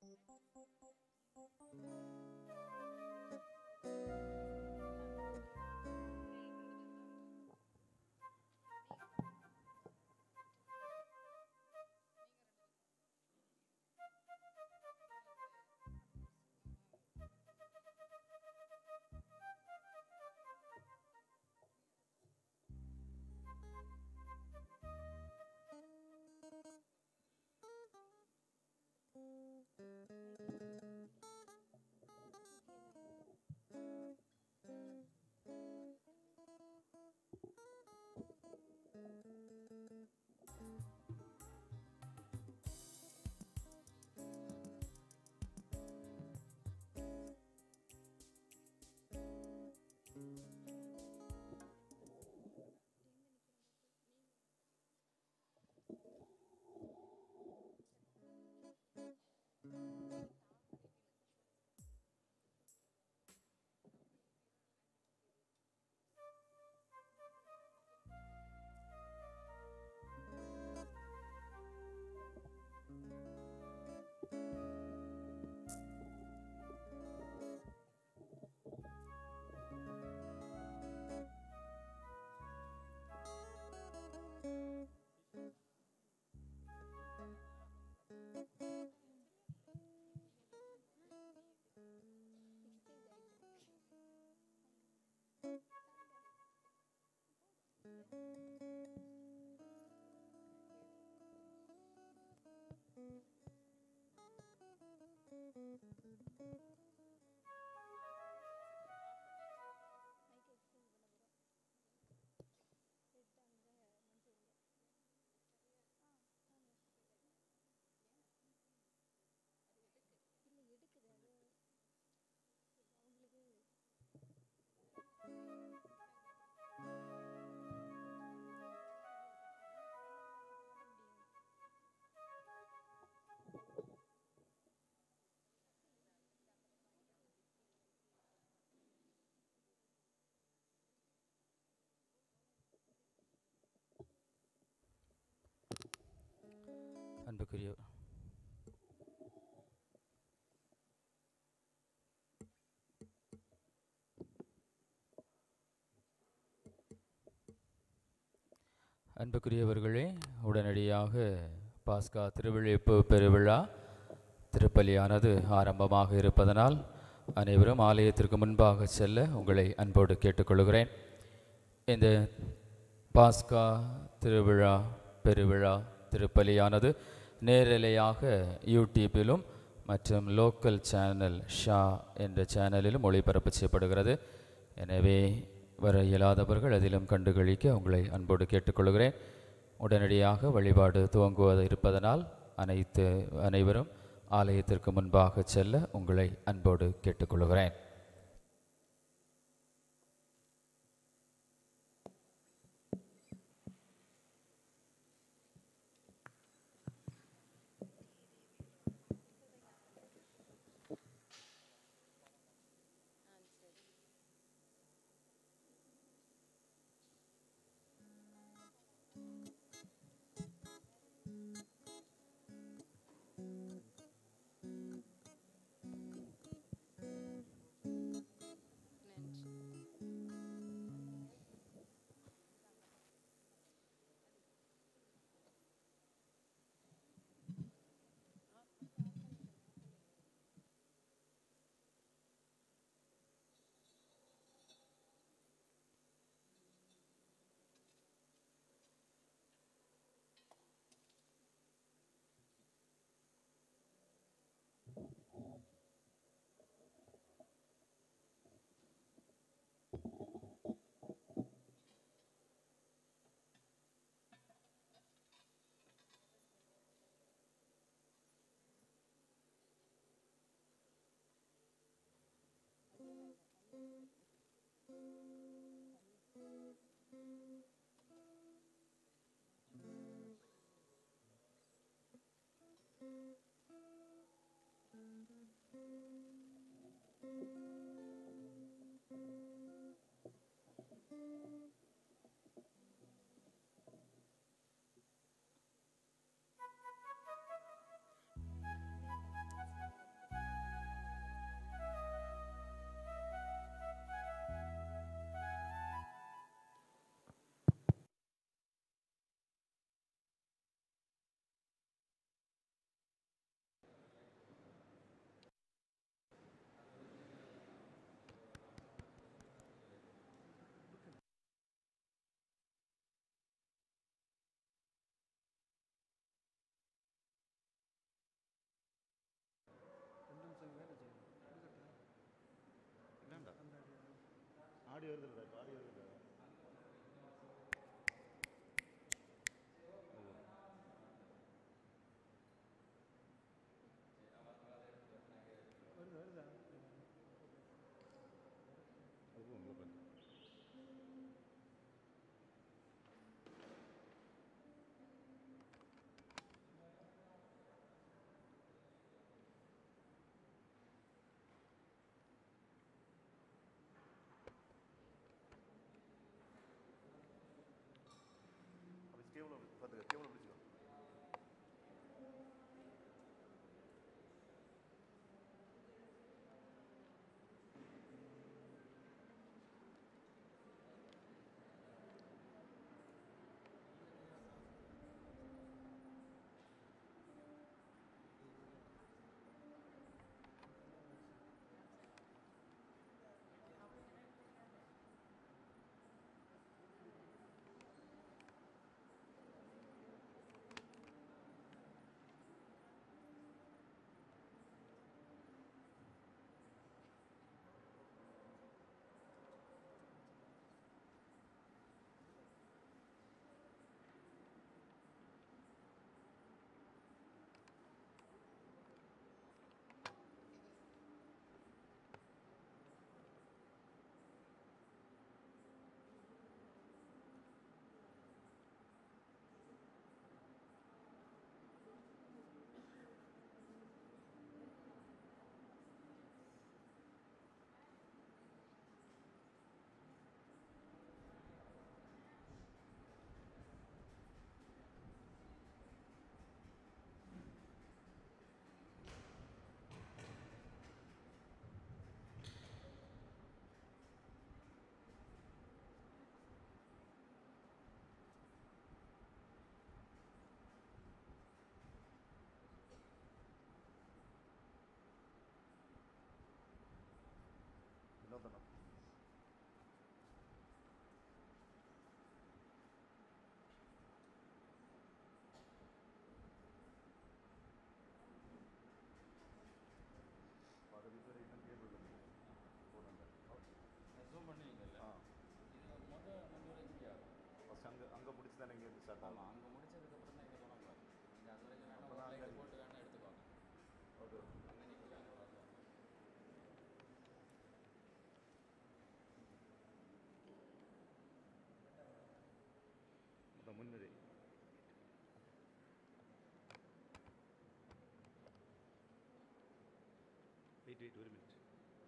அன்புக்குரிய அன்புக்குரியவர்களே உடனடியாக பாஸ்கா திருவிழிப்பு பெருவிழா திருப்பலியானது ஆரம்பமாக இருப்பதனால் அனைவரும் ஆலயத்திற்கு முன்பாக செல்ல உங்களை அன்போடு கேட்டுக்கொள்கிறேன் இந்த பாஸ்கா திருவிழா பெருவிழா திருப்பலியானது நேரலையாக யூடியூப்பிலும் மற்றும் லோக்கல் சேனல் ஷா என்ற சேனலிலும் ஒளிபரப்பு செய்யப்படுகிறது எனவே வர இயலாதவர்கள் அதிலும் கண்டுகளிக்க உங்களை அன்போடு கேட்டுக்கொள்கிறேன் உடனடியாக வழிபாடு துவங்குவது இருப்பதனால் அனைத்து அனைவரும் ஆலயத்திற்கு முன்பாக செல்ல உங்களை அன்போடு கேட்டுக்கொள்கிறேன் டேபிள் பார்த்துக்க டேபிள் பிடிச்சிக்கோ இன்னொருத்தன பகுதி பேர் இன்னும் கேபிள் போடுங்க ஜூம் பண்ணுவீங்கல்ல ஆ இது மொதல் முன்னூறு இன்ச்சு ஆகும் ஃபஸ்ட் அங்கே அங்கே முடிச்சு தானே இங்கே ஸ்டார்ட் ஆகும் ஆமாம் அங்கே முடிச்சதுக்கப்புறம் தான் இங்கே தொடங்கலாம் நீங்கள் அது வரைக்கும் வேணா அப்ப ஒரு நான் லைட் அங்க- போட்டு வேணா எடுத்துக்கோங்க ஓகே அங்கே நிற்கல அங்கே வரலாம் அந்த முன்னிலை வெயிட் வெயிட் ஒரு மினிட்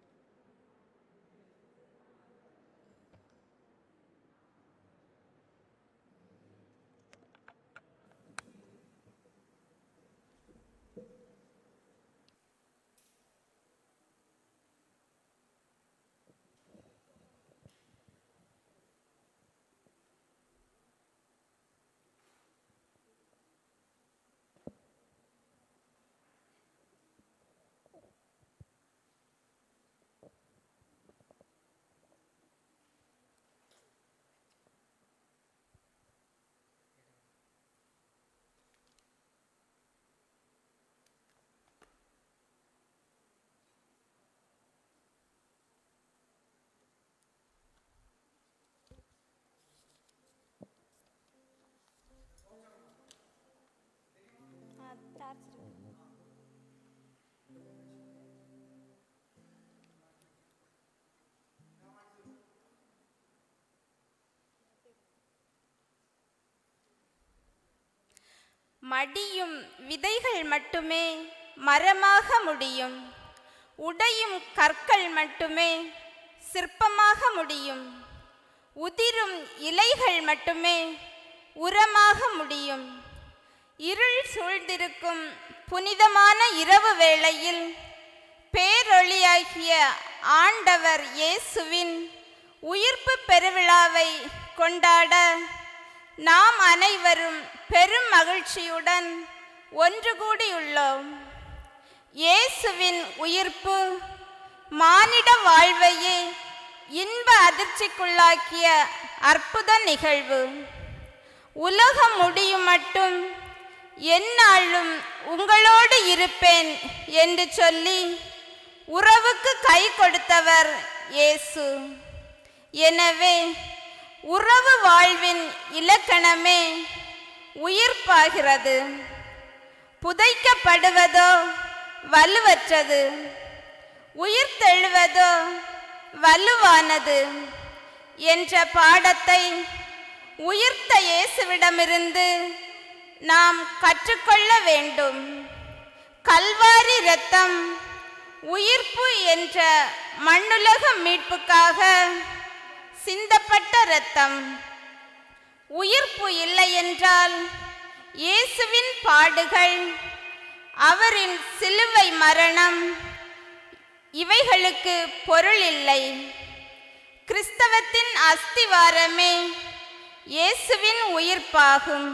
ஆ டார்ச் இருக்கு மடியும் விதைகள் மட்டுமே மரமாக முடியும் உடையும் கற்கள் மட்டுமே சிற்பமாக முடியும் உதிரும் இலைகள் மட்டுமே உரமாக முடியும் இருள் சூழ்ந்திருக்கும் புனிதமான இரவு வேளையில் பேரொளியாகிய ஆண்டவர் இயேசுவின் உயிர்ப்பு பெருவிழாவை கொண்டாட நாம் அனைவரும் பெரும் மகிழ்ச்சியுடன் ஒன்று கூடியுள்ளோம் இயேசுவின் உயிர்ப்பு மானிட வாழ்வையே இன்ப அதிர்ச்சிக்குள்ளாக்கிய அற்புத நிகழ்வு உலகம் முடியும் மட்டும் எந்நாளும் உங்களோடு இருப்பேன் என்று சொல்லி உறவுக்கு கை கொடுத்தவர் இயேசு எனவே உறவு வாழ்வின் இலக்கணமே உயிர்ப்பாகிறது புதைக்கப்படுவதோ வலுவற்றது உயிர்த்தெழுவதோ வலுவானது என்ற பாடத்தை உயிர்த்த இயேசுவிடமிருந்து நாம் கற்றுக்கொள்ள வேண்டும் கல்வாரி இரத்தம் உயிர்ப்பு என்ற மண்ணுலக மீட்புக்காக சிந்தப்பட்ட இரத்தம் உயிர்ப்பு இல்லை என்றால் இயேசுவின் பாடுகள் அவரின் சிலுவை மரணம் இவைகளுக்கு பொருள் இல்லை கிறிஸ்தவத்தின் அஸ்திவாரமே இயேசுவின் உயிர்ப்பாகும்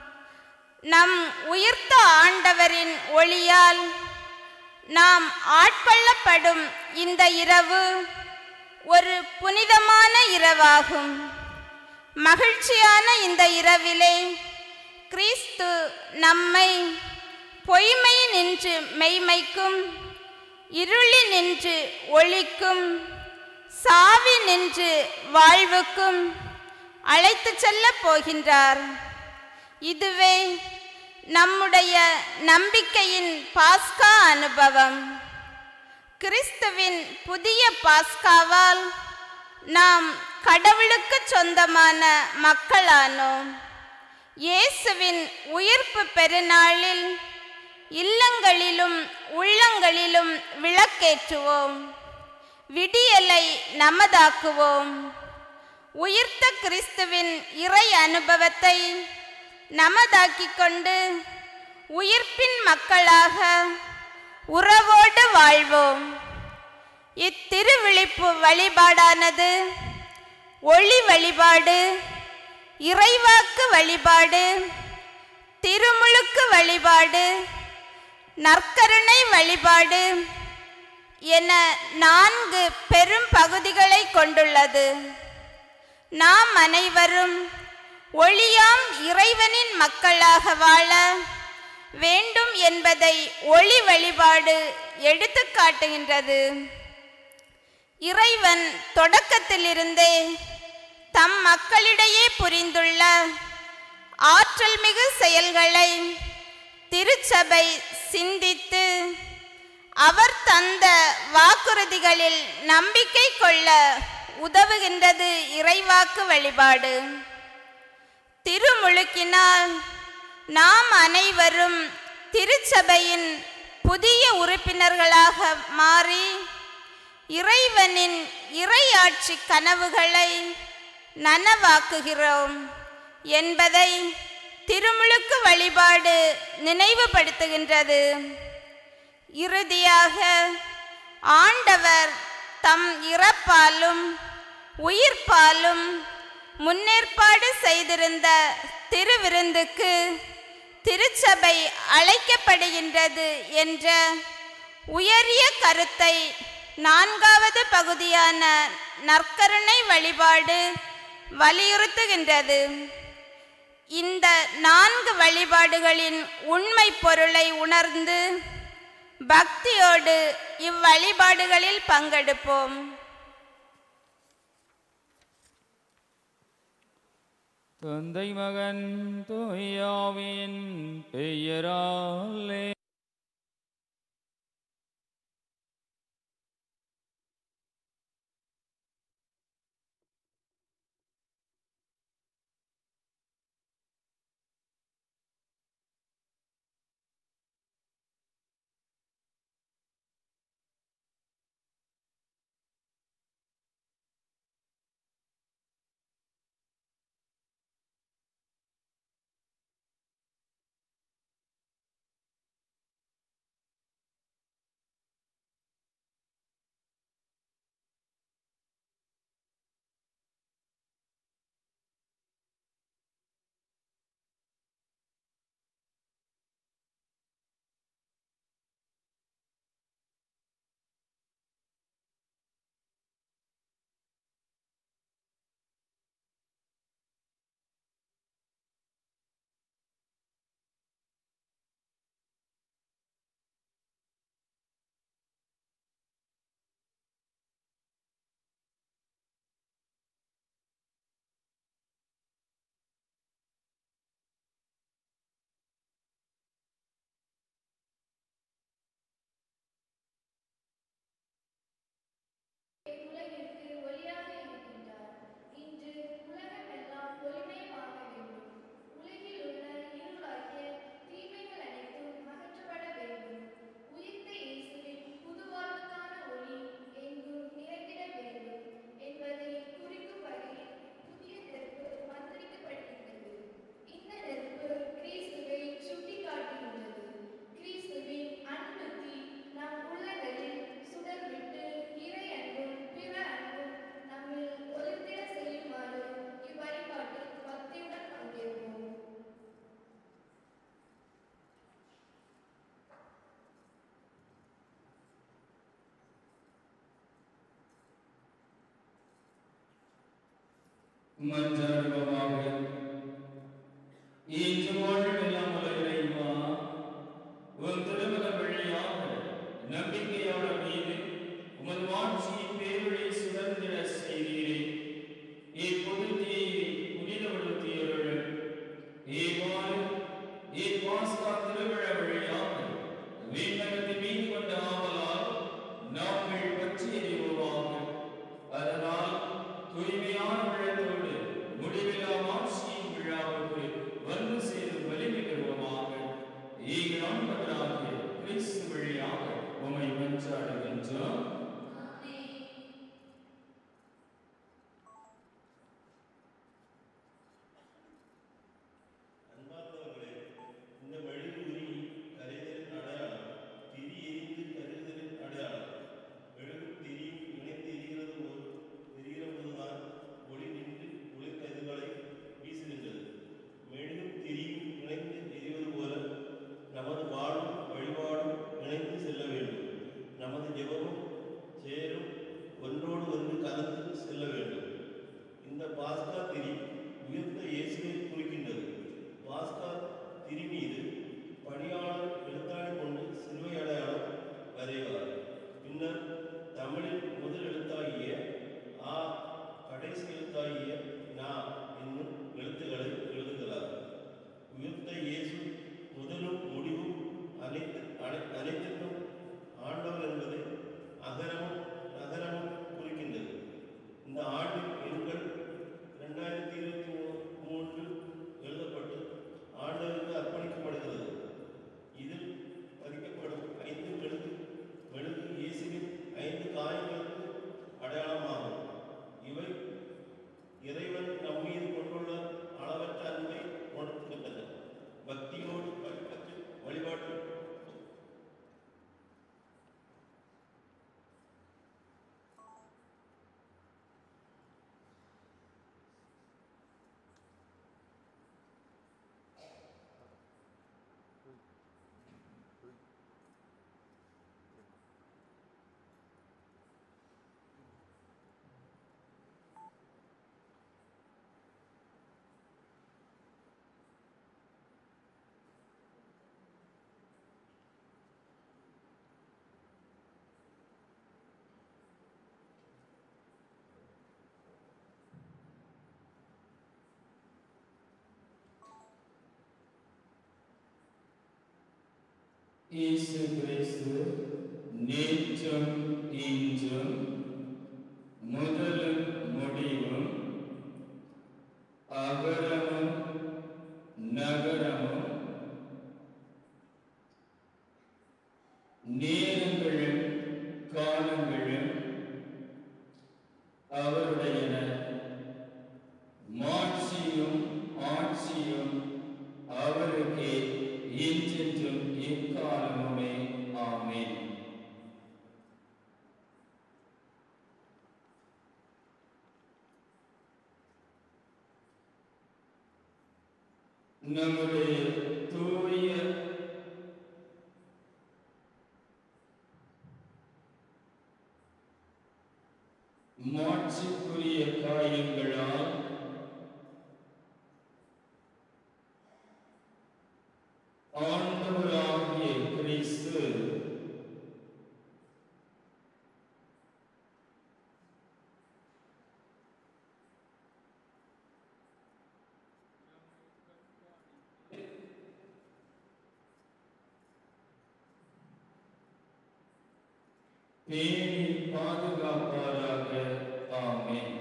நம் உயிர்த்த ஆண்டவரின் ஒளியால் நாம் ஆட்கொள்ளப்படும் இந்த இரவு ஒரு புனிதமான இரவாகும் மகிழ்ச்சியான இந்த இரவிலே கிறிஸ்து நம்மை பொய்மை நின்று மெய்மைக்கும் இருளி நின்று ஒளிக்கும் சாவி நின்று வாழ்வுக்கும் அழைத்துச் செல்லப் போகின்றார் இதுவே நம்முடைய நம்பிக்கையின் பாஸ்கா அனுபவம் கிறிஸ்துவின் புதிய பாஸ்காவால் நாம் கடவுளுக்கு சொந்தமான மக்களானோம் இயேசுவின் உயிர்ப்பு பெருநாளில் இல்லங்களிலும் உள்ளங்களிலும் விளக்கேற்றுவோம் விடியலை நமதாக்குவோம் உயிர்த்த கிறிஸ்துவின் இறை அனுபவத்தை நமதாக்கிக் கொண்டு உயிர்ப்பின் மக்களாக உறவோடு வாழ்வோம் இத்திருவிழிப்பு வழிபாடானது ஒளி வழிபாடு இறைவாக்கு வழிபாடு திருமுழுக்கு வழிபாடு நற்கருணை வழிபாடு என நான்கு பெரும் பகுதிகளை கொண்டுள்ளது நாம் அனைவரும் ஒளியாம் இறைவனின் மக்களாக வாழ வேண்டும் என்பதை ஒளி வழிபாடு எடுத்து காட்டுகின்றது இறைவன் தொடக்கத்திலிருந்தே தம் மக்களிடையே புரிந்துள்ள ஆற்றல் மிகு செயல்களை திருச்சபை சிந்தித்து அவர் தந்த வாக்குறுதிகளில் நம்பிக்கை கொள்ள உதவுகின்றது இறைவாக்கு வழிபாடு திருமுழுக்கினால் நாம் அனைவரும் திருச்சபையின் புதிய உறுப்பினர்களாக மாறி இறைவனின் இறையாட்சி கனவுகளை நனவாக்குகிறோம் என்பதை திருமுழுக்கு வழிபாடு நினைவுபடுத்துகின்றது இறுதியாக ஆண்டவர் தம் இறப்பாலும் உயிர்ப்பாலும் முன்னேற்பாடு செய்திருந்த திருவிருந்துக்கு திருச்சபை அழைக்கப்படுகின்றது என்ற உயரிய கருத்தை நான்காவது பகுதியான நற்கருணை வழிபாடு வலியுறுத்துகின்றது இந்த நான்கு வழிபாடுகளின் உண்மை பொருளை உணர்ந்து பக்தியோடு இவ்வழிபாடுகளில் பங்கெடுப்போம் தந்தை மகன் தூயாவின் பெயராலே மன்றாடுவோமாக இன்று வாழ்வெல்லாம் இறைவா உன் திருமண வழியாக நம்பிக்கையாளர் மீது உமது வாழ்ச்சியின் பேருளை சுதந்திர செய்தீரே இப்பொது தீயை புனிதப்படுத்தியவர்கள் இவ்வாறு இப்பாஸ்கா திருவிழா வழியாக விண்ணகத்தின் மீது கொண்ட ஆவலால் நாங்கள் பற்றி எறிவோமாக அதனால் தூய்மையான விழத்தோடு முடிவில்லா மாட்சியின் விழாவுக்கு வந்து சேரும் வலிமை பெறுவோமாக ஈகரம் பதராகிய கிறிஸ்து வழியாக உமை மன்றாடுகின்றோம் அன்பார்ந்தவர்களே இந்த மெழுகு உருகி கரைதலின் அடையாளம் திரி எரிந்து கருதலின் அடையாளம் மெழுகும் திரியும் இணைந்து எரிகிறது போல் எரிகிற போதுதான் ஒளி நின்று ஒளிர் கதிர்களை வீசுகின்றது மெழுகும் திரியும் இணைந்து எரிவது போல நமது வாழும் வழிபாடும் இணைந்து செல்ல வேண்டும் நமது ஜெபமும் சேரும் ஒன்றோடு ஒன்று கலந்து செல்ல வேண்டும் இந்த பாஸ்கா திரி உயர்ந்த இயேசுவை குறிக்கின்றது பாஸ்கா திரி மீது பணியாளர் எழுத்தாணி கொண்டு சிலுவை அடையாளம் வரைவார் பின்னர் தமிழில் முதல் எழுத்தாகிய ஆ கடைசி எழுத்தாகிய நா என்னும் எழுத்துக்களை எழுதுகிறார் உயர்த்த இயேசு முதலும் முடிவும் அனைத்து அனை அனைத்திற்கும் ஆண்டவர் என்பதை அகரமும் நகரமும் குறிக்கின்றது இந்த ஆண்டின் எண்கள் ரெண்டாயிரத்தி இருபத்தி மூன்று எழுதப்பட்டு ஆண்டவருக்கு அர்ப்பணிக்கப்படுகிறது இதில் பதிக்கப்படும் ஐந்து மெழுகு மெழுகு இயேசுவின் ஐந்து காயங்களுக்கு அடையாளமாகும் இவை இறைவன் நம் மீது கொண்டுள்ள அளவற்ற அன்பை உணர்த்துகின்றன பக்தியோடு வழிபட்டு வழிபாட்டு இயேசு கிறிஸ்து நேற்றும் இன்றும் முதலும் முடிவும் அகரமும் நகரமும் நேரங்களும் காலங்களும் அவருடையன மாட்சியும் ஆட்சியும் அவருக்கே என்றென்றும் எக்காலமுமே ஆமென் நம்முடைய தூய மாட்சிக்குரிய காயங்களால் ஆண்டவராகிய கிறிஸ்து பேணி பாதுகாப்பாராக ஆமென்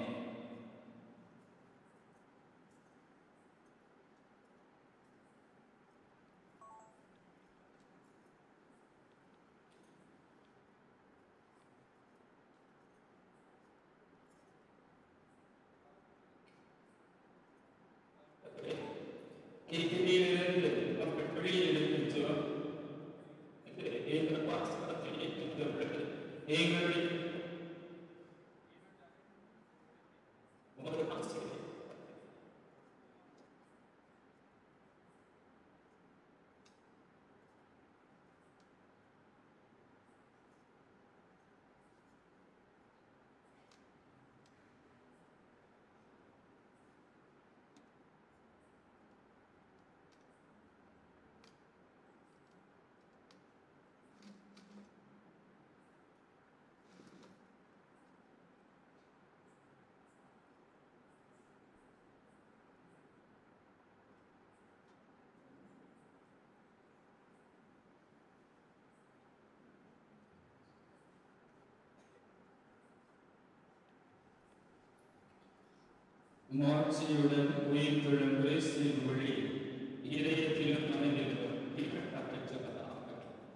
இதிலிருந்து அவர் வெளியில் இருக்கின்றோம் எங்கள் பாசத்தில் இருக்கின்றவர்கள் எங்களுடைய உமது ஆசீர்வாதம் மாட்சியுடன் உயிர் தொழும் கிறிஸ்துவின் ஒளி இதயத்திலும் மனதிலும் இருக்கப் பெற்றதாக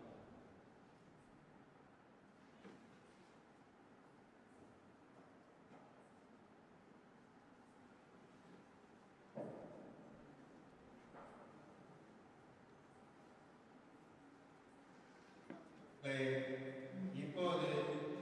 இப்போது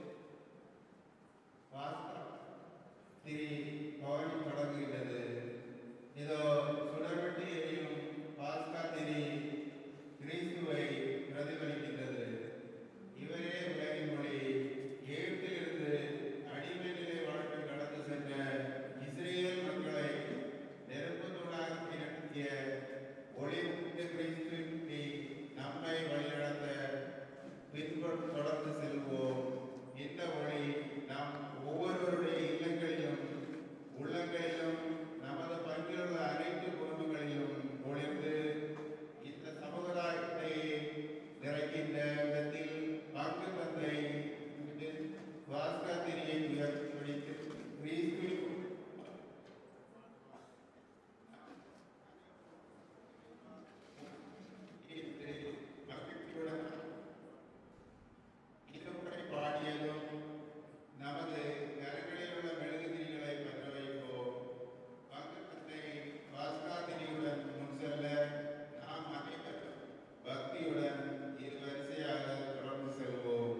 பாஸ்கா திரி பவனி தொடங்குகிறது இதோ சுடர்விட்டு எரியும் பாஸ்கா திரி கிறிஸ்துவை பிரதிபலிக்கின்றது இவரே உலகின் மொழி எகிப்திலிருந்து அடிமை நிலை வாழ்க்கை கடந்து சென்ற இஸ்ரேல் மக்களை நெருப்புத்தூளாக நடத்திய ஒளிமிக்க கிறிஸ்துவின் நம்மை வழிநடத்த பின்பற்ற தொடர்ந்து செல்வோம் இந்த ஒளி நாம் ஒவ்வொருவருடைய இல்லங்களிலும் உள்ளங்களிலும் நமது பங்கிலுள்ள அனைத்து குடும்பங்களிலும் ஒளிர்ந்து இந்த சமுதாயத்தை நிறைக்கின்ற விதத்தில் பங்கு தந்தை பாஸ்கத்திரியை உயர்த்தி கிறிஸ்துவின் மகிழ்ச்சியுடன் இருமுறை பாடியதும் நமது கரங்களில் உள்ள மெழுகுதிரிகளை பற்ற வைப்போம் பக்கத்தை பாஸ்காதிரியுடன் முன் செல்ல நாம் அனைவரும் பக்தியுடன் இரு வரிசையாக தொடர்ந்து செல்வோம்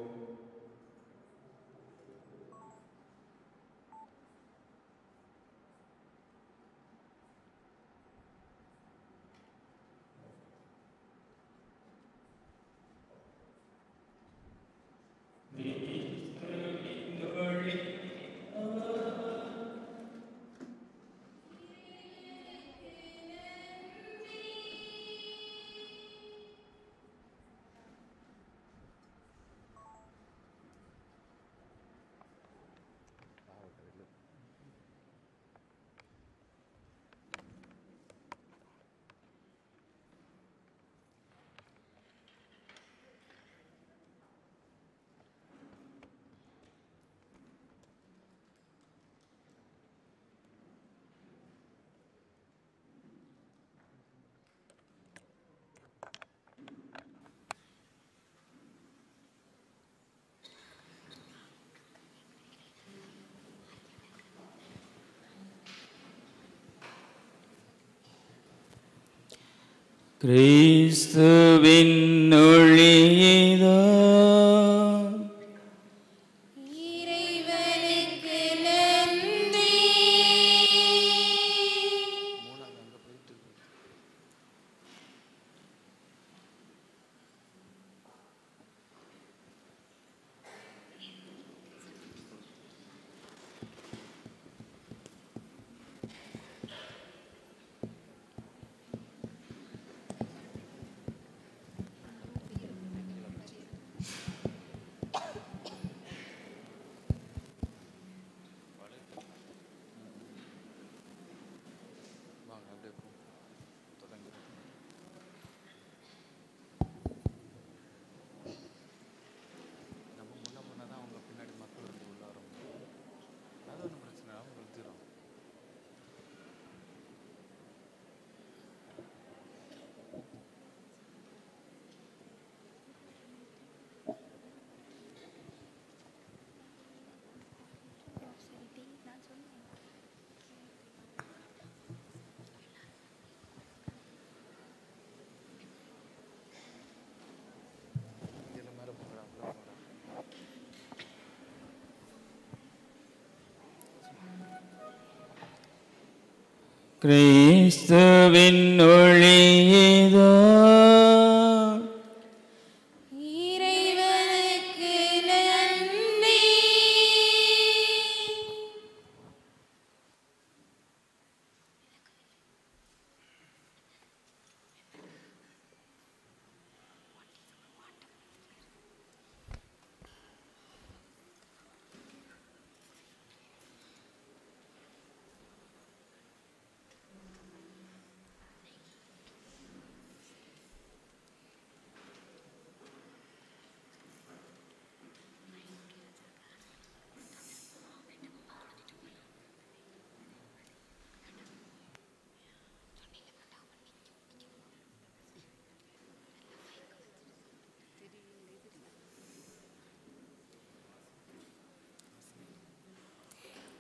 கிறிஸ்துவின் ஒளியதோ இறைவனுக்கு நன்றி நம்ம முன்ன முன்ன தான் அவங்க பின்னாடி மக்கள் வந்து உள்ள வர முடியும் அது ஒன்றும் பிரச்சனை இல்லை அவங்க நிறுத்திடும் இதில் மேலே போகிறாங்க கிறிஸ்துவின் ஒளியதோ இறைவனுக்கு நன்றி ஆ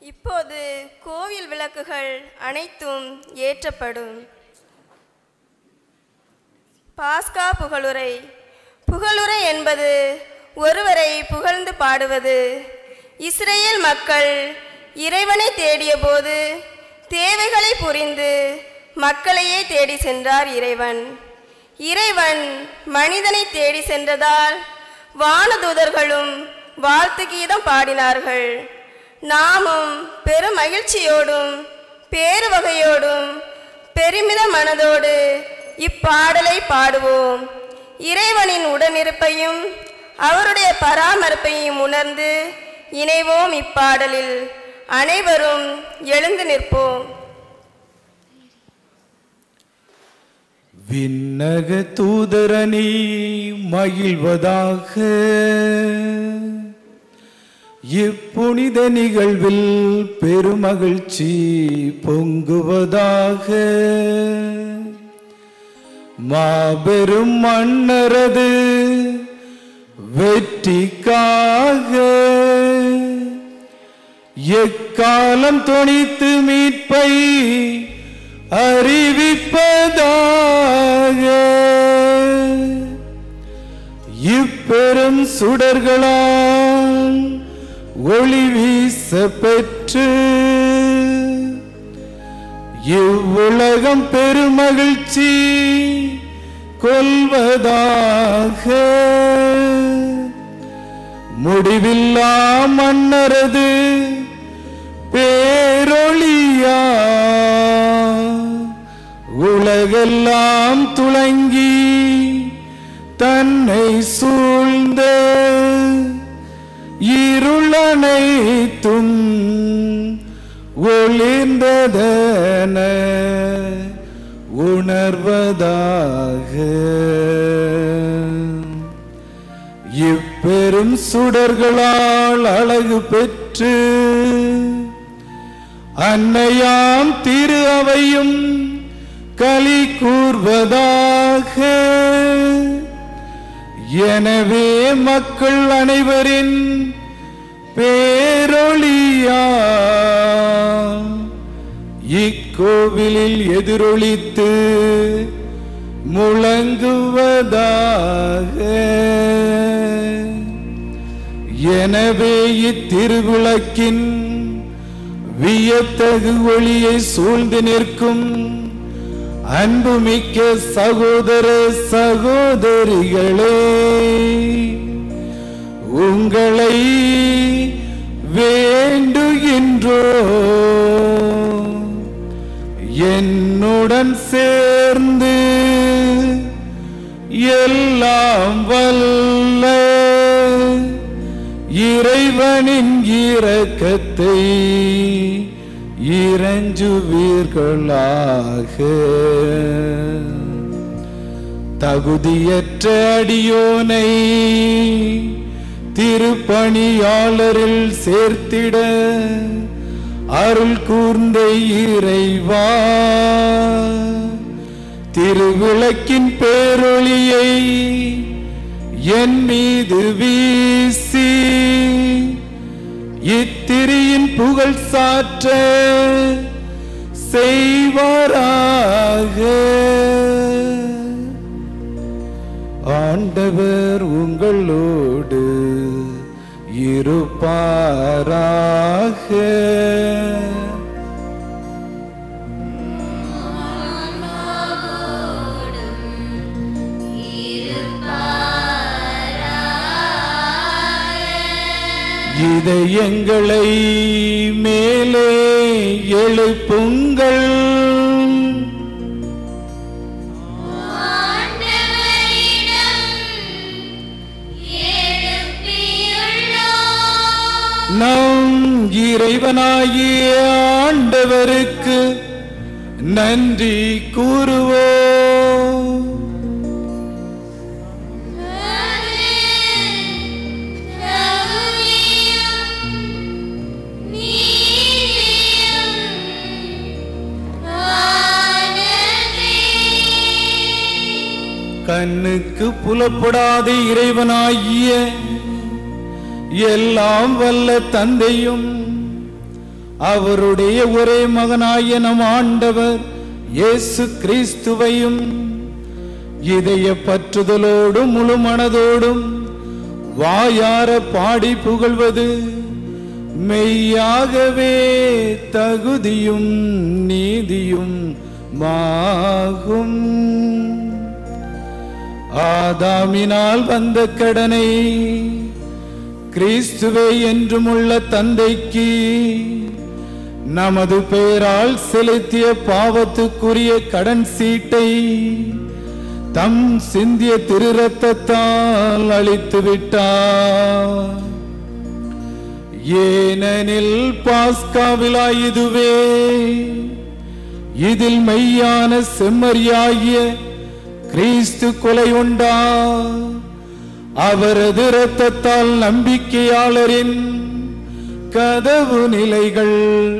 இப்போது கோவில் விளக்குகள் அனைத்தும் ஏற்றப்படும் பாஸ்கா புகழுரை புகழுரை என்பது ஒருவரை புகழ்ந்து பாடுவது இஸ்ரேல் மக்கள் இறைவனை தேடியபோது தேவைகளை புரிந்து மக்களையே தேடி சென்றார் இறைவன் இறைவன் மனிதனை தேடி சென்றதால் வானதூதர்களும் வாழ்த்து கீதம் பாடினார்கள் நாமும் பெரும் மகிழ்ச்சியோடும் பேருவகையோடும் பெருமித மனதோடு இப்பாடலை பாடுவோம் இறைவனின் உடனிருப்பையும் அவருடைய பராமரிப்பையும் உணர்ந்து இணைவோம் இப்பாடலில் அனைவரும் எழுந்து நிற்போம் விண்ணக தூதரணி மகிழ்வதாக இப்புனித நிகழ்வில் பெருமகிழ்ச்சி பொங்குவதாக மாபெரும் மன்னரது வெற்றிக்காக எக்காலம் துணித்து மீட்பை அறிவிப்பதாக இப்பெரும் சுடர்களால் ஒளி வீச பெற்று இவ்வுலகம் பெருமகிழ்ச்சி கொள்வதாக முடிவில்லா மன்னரது பேரொளியா உலகெல்லாம் துளங்கி தன்னை சூழ்ந்த இருளனைத்தும் ஒளிர்ந்ததன உணர்வதாக இப்பெரும் சுடர்களால் அழகு பெற்று அன்னையாம் திரு அவையும் களி கூர்வதாக எனவே மக்கள் அனைவரின் பேரொளியா இக்கோவிலில் எதிரொலித்து முழங்குவதாக எனவே இத்திருவிளக்கின் வியத்தகு ஒளியை சூழ்ந்து நிற்கும் அன்புமிக்க சகோதர சகோதரிகளே உங்களை வேண்டுகின்றோ என்னுடன் சேர்ந்து எல்லாம் வல்ல இறைவனின் இரக்கத்தை இறஞ்சுவீர்களாக தகுதியற்ற அடியோனை திருப்பணியாளரில் சேர்த்திட அருள் கூர்ந்த இறைவா திருவிளக்கின் பேரொளியை என் மீது வீசி இத்திரியின் புகழ் சாற்ற செய்வாராக ஆண்டவர் உங்களோடு இருப்பாராக இதயங்களை மேலே எழுப்புங்கள் நம் இறைவனாகிய ஆண்டவருக்கு நன்றி கூறுவோம் கண்ணுக்கு புலப்படாத இறைவனாகிய எல்லாம் வல்ல தந்தையும் அவருடைய ஒரே மகனாய நம் ஆண்டவர் இயேசு கிறிஸ்துவையும் இதய பற்றுதலோடும் முழு மனதோடும் வாயார பாடி புகழ்வது மெய்யாகவே தகுதியும் நீதியும் மாகும் ஆதாமினால் வந்த கடனை கிறிஸ்துவே என்றும் உள்ள தந்தைக்கு நமது பெயரால் செலுத்திய பாவத்துக்குரிய கடன் சீட்டை தம் சிந்திய திரு ரத்தத்தால் அழித்து விட்டார் ஏனெனில் பாஸ்காவிலா இதுவே இதில் மெய்யான செம்மறியாகிய கிறிஸ்து கொலை உண்டா அவரது இரத்தத்தால் நம்பிக்கையாளரின் கதவு நிலைகள்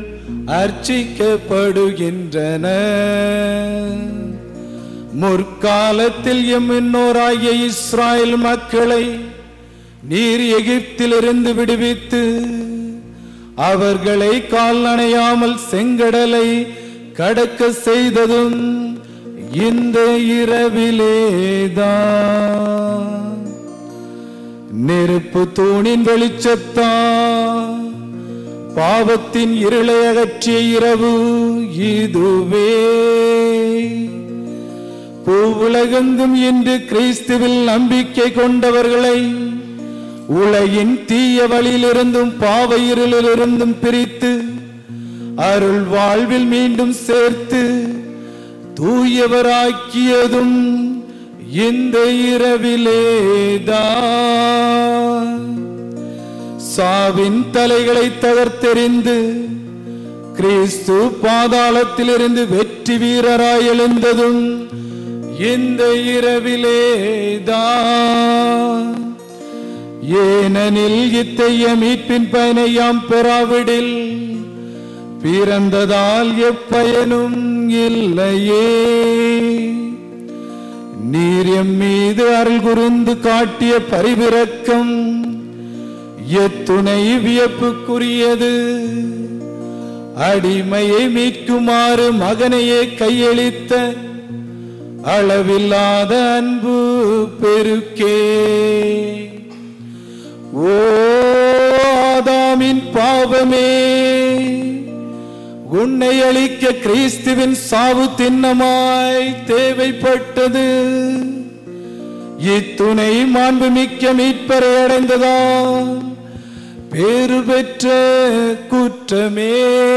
அர்ச்சிக்கப்படுகின்றன முற்காலத்தில் எம் முன்னோராகிய இஸ்ராயல் மக்களை நீர் எகிப்திலிருந்து விடுவித்து அவர்களை கால் நனையாமல் செங்கடலை கடக்க செய்ததும் இந்த இரவிலேதான் நெருப்பு தூணின் வெளிச்சத்தா பாவத்தின் இருளை அகற்றிய இரவு இதுவே பூவுலகெங்கும் இன்று கிறிஸ்துவில் நம்பிக்கை கொண்டவர்களை உலகின் தீய வழியிலிருந்தும் பாவ இருளிலிருந்தும் பிரித்து அருள் வாழ்வில் மீண்டும் சேர்த்து தூயவராக்கியதும் இந்த இரவிலேதான் சாவின் தலைகளை தகர்த்தெறிந்து கிறிஸ்து பாதாளத்திலிருந்து வெற்றி வீரராய் எழுந்ததும் இந்த இரவிலேதான் ஏனெனில் இத்தைய மீட்பின் பயனை யாம் பெறாவிடில் பிறந்ததால் எப்பயனும் இல்லையே நீர் எம் மீது அருள் குருந்து காட்டிய பரிவிரக்கம் எத்துணை வியப்புக்குரியது அடிமையை மீட்குமாறு மகனையே கையளித்த அளவில்லாத அன்பு பெருக்கே ஓ ஆதாமின் பாவமே உன்னை அளிக்க கிறிஸ்துவின் சாவு திண்ணமாய் தேவைப்பட்டது இத்துணை மாண்புமிக்க மீட்பரை அடைந்ததா பேறு பெற்ற குற்றமே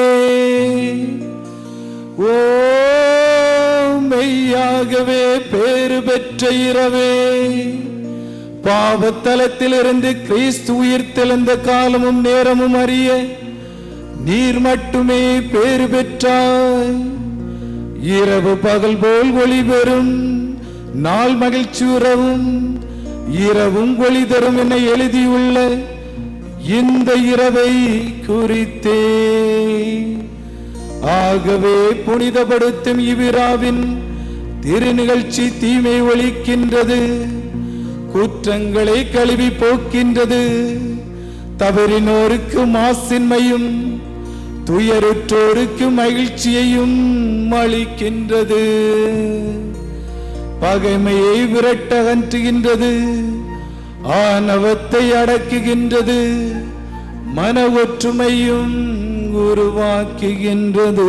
ஓ மெய்யாகவே பேறு பெற்ற இரவே பாவத்தலத்திலிருந்து கிறிஸ்து உயிர்த்தெழுந்த காலமும் நேரமும் அறிய நீர் மட்டுமே பேறு பெற்றாய் இரவு பகல் போல் ஒளி பெறும் நாள் மகிழ்ச்சி உறவும் இரவும் ஒளி தரும் என எழுதியுள்ள இந்த இரவை குறித்தே ஆகவே புனிதப்படுத்தும் இவ்விராவின் திருநிகழ்ச்சி தீமை ஒழிக்கின்றது குற்றங்களை கழுவி போக்கின்றது தவறினோருக்கு மாசின்மையும் துயருற்றோருக்கு மகிழ்ச்சியையும் அளிக்கின்றது பகைமையை விரட்டகற்றுகின்றது ஆணவத்தை அடக்குகின்றது மன ஒற்றுமையும் உருவாக்குகின்றது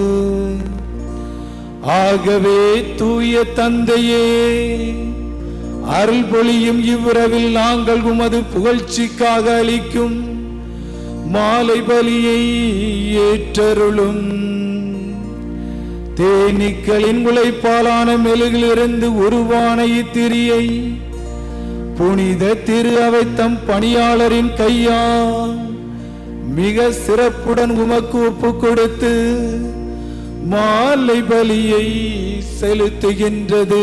ஆகவே தூய தந்தையே அருள் பொழியும் இவ்வுறவில் நாங்கள் உமது புகழ்ச்சிக்காக அளிக்கும் மாலை பலியை ஏற்றருளும் தேனீக்களின் உழைப்பாலான மெழுகிலிருந்து உருவான இத்திரியை புனித திரு அவை தம் பணியாளரின் கையா மிக சிறப்புடன் உமக்கு ஒப்பு கொடுத்து மாலை பலியை செலுத்துகின்றது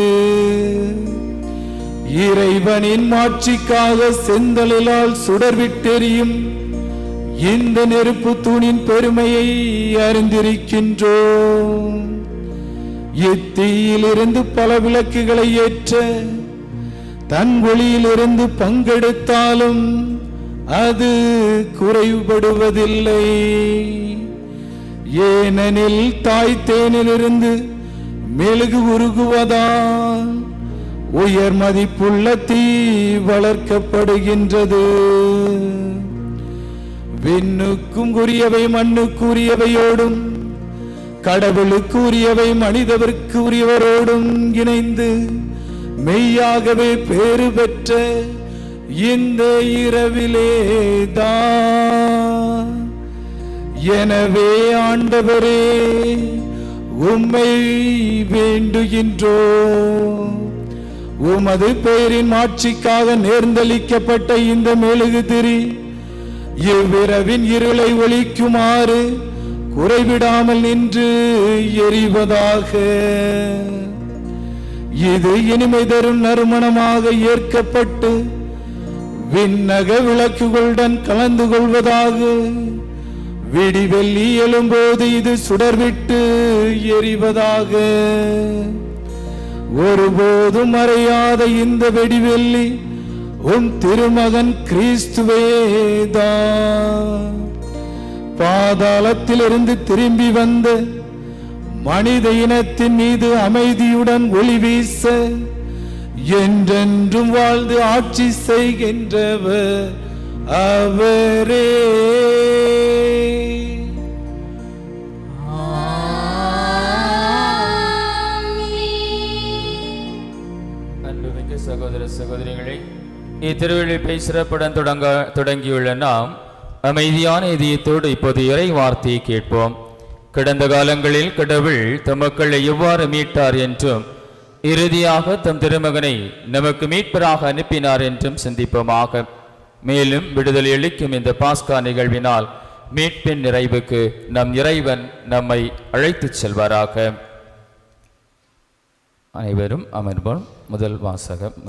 இறைவனின் மாட்சிக்காக செந்தலிலால் சுடர்விட்டெறியும் இந்த நெருப்பு தூணின் பெருமையை அறிந்திருக்கின்றோம் இத்தீயிலிருந்து பல விளக்குகளை ஏற்ற தன் ஒளியிலிருந்து பங்கெடுத்தாலும் அது குறைபடுவதில்லை ஏனெனில் தாய் தேனிலிருந்து மெழுகு உருகுவதால் உயர் மதிப்புள்ள தீ வளர்க்கப்படுகின்றது விண்ணுக்கும் உரியவை மண்ணுக்குரியவையோடும் கடவுளுக்கு உரியவை மனிதவர்க்கு உரியவரோடும் இணைந்து மெய்யாகவே பேறு பெற்ற இந்த இரவிலே தான் எனவே ஆண்டவரே உம்மை வேண்டுகின்றோ உமது பெயரின் மாட்சிக்காக நேர்ந்தளிக்கப்பட்ட இந்த மெழுகு திரி இவ்விரவின் இருளை ஒழிக்குமாறு குறைவிடாமல் நின்று எரிவதாக இது இனிமை தரும் நறுமணமாக ஏற்கப்பட்டு விண்ணக விளக்குகளுடன் கலந்து கொள்வதாக விடிவெள்ளி எழும்போது இது சுடர்விட்டு எரிவதாக ஒருபோதும் மறையாத இந்த வெடிவெள்ளி உன் திருமகன் கிறிஸ்துவேதான் பாதாளத்திலிருந்து திரும்பி வந்த மனித இனத்தின் மீது அமைதியுடன் ஒளி வீச என்றென்றும் வாழ்ந்து ஆட்சி செய்கின்றவர் அவரே அன்புமிக்க சகோதர சகோதரிகளே இத்திருவிழிப்பை சிறப்புடன் தொடங்க தொடங்கியுள்ள நாம் அமைதியான இதயத்தோடு இப்போது இறை வார்த்தையை கேட்போம் கடந்த காலங்களில் கடவுள் தம் மக்களை எவ்வாறு மீட்டார் என்றும் இறுதியாக தம் திருமகனை நமக்கு மீட்பராக அனுப்பினார் என்றும் சிந்திப்போமாக மேலும் விடுதலை அளிக்கும் இந்த பாஸ்கா நிகழ்வினால் மீட்பின் நிறைவுக்கு நம் இறைவன் நம்மை அழைத்துச் செல்வாராக அனைவரும் அமர்வோம் முதல் வாசகம்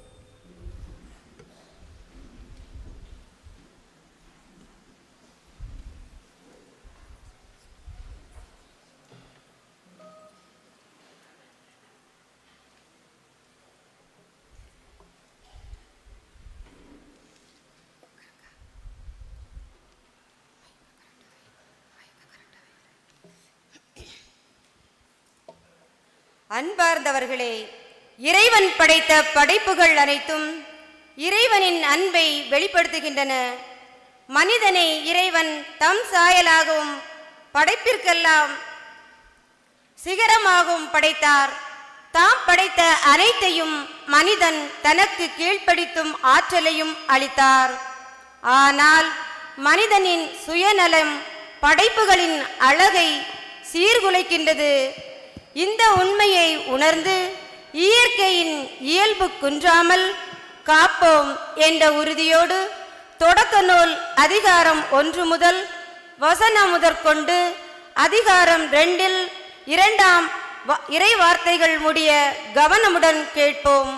அன்பார்ந்தவர்களே இறைவன் படைத்த படைப்புகள் அனைத்தும் இறைவனின் அன்பை வெளிப்படுத்துகின்றன மனிதனை இறைவன் தம் சாயலாகவும் படைப்பிற்கெல்லாம் சிகரமாகவும் படைத்தார் தாம் படைத்த அனைத்தையும் மனிதன் தனக்கு கீழ்ப்படுத்தும் ஆற்றலையும் அளித்தார் ஆனால் மனிதனின் சுயநலம் படைப்புகளின் அழகை சீர்குலைக்கின்றது இந்த உண்மையை உணர்ந்து இயற்கையின் இயல்பு குன்றாமல் காப்போம் என்ற உறுதியோடு தொடக்க நூல் அதிகாரம் ஒன்று முதல் வசனம் முதற்கொண்டு அதிகாரம் ரெண்டில் இரண்டாம் வ- இறை வார்த்தைகள் முடிய கவனமுடன் கேட்போம்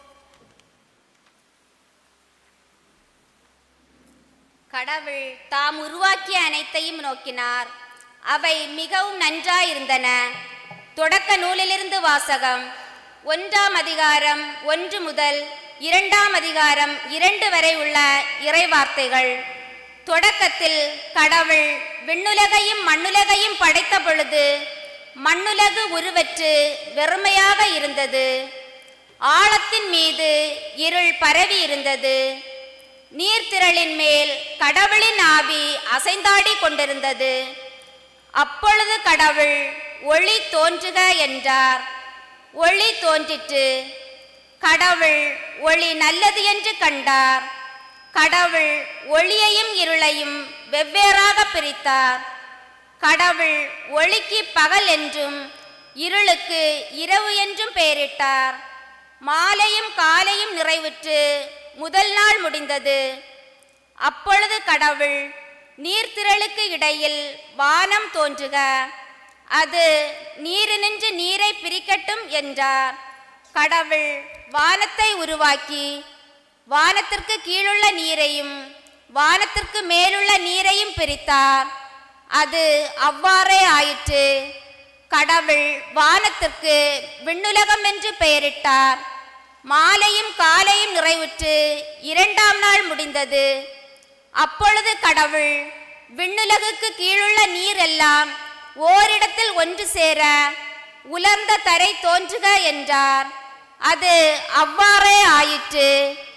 கடவுள் தாம் உருவாக்கிய அனைத்தையும் நோக்கினார் அவை மிகவும் நன்றாயிருந்தன தொடக்க நூலிலிருந்து வாசகம் ஒன்றாம் அதிகாரம் ஒன்று முதல் இரண்டாம் அதிகாரம் இரண்டு வரை உள்ள இறைவார்த்தைகள் தொடக்கத்தில் கடவுள் விண்ணுலகையும் மண்ணுலகையும் படைத்த பொழுது மண்ணுலகு உருவற்று வெறுமையாக இருந்தது ஆழத்தின் மீது இருள் பரவி இருந்தது நீர்த்திரளின் மேல் கடவுளின் ஆவி அசைந்தாடி கொண்டிருந்தது அப்பொழுது கடவுள் ஒளி தோன்றுக என்றார் ஒளி தோன்றிற்று கடவுள் ஒளி நல்லது என்று கண்டார் கடவுள் ஒளியையும் இருளையும் வெவ்வேறாக பிரித்தார் கடவுள் ஒளிக்கு பகல் என்றும் இருளுக்கு இரவு என்றும் பெயரிட்டார் மாலையும் காலையும் நிறைவுற்று முதல் நாள் முடிந்தது அப்பொழுது கடவுள் நீர்த்திரளுக்கு இடையில் வானம் தோன்றுக அது நீரினின்று நீரை பிரிக்கட்டும் என்றார் கடவுள் வானத்தை உருவாக்கி வானத்திற்கு கீழுள்ள நீரையும் வானத்திற்கு மேலுள்ள நீரையும் பிரித்தார் அது அவ்வாறே ஆயிற்று கடவுள் வானத்திற்கு விண்ணுலகம் என்று பெயரிட்டார் மாலையும் காலையும் நிறைவுற்று இரண்டாம் நாள் முடிந்தது அப்பொழுது கடவுள் விண்ணுலகுக்கு கீழுள்ள நீர் எல்லாம் ஓரிடத்தில் ஒன்று சேர உலர்ந்த தரை தோன்றுக என்றார் அது அவ்வாறே ஆயிற்று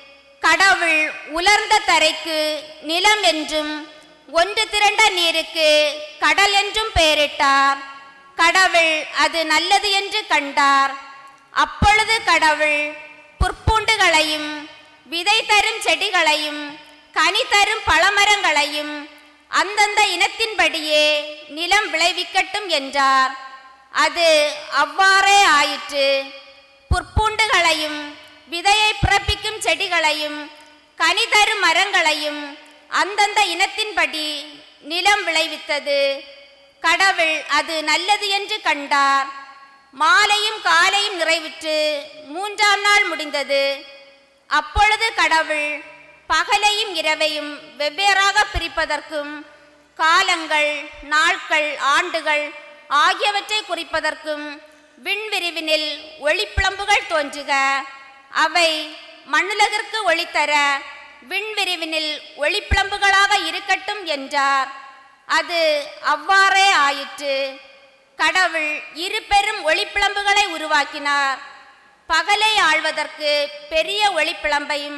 கடவுள் உலர்ந்த தரைக்கு நிலம் என்றும் ஒன்று திரண்ட நீருக்கு கடல் என்றும் பெயரிட்டார் கடவுள் அது நல்லது என்று கண்டார் அப்பொழுது கடவுள் புற்பூண்டுகளையும் விதை தரும் செடிகளையும் கனி தரும் பழமரங்களையும் அந்தந்த இனத்தின்படியே நிலம் விளைவிக்கட்டும் என்றார் அது அவ்வாறே ஆயிற்று புற்பூண்டுகளையும் விதையை பிறப்பிக்கும் செடிகளையும் கனி தரும் மரங்களையும் அந்தந்த இனத்தின்படி நிலம் விளைவித்தது கடவுள் அது நல்லது என்று கண்டார் மாலையும் காலையும் நிறைவுற்று மூன்றாம் நாள் முடிந்தது அப்பொழுது கடவுள் பகலையும் இரவையும் வெவ்வேறாக பிரிப்பதற்கும் காலங்கள் நாட்கள் ஆண்டுகள் ஆகியவற்றை குறிப்பதற்கும் விண்விரிவினில் ஒளிப்பிளம்புகள் தோன்றுக அவை மண்ணுலகிற்கு ஒளி தர விண்விரிவினில் ஒளிப்பிளம்புகளாக இருக்கட்டும் என்றார் அது அவ்வாறே ஆயிற்று கடவுள் இரு பெரும் ஒளிப்பிளம்புகளை உருவாக்கினார் பகலை ஆள்வதற்கு பெரிய ஒளிப்பிளம்பையும்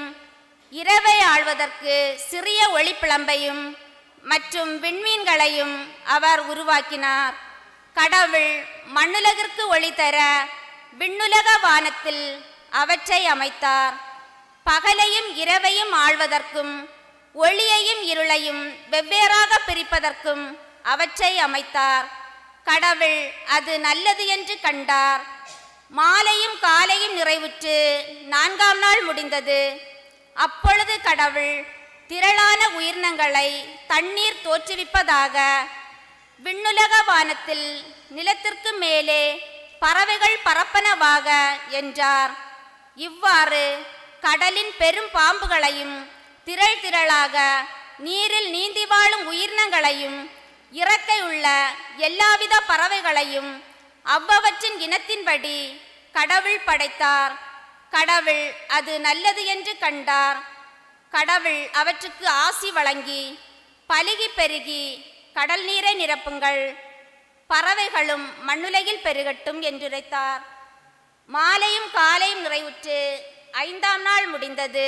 இரவை ஆள்வதற்கு சிறிய ஒளிப்பிளம்பையும் மற்றும் விண்மீன்களையும் அவர் உருவாக்கினார் கடவுள் மண்ணுலகிற்கு ஒளி தர விண்ணுலக வானத்தில் அவற்றை அமைத்தார் பகலையும் இரவையும் ஆள்வதற்கும் ஒளியையும் இருளையும் வெவ்வேறாக பிரிப்பதற்கும் அவற்றை அமைத்தார் கடவுள் அது நல்லது என்று கண்டார் மாலையும் காலையும் நிறைவுற்று நான்காம் நாள் முடிந்தது அப்பொழுது கடவுள் திரளான உயிரினங்களை தண்ணீர் தோற்றுவிப்பதாக விண்ணுலக வானத்தில் நிலத்திற்கு மேலே பறவைகள் பரப்பனவாக என்றார் இவ்வாறு கடலின் பெரும் பாம்புகளையும் திரள் திரளாக நீரில் நீந்தி வாழும் உயிரினங்களையும் இறக்கை உள்ள எல்லாவித பறவைகளையும் அவ்வவற்றின் இனத்தின்படி கடவுள் படைத்தார் கடவுள் அது நல்லது என்று கண்டார் கடவுள் அவற்றுக்கு ஆசி வழங்கி பலுகி பெருகி கடல் நீரை நிரப்புங்கள் பறவைகளும் மண்ணுலகில் பெருகட்டும் என்றுரைத்தார் மாலையும் காலையும் நிறைவுற்று ஐந்தாம் நாள் முடிந்தது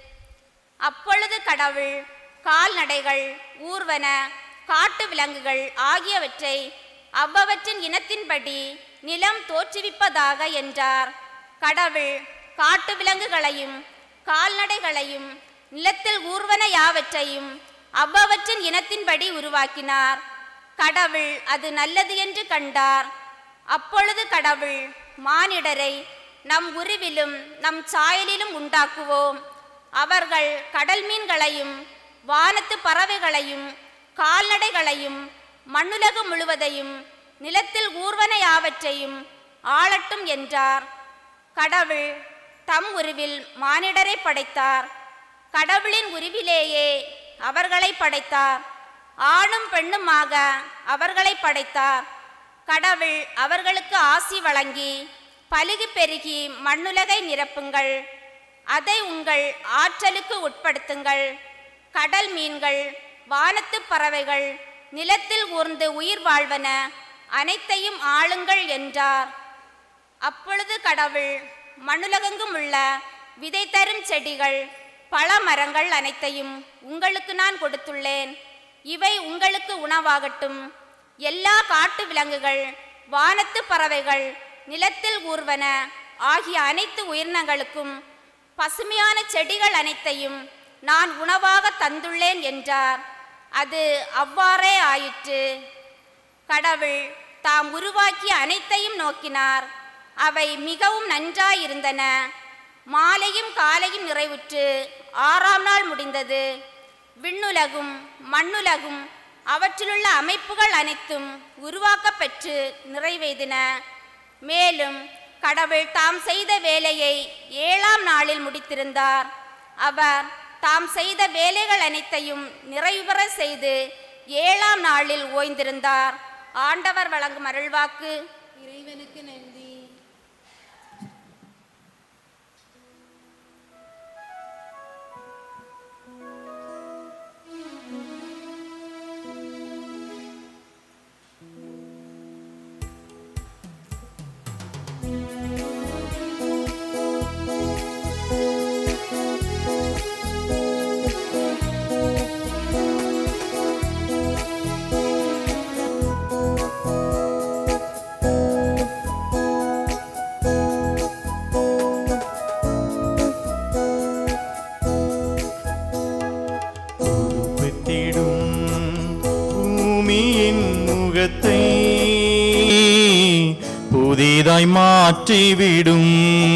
அப்பொழுது கடவுள் கால்நடைகள் ஊர்வன காட்டு விலங்குகள் ஆகியவற்றை அவ்வவற்றின் இனத்தின்படி நிலம் தோற்றுவிப்பதாக என்றார் கடவுள் காட்டு விலங்குகளையும் கால்நடைகளையும் நிலத்தில் ஊர்வன யாவற்றையும் அவ்வவற்றின் இனத்தின்படி உருவாக்கினார் கடவுள் அது நல்லது என்று கண்டார் அப்பொழுது கடவுள் மானிடரை நம் உருவிலும் நம் சாயலிலும் உண்டாக்குவோம் அவர்கள் கடல் மீன்களையும் வானத்து பறவைகளையும் கால்நடைகளையும் மண்ணுலகம் முழுவதையும் நிலத்தில் ஊர்வன யாவற்றையும் ஆளட்டும் என்றார் கடவுள் தம் உருவில் மானிடரை படைத்தார் கடவுளின் உருவிலேயே அவர்களை படைத்தார் ஆணும் பெண்ணுமாக அவர்களை படைத்தார் கடவுள் அவர்களுக்கு ஆசி வழங்கி பலுகி பெருகி மண்ணுலகை நிரப்புங்கள் அதை உங்கள் ஆற்றலுக்கு உட்படுத்துங்கள் கடல் மீன்கள் வானத்து பறவைகள் நிலத்தில் ஊர்ந்து உயிர் வாழ்வன அனைத்தையும் ஆளுங்கள் என்றார் அப்பொழுது கடவுள் மண்ணுலகெங்கும் உள்ள விதை தரும் செடிகள் பழ மரங்கள் அனைத்தையும் உங்களுக்கு நான் கொடுத்துள்ளேன் இவை உங்களுக்கு உணவாகட்டும் எல்லா காட்டு விலங்குகள் வானத்து பறவைகள் நிலத்தில் ஊர்வன ஆகிய அனைத்து உயிரினங்களுக்கும் பசுமையான செடிகள் அனைத்தையும் நான் உணவாக தந்துள்ளேன் என்றார் அது அவ்வாறே ஆயிற்று கடவுள் தாம் உருவாக்கிய அனைத்தையும் நோக்கினார் அவை மிகவும் நன்றாயிருந்தன மாலையும் காலையும் நிறைவுற்று ஆறாம் நாள் முடிந்தது விண்ணுலகும் மண்ணுலகும் அவற்றிலுள்ள அமைப்புகள் அனைத்தும் உருவாக்கப் பெற்று நிறைவேதின மேலும் கடவுள் தாம் செய்த வேலையை ஏழாம் நாளில் முடித்திருந்தார் அவர் தாம் செய்த வேலைகள் அனைத்தையும் நிறைவுபெற செய்து ஏழாம் நாளில் ஓய்ந்திருந்தார் ஆண்டவர் வழங்கும் அருள்வாக்கு இறைவனுக்கு நன்றி பெற்றிடும் பூமியின் முகத்தை புதிதாய் மாற்றிவிடும்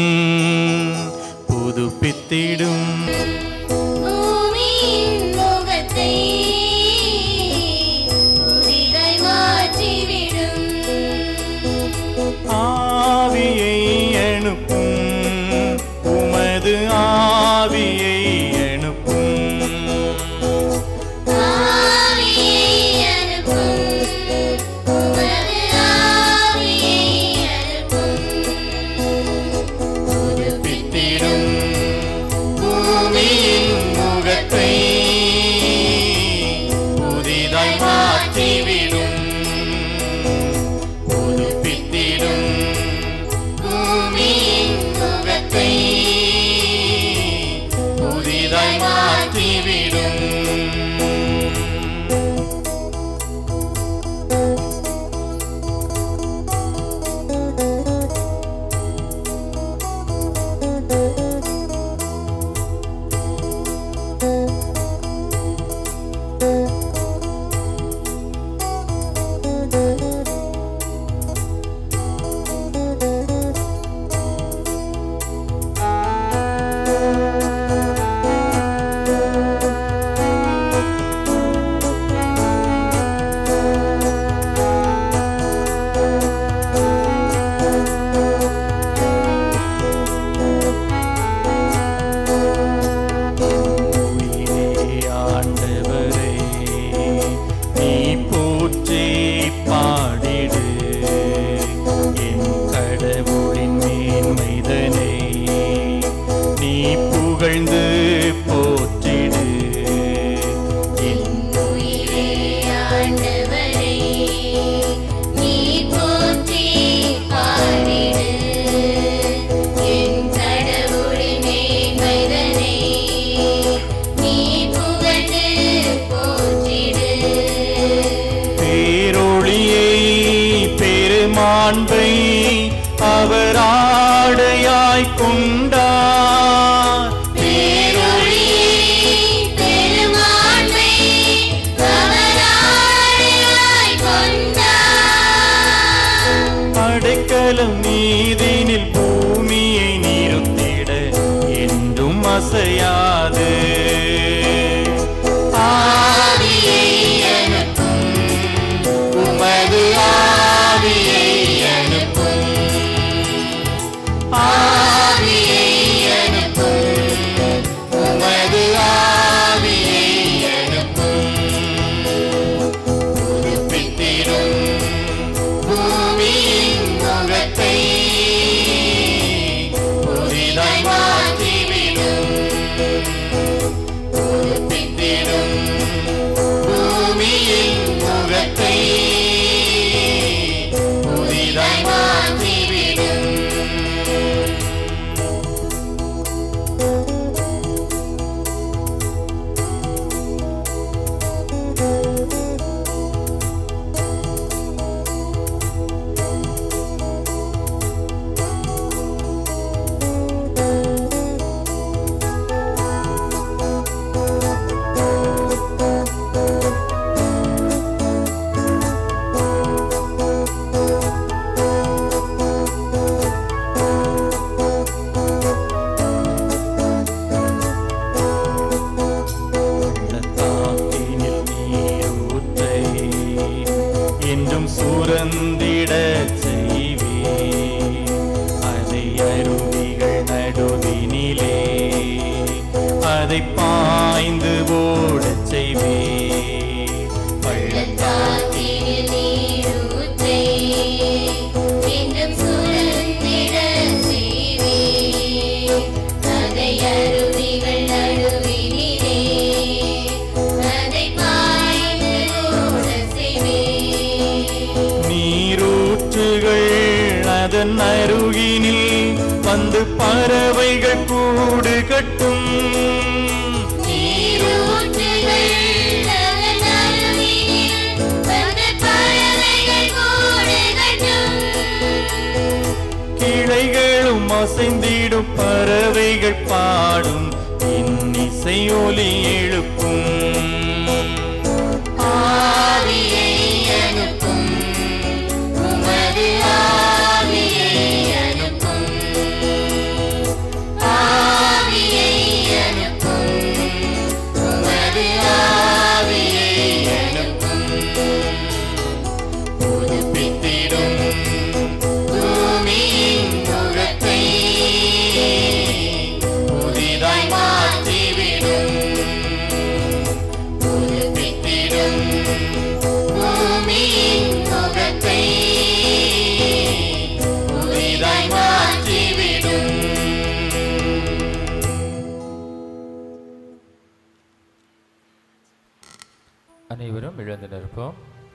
புதுப்பித்திடும் பூமியின் முகத்தை புதிதாய் மாற்றிவிடும் ஆவியை அனுப்பும் உமது ஆவியை அனுப்பும் ஆவியை அனுப்பும் உமது ஆவியை அனுப்பும் புதுப்பித்திடும் பூமியின் முகத்தை புதிதாய் மாற்றிவிடும் புதுப்பித்திடும் பூமியின் முகத்தை புதிதாய் மாற்றிவிடும் உயிரே ஆண்டவரே நீ போற்றி பாடிடு என் கடவுளின் மேன்மைதனை நீ புகழ்ந்து போற்றிடு என் உயிரே ஆண்டவரே நீ போற்றி பாடிடு என் கடவுளின் மேன்மைதனை நீ புகழ்ந்து போற்றிடு பேரொளியை பெருமாண்பை அவர் ஆடையாய் கொண்டார் பேரொளியை பெருமாண்மை அவராடையாய் கொண்டார் அடைக்கலம் நீதினில் பூமியை நிறுத்திட என்றும் அசையாது ஆவியை அனுப்பும் உமது ஆவியை அனுப்பும் ஆவியை அனுப்பும் உமது ஆவியை அனுப்பும் புதுப்பித்திடும் பூமியின் முகத்தை புதிதாய் மாற்றிவிடும் புதுப்பித்திடும் பூமியின் முகத்தை புதிதாய் மாற்றிவிடும் பள்ளத்தாக்கினில் நீரூற்றை என்றும் சுரந்திட செய்வே அதை அருவிகள் நடுவினிலே அதை பாய்ந்து ஓடச் செய்வே பள்ளத்தாக்கினில் காத்தினில் நீரூற்றை என்றும் சுரந்திட செய்வே அதை அருவிகள் நடுவினிலே அதை பாய்ந்து ஓடச் செய்வே அதன் அருகினில் வந்து பறவைகள் கூடு கட்டும் நீரூற்றுகள் அதன் அருகினில் வந்து பறவைகள் கூடு கட்டும். கிளைகளும் அசைந்திடும் பறவைகள் பாடும் இன்னிசை ஒலி எழுப்பும் ஆவியை அனுப்பும் உமது ஆவியை அனுப்பும் ஆவியை அனுப்பும் உமது ஆவியை அனுப்பும் புதுப்பித்திடும் பூமியின் முகத்தை புதிதாய் மாற்றிவிடும் புதுப்பித்திடும் பூமியின் முகத்தை புதிதாய் மாற்றிவிடும் அனைவரும் எழுந்து நிற்போம்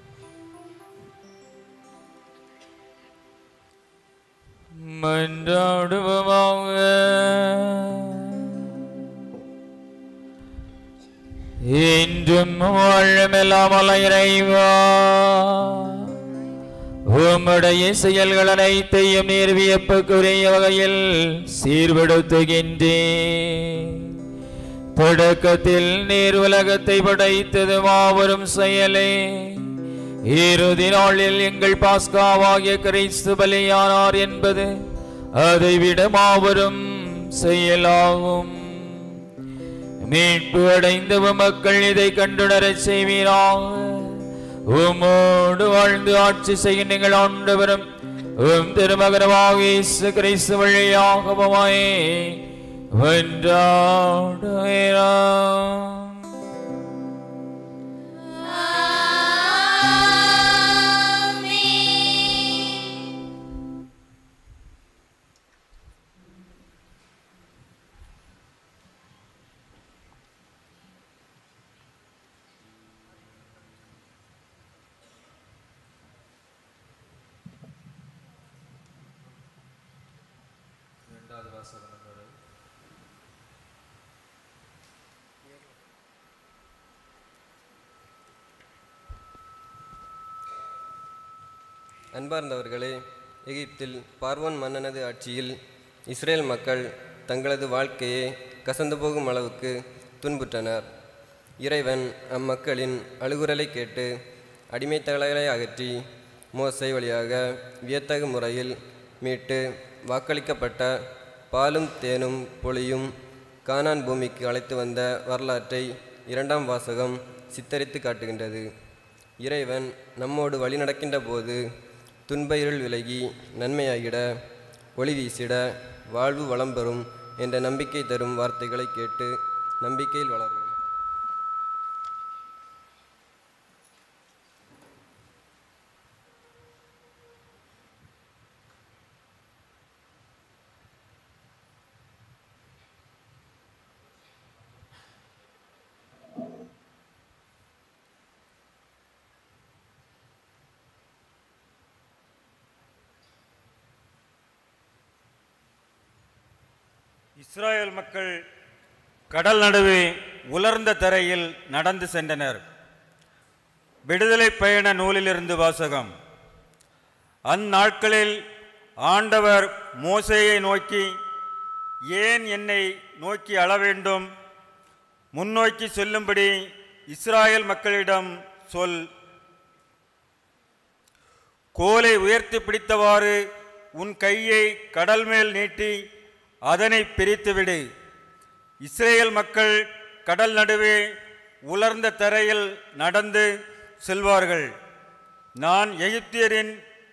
மன்றாடுவோமாக இன்றும் வாழமெல்லாம் இறைவா உம்முடைய செயல்கள் அனைத்தையும் நீர் வியப்புக்குரிய வகையில் சீர்படுத்துகின்றேன் தொடக்கத்தில் நீர் உலகத்தை படைத்தது மாபெரும் செயலே இறுதி நாளில் எங்கள் பாஸ்காவாகிய கிறிஸ்து பலியானார் என்பது அதைவிட மாபெரும் செயலாகும் மீட்பு அடைந்த மக்கள் இதை கண்டுணரச் செய்வீராக உம்மோடு வாழ்ந்து ஆட்சி செய்ய நீங்கள் ஆண்டவரும் உம் திருமகனமாக இயேசு கிறிஸ்து வழியாகவுமாயே வென்றாடுகிறார் இரண்டாவது வாசகம் நம்பர் அன்பார்ந்தவர்களே எகிப்தில் பார்வோன் மன்னனது ஆட்சியில் இஸ்ரேல் மக்கள் தங்களது வாழ்க்கையை கசந்து போகும் அளவுக்கு துன்புற்றனர் இறைவன் அம்மக்களின் அழுகுரலை கேட்டு அடிமைத்தலைகளை அகற்றி மோசை வழியாக வியத்தகு முறையில் மீட்டு வாக்களிக்கப்பட்ட பாலும் தேனும் பொழியும் கானான் பூமிக்கு அழைத்து வந்த வரலாற்றை இரண்டாம் வாசகம் சித்தரித்து காட்டுகின்றது இறைவன் நம்மோடு வழி நடக்கின்ற போது துன்ப இருள் விலகி நன்மையாகிட ஒளி வீசிட வாழ்வு வளம் பெறும் என்ற நம்பிக்கை தரும் வார்த்தைகளை கேட்டு நம்பிக்கையில் வளருவோம் இஸ்ராயேல் மக்கள் கடல் நடுவே உலர்ந்த தரையில் நடந்து சென்றனர் விடுதலை பயண நூலிலிருந்து வாசகம் அந்நாட்களில் ஆண்டவர் மோசேயை நோக்கி ஏன் என்னை நோக்கி அழ வேண்டும் முன்னோக்கி செல்லும்படி இஸ்ராயேல் மக்களிடம் சொல் கோலை உயர்த்தி பிடித்தவாறு உன் கையை கடல் மேல் நீட்டி அதனை பிரித்துவிடு இஸ்ரேல் மக்கள் கடல் நடுவே உலர்ந்த தரையில் நடந்து செல்வார்கள் நான் எகிப்தியரின்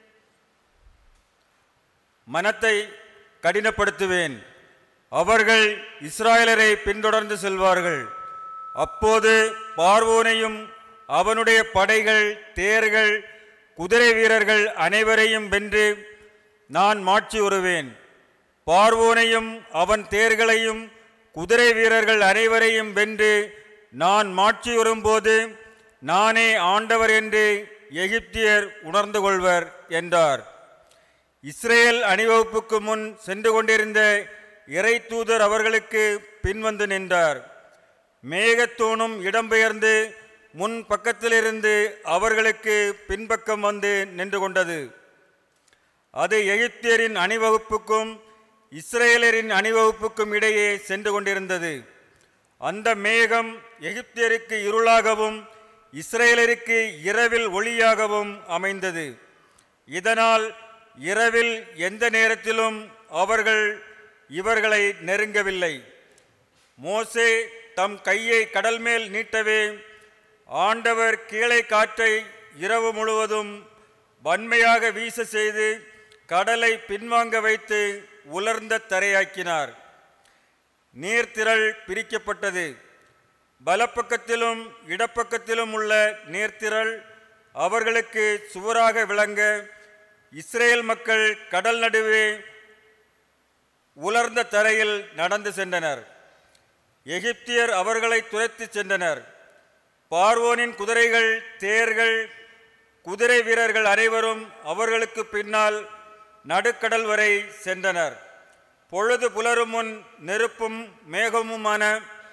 மனத்தை கடினப்படுத்துவேன் அவர்கள் இஸ்ராயலரை பின்தொடர்ந்து செல்வார்கள் அப்போது பார்வோனையும் அவனுடைய படைகள் தேர்கள் குதிரை வீரர்கள் அனைவரையும் வென்று நான் மாட்சி வருவேன் பார்வோனையும் அவன் தேர்களையும் குதிரை வீரர்கள் அனைவரையும் வென்று நான் மாட்சி வரும்போது நானே ஆண்டவர் என்று எகிப்தியர் உணர்ந்து கொள்வர் என்றார் இஸ்ரேல் அணிவகுப்புக்கு முன் சென்று கொண்டிருந்த இறை தூதர் அவர்களுக்கு பின்வந்து நின்றார் மேகத்தூணும் இடம்பெயர்ந்து முன் பக்கத்திலிருந்து அவர்களுக்கு பின்பக்கம் வந்து நின்று கொண்டது அது எகிப்தியரின் அணிவகுப்புக்கும் இஸ்ரேலரின் அணிவகுப்புக்கும் இடையே சென்று கொண்டிருந்தது அந்த மேகம் எகிப்தியருக்கு இருளாகவும் இஸ்ரேலருக்கு இரவில் ஒளியாகவும் அமைந்தது இதனால் இரவில் எந்த நேரத்திலும் அவர்கள் இவர்களை நெருங்கவில்லை மோசே தம் கையை கடல் மேல் நீட்டவே ஆண்டவர் கீழே காற்றை இரவு முழுவதும் வன்மையாக வீச செய்து கடலை பின்வாங்க வைத்து உலர்ந்த தரையாக்கினார் நீர்த்திரள் பிரிக்கப்பட்டது பலப்பக்கத்திலும் இடப்பக்கத்திலும் உள்ள நீர்த்திரள் அவர்களுக்கு சுவராக விளங்க இஸ்ரேல் மக்கள் கடல் நடுவே உலர்ந்த தரையில் நடந்து சென்றனர் எகிப்தியர் அவர்களை துரத்திச் சென்றனர் பார்வோனின் குதிரைகள் தேர்கள் குதிரை வீரர்கள் அனைவரும் அவர்களுக்கு பின்னால் நடுக்கடல் வரை சென்றனர் பொழுது புலரும் முன் நெருப்பும் மேகமுமான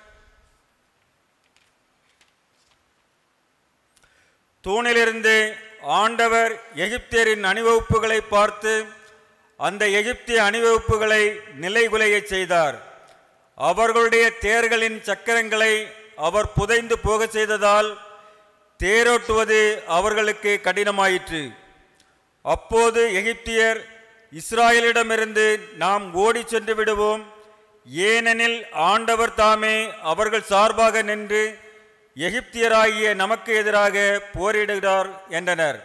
தூணிலிருந்து ஆண்டவர் எகிப்தியரின் அணிவகுப்புகளை பார்த்து அந்த எகிப்திய அணிவகுப்புகளை நிலைகுலையச் செய்தார் அவர்களுடைய தேர்களின் சக்கரங்களை அவர் புதைந்து போகச் செய்ததால் தேரோட்டுவது அவர்களுக்கு கடினமாயிற்று அப்போது எகிப்தியர் இஸ்ராயலிடமிருந்து நாம் ஓடிச் சென்று விடுவோம் ஏனெனில் ஆண்டவர் தாமே அவர்கள் சார்பாக நின்று எகிப்தியராகிய நமக்கு எதிராக போரிடுகிறார் என்றனர்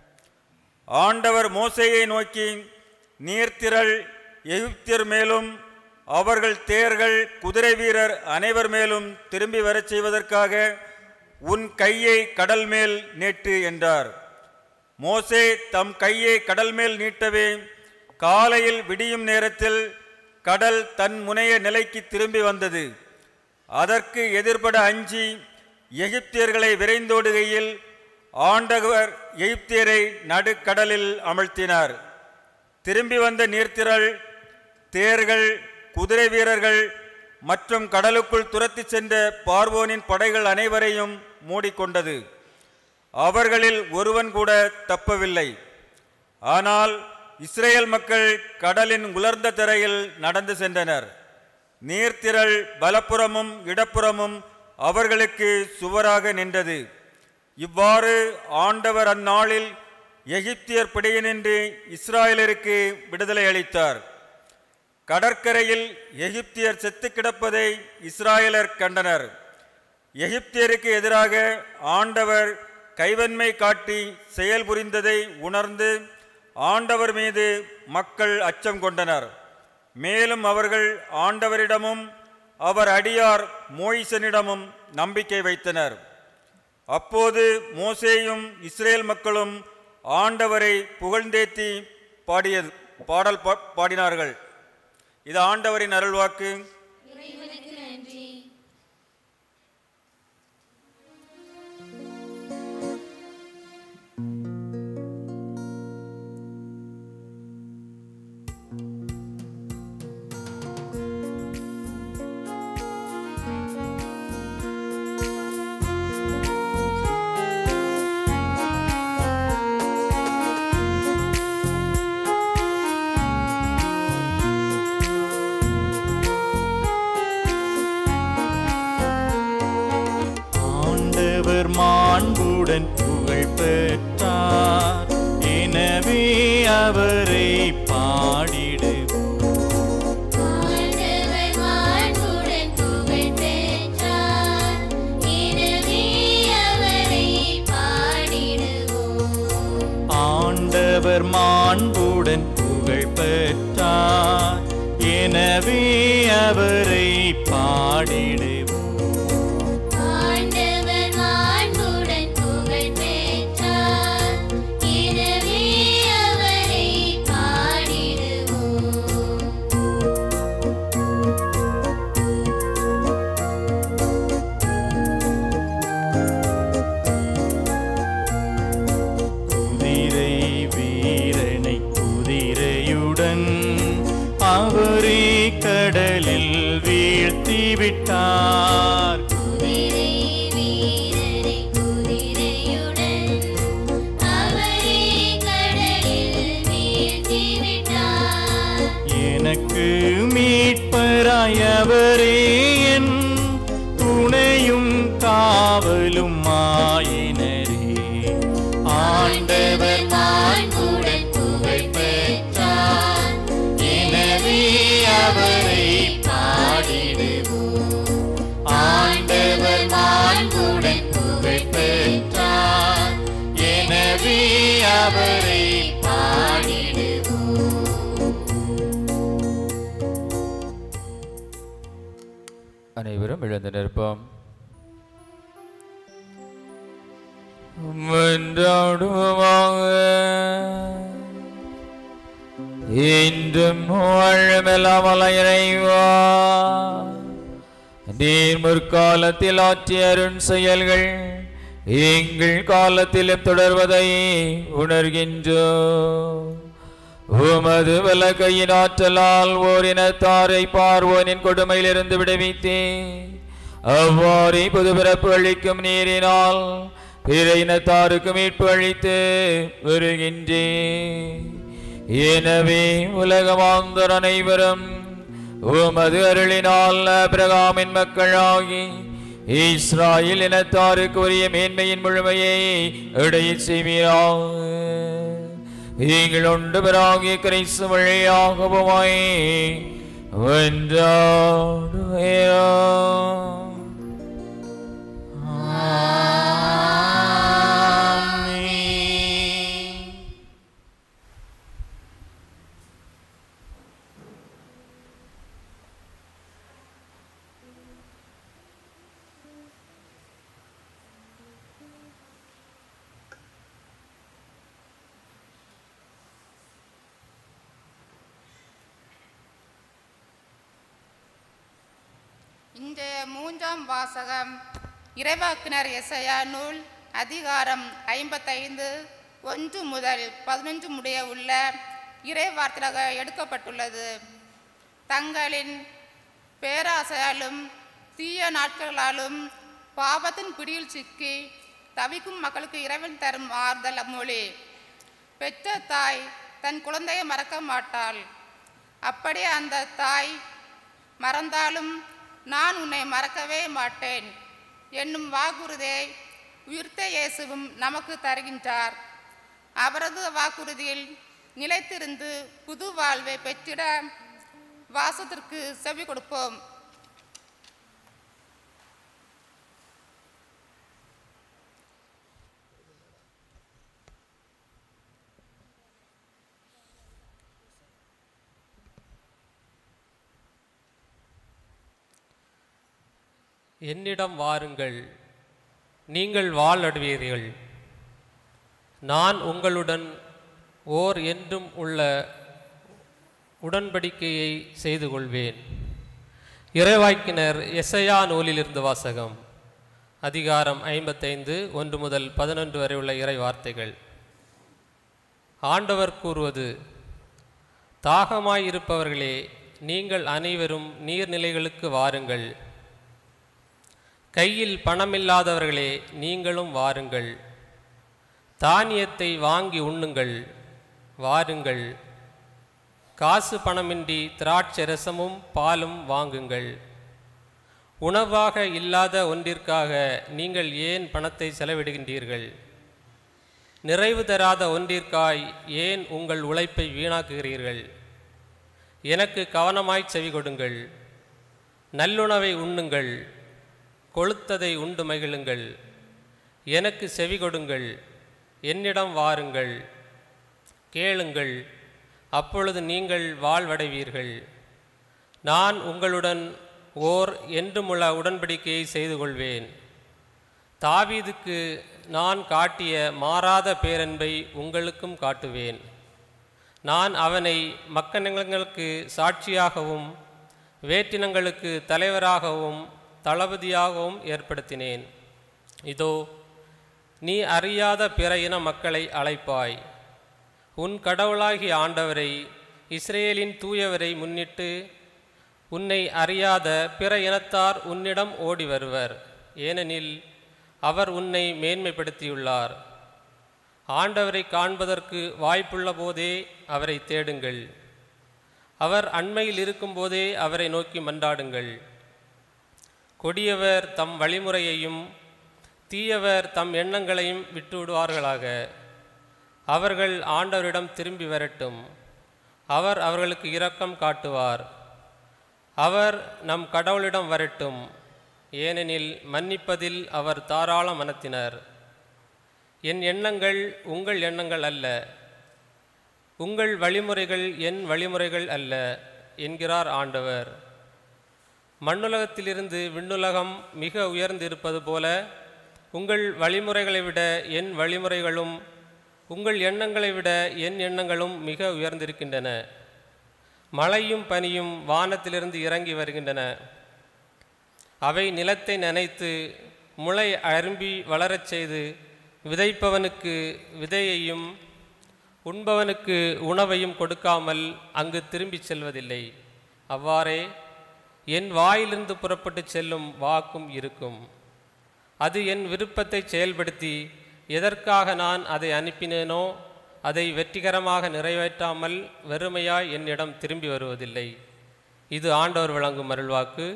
ஆண்டவர் மோசேயை நோக்கி நீர்த்திரள் எகிப்தியர் மேலும் அவர்கள் தேர்கள் குதிரை வீரர் அனைவர் மேலும் திரும்பி வரச் செய்வதற்காக உன் கையை கடல் மேல் நீட்டு என்றார் மோசே தம் கையை கடல் மேல் நீட்டவே காலையில் விடியும் நேரத்தில் கடல் தன் முனைய நிலைக்கு திரும்பி வந்தது அதற்கு எதிர்பட அஞ்சி எகிப்தியர்களை விரைந்தோடுகையில் ஆண்டவர் எகிப்தியரை நடுக்கடலில் அமழ்த்தினார் திரும்பி வந்த நீர்த்திரள் தேர்கள் குதிரை வீரர்கள் மற்றும் கடலுக்குள் துரத்தி சென்ற பார்வோனின் படைகள் அனைவரையும் மூடிக்கொண்டது அவர்களில் ஒருவன் கூட தப்பவில்லை ஆனால் இஸ்ரேல் மக்கள் கடலின் உலர்ந்த தரையில் நடந்து சென்றனர் நீர்த்திரள் பலப்புறமும் இடப்புறமும் அவர்களுக்கு சுவராக நின்றது இவ்வாறு ஆண்டவர் அந்நாளில் எகிப்தியர் பிடியினின்று இஸ்ராயலருக்கு விடுதலை அளித்தார் கடற்கரையில் எகிப்தியர் செத்து கிடப்பதை இஸ்ராயலர் கண்டனர் எகிப்தியருக்கு எதிராக ஆண்டவர் கைவன்மை காட்டி செயல் புரிந்ததை உணர்ந்து ஆண்டவர் மீது மக்கள் அச்சம் கொண்டனர் மேலும் அவர்கள் ஆண்டவரிடமும் அவர் அடியார் மோயிசனிடமும் நம்பிக்கை வைத்தனர் அப்போது மோசேயும் இஸ்ரேல் மக்களும் ஆண்டவரை புகழ்ந்தேத்தி பாடியது பாடல் பா- பாடினார்கள் இது ஆண்டவரின் அருள்வாக்கு இறைவனுக்கு நன்றி ஆண்டவர் மாண்புடன் புகழ் பெற்றார் எனவே அவரை பாடிடுவோம் ஆண்டவர் மாண்புடன் புகழ் பெற்றார். எனவே அவரை பாடிடுவோம். ஆண்டவர் மாண்புடன் புகழ் பெற்றார் எனவே அவரை பாடிடுவோம் ஆண்டவர் மாண்புடன் புகழ் பெற்றார். எனவே அவரை பாடிடுவோம் குதிரை வீரனை குதிரை காவலும் ஆயினரே ஆண்டவர் மாண்புடன் புகழ் பெற்றார் எனவே அவரை பாடிடுவோம் ஆண்டவர் மாண்புடன் புகழ் பெற்றார் எனவே அவரை பாடிடுவோம் அனைவரும் எழுந்து நிற்போம் மன்றாடுவாங்க இன்றும் வாழமெல்லாம் இறைவா நீர் முற்காலத்தில் ஆற்றிய அருண் செயல்கள் எங்கள் காலத்திலும் தொடர்வதை உணர்கின்றோ உமது விலகையின் ஆற்றலால் ஓரினத்தாரை பார்வோனின் கொடுமையிலிருந்து விடுவித்தே அவ்வாறே புதுபிறப்பு அளிக்கும் நீரினால் பிற இனத்தாருக்கு மீட்பு அளித்து வருகின்றே எனவே உலகமாந்தர் அனைவரும் உமது அருளினால் பிரகாமின் மக்களாகி இஸ்ராயல் இனத்தாருக்கு உரிய மேன்மையின் முழுமையை இடைய செய்வீராக நீங்கள் ஒன்று பெறாகிய கிறிஸ்து வழியாகவுமாய் வென்றாடுவேரா இந்த மூன்றாம் வாசகம் இறைவாக்கினர் எசையா நூல் அதிகாரம் ஐம்பத்தைந்து ஒன்று முதல் பதினொன்று முடிய உள்ள இறைவார்த்தையாக எடுக்கப்பட்டுள்ளது தங்களின் பேராசையாலும் தீய நாட்களாலும் பாவத்தின் பிடியில் சிக்கி தவிக்கும் மக்களுக்கு இறைவன் தரும் ஆறுதல் மொழி பெற்ற தாய் தன் குழந்தையை மறக்க மாட்டாள் அப்படியே அந்த தாய் மறந்தாலும் நான் உன்னை மறக்கவே மாட்டேன் என்னும் வாக்குறுதியை உயிர்த்த இயேசுவும் நமக்கு தருகின்றார் அவரது வாக்குறுதியில் நிலைத்திருந்து புது வாழ்வை பெற்றிட வாசத்திற்கு செவி கொடுப்போம் என்னிடம் வாருங்கள் நீங்கள் வாழ்நடுவீர்கள் நான் உங்களுடன் ஓர் என்றும் உள்ள உடன்படிக்கையை செய்து கொள்வேன் இறைவாக்கினர் எசையா நூலிலிருந்து வாசகம் அதிகாரம் ஐம்பத்தைந்து ஒன்று முதல் பதினொன்று வரை உள்ள இறை வார்த்தைகள் ஆண்டவர் கூறுவது தாகமாயிருப்பவர்களே நீங்கள் அனைவரும் நீர்நிலைகளுக்கு வாருங்கள் கையில் பணமில்லாதவர்களே நீங்களும் வாருங்கள் தானியத்தை வாங்கி உண்ணுங்கள் வாருங்கள் காசு பணமின்றி திராட்சை ரசமும் பாலும் வாங்குங்கள் உணவாக இல்லாத ஒன்றிற்காக நீங்கள் ஏன் பணத்தை செலவிடுகின்றீர்கள் நிறைவு தராத ஒன்றிற்காய் ஏன் உங்கள் உழைப்பை வீணாக்குகிறீர்கள் எனக்கு கவனமாய் செவி கொடுங்கள் நல்லுணவை உண்ணுங்கள் கொளுத்ததை உண்டு மகிழுங்கள் எனக்கு செவி கொடுங்கள் என்னிடம் வாருங்கள் கேளுங்கள் அப்பொழுது நீங்கள் வாழ்வடைவீர்கள் நான் உங்களுடன் ஓர் என்றுமுள்ள உடன்படிக்கையை செய்து கொள்வேன் தாவீதுக்கு நான் காட்டிய மாறாத பேரன்பை உங்களுக்கும் காட்டுவேன் நான் அவனை மக்களினங்களுக்கு சாட்சியாகவும் வேற்றினங்களுக்கு தலைவராகவும் தளபதியாகவும் ஏற்படுத்தினேன் இதோ நீ அறியாத பிற இன மக்களை அழைப்பாய் உன் கடவுளாகிய ஆண்டவரை இஸ்ரேலின் தூயவரை முன்னிட்டு உன்னை அறியாத பிற இனத்தார் உன்னிடம் ஓடி வருவர் ஏனெனில் அவர் உன்னை மேன்மைப்படுத்தியுள்ளார் ஆண்டவரை காண்பதற்கு வாய்ப்புள்ள போதே அவரை தேடுங்கள் அவர் அண்மையில் இருக்கும்போதே அவரை நோக்கி மன்றாடுங்கள் கொடியவர் தம் வழிமுறையையும் தீயவர் தம் எண்ணங்களையும் விட்டு விடுவார்களாக அவர்கள் ஆண்டவரிடம் திரும்பி வரட்டும் அவர் அவர்களுக்கு இரக்கம் காட்டுவார் அவர் நம் கடவுளிடம் வரட்டும் ஏனெனில் மன்னிப்பதில் அவர் தாராள மனத்தினர் என் எண்ணங்கள் உங்கள் எண்ணங்கள் அல்ல உங்கள் வழிமுறைகள் என் வழிமுறைகள் அல்ல என்கிறார் ஆண்டவர் மண்ணுலகத்திலிருந்து விண்ணுலகம் மிக உயர்ந்து இருப்பது போல உங்கள் வழிமுறைகளை விட என் வழிமுறைகளும் உங்கள் எண்ணங்களை விட என் எண்ணங்களும் மிக உயர்ந்திருக்கின்றன மழையும் பனியும் வானத்திலிருந்து இறங்கி வருகின்றன அவை நிலத்தை நனைத்து முளை அரும்பி வளரச் செய்து விதைப்பவனுக்கு விதையையும் உண்பவனுக்கு உணவையும் கொடுக்காமல் அங்கு திரும்பிச் செல்வதில்லை அவ்வாறே என் வாயிலிருந்து புறப்பட்டு செல்லும் வாக்கும் இருக்கும் அது என் விருப்பத்தை செயல்படுத்தி எதற்காக நான் அதை அனுப்பினேனோ அதை வெற்றிகரமாக நிறைவேற்றாமல் வெறுமையாய் என்னிடம் திரும்பி வருவதில்லை இது ஆண்டவர் வழங்கும் அருள்வாக்கு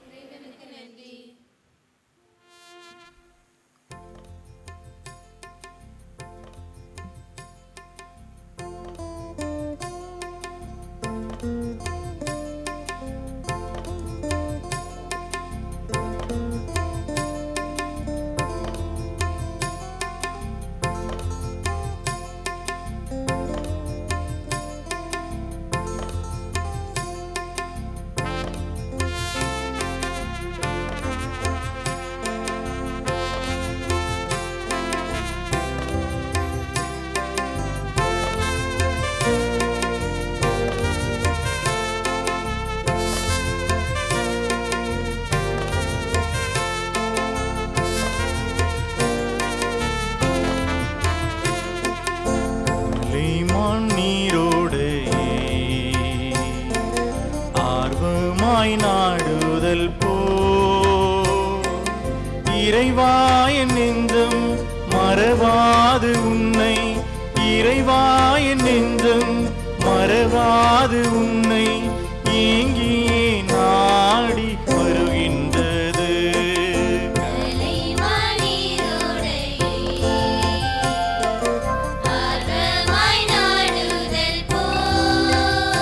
லைமான் நீரோடு ஆர்வமாய் நாடுதல் போ இறைவாய நெஞ்சம் மறவாது உன்னை இறைவாய நெஞ்சம் மறவாது உன்னை ஏங்கியே நாடி வருகின்றது ஆர்வமாய் நாடுதல் போல்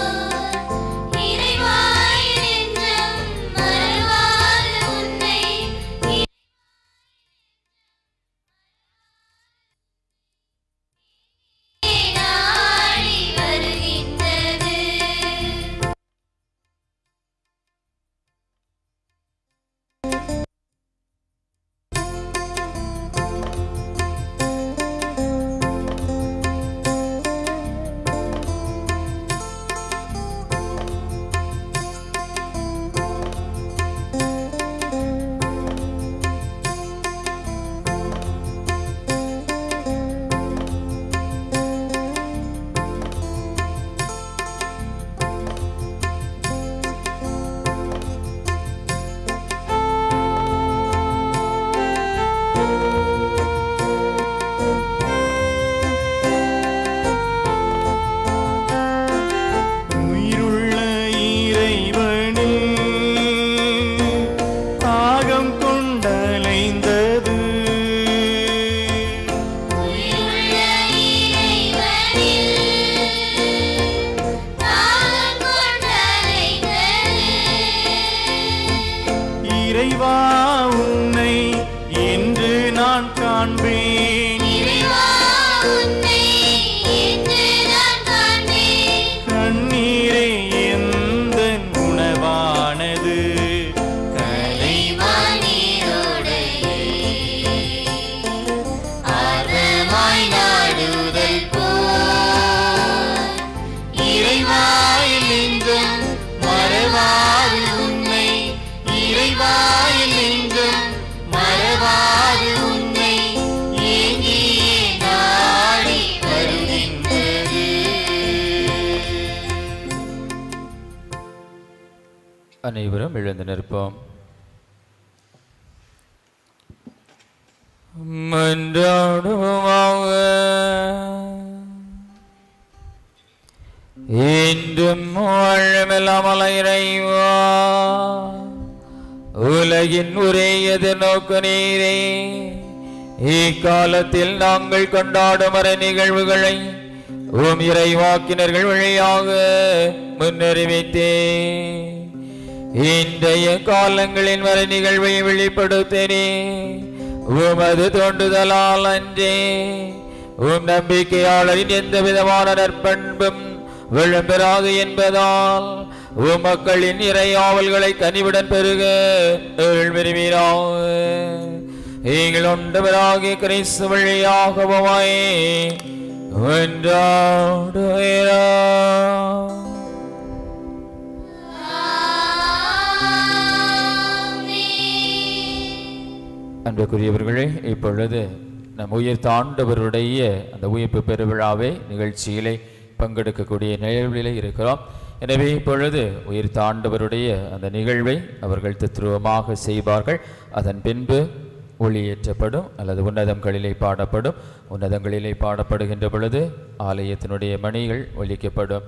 இறைவாய் நெஞ்சம் மறவாது உன்னை நாடி வருகின்றது உயிருள்ள இறைவனே தாகம் கொண்டலைந்தது உயிருள்ள இறைவனில் தாகம் கொண்டலைந்தது இறைவா உன்னை என்று நான் காண்பேன் இறைவா உன்னை என்று நான் காண்பேன் கண்ணீரே எந்த உணவானது கலைவாணியோடு ஆர்வமாய் நாடுதல் போல் இறைவாய் நெஞ்சம் மறவாது உன்னை இறைவாய் நெஞ்சம் மறவாது உன்னை ஏங்கியே நாடி வருகின்றது அனைவரும் எழுந்து நிற்போம் மன்றாடுவோமாக இன்றும் வாழமெல்லாம் இறைவா உலகின் ஒரே எதிர்நோக்கு நீரே இக்காலத்தில் நாங்கள் கொண்டாடும் மர நிகழ்வுகளை உம் இறைவாக்கினர்கள் வழியாக முன்னறிவித்தே இன்றைய காலங்களின் வர நிகழ்வை வெளிப்படுத்தினே உமது தோண்டுதலால் அன்றே உம் நம்பிக்கையாளரின் எந்த விதமான நற்பண்பும் விளம்பெறாது என்பதால் உம் மக்களின் இறையாவல்களை கனிவுடன் பெருக விரும்பினாக நீங்கள் உண்டவராகிய கிறிஸ்து வழியாகவுமாய் ஒன்றாடுகிறா அன்புக்குரியவர்களே இப்பொழுது நம் உயிர் தாண்டவருடைய அந்த உயிர்ப்பு பெருவிழாவை நிகழ்ச்சியிலே பங்கெடுக்கக்கூடிய நிகழ்விலே இருக்கிறோம் எனவே இப்பொழுது உயிர் தாண்டவருடைய அந்த நிகழ்வை அவர்கள் தத்துருவமாக செய்வார்கள் அதன் பின்பு ஒளியேற்றப்படும் அல்லது உன்னதங்களிலே பாடப்படும் உன்னதங்களிலே பாடப்படுகின்ற பொழுது ஆலயத்தினுடைய மணிகள் ஒலிக்கப்படும்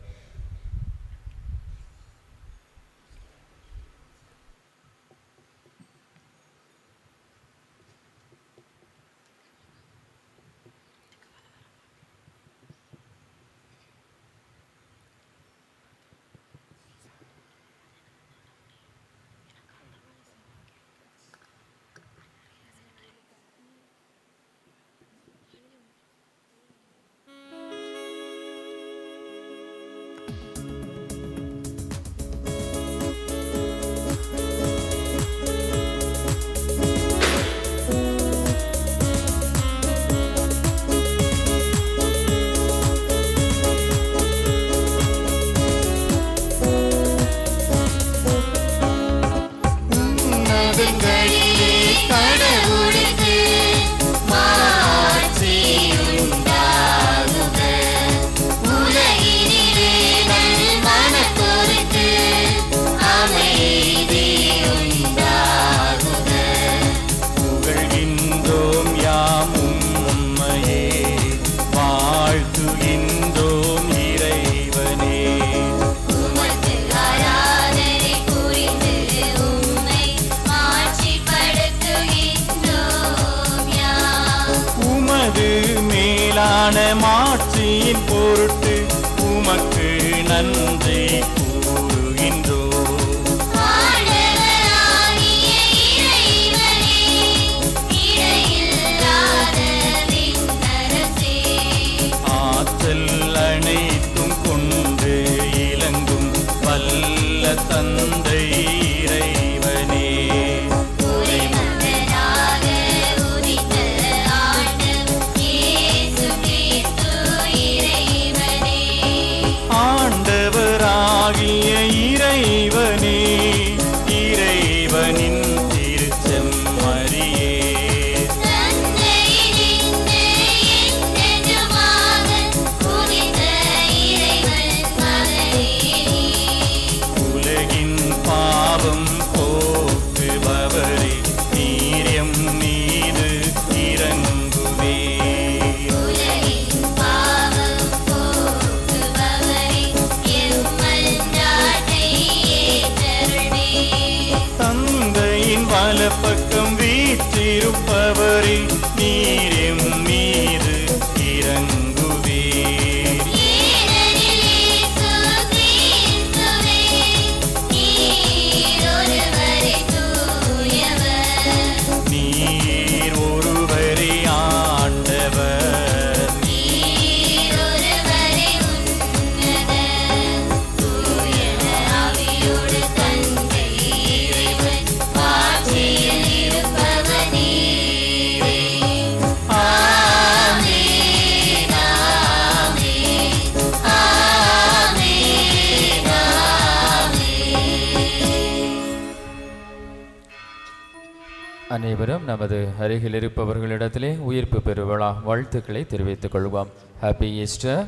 உன்னதங்களிலே கடவுளுக்கு மாட்சி உண்டாகுக. உலகினிலே நல்மனத்தோருக்கு அமைதி உண்டாகுக. புகழ்கின்றோம் யாம் உம்மையே வாழ்த்துகின்றோம் இறைவனே உமக்கு ஆராதனை புரிந்து உம்மை மாட்சிப்படுத்துகின்றோம் யாம். உமது மேலான மாட்சியின் பொருட்டு உமக்கு நன்றி கூறுகின்றோம் ஆண்டவராகிய இறைவனே, இடையில்லாத விண்ணரசே, ஆற்றல் அனைத்தும் கொண்டு இலங்கும் வல்ல தந்தை இறைவனே உரைமகனாக உதித்த ஆண்டவர் இயேசு கிறிஸ்து இறைவனே. ஆண்டவராகிய இறைவனே இறைவனின் திருச்செம்மறியே தந்தையினின்று என்றென்றுமாக உதித்த இறைவன் மகனே உலகின் பாவம் போக்குபவரே நீரியம் மீது இறங்குவே உலகின் பாவம் போக்குபவரே, எம்மன்றாட்டை ஏற்றருள்வே. தந்தையின் வலப்பக்கம் வீற்றிருப்பவரே நீரியம் மீது இறங்குவே ஏனெனில் இயேசு கிறிஸ்துவே, நீர் ஒருவரே தூயவர். நீர் ஒருவரே ஆண்டவர் நீர் ஒருவரே உன்னதர். தூய ஆவியோடு தந்தை இறைவன் ஆட்சியில் இருப்பவர் நீரே. ஆமென், ஆமென், ஆமென், ஆமென். அனைவரும் நமது அருகில் இருப்பவர்களிடத்திலே உயிர்ப்பு பெருவிழா வாழ்த்துக்களை தெரிவித்துக் கொள்வோம் ஹாப்பி ஈஸ்டர்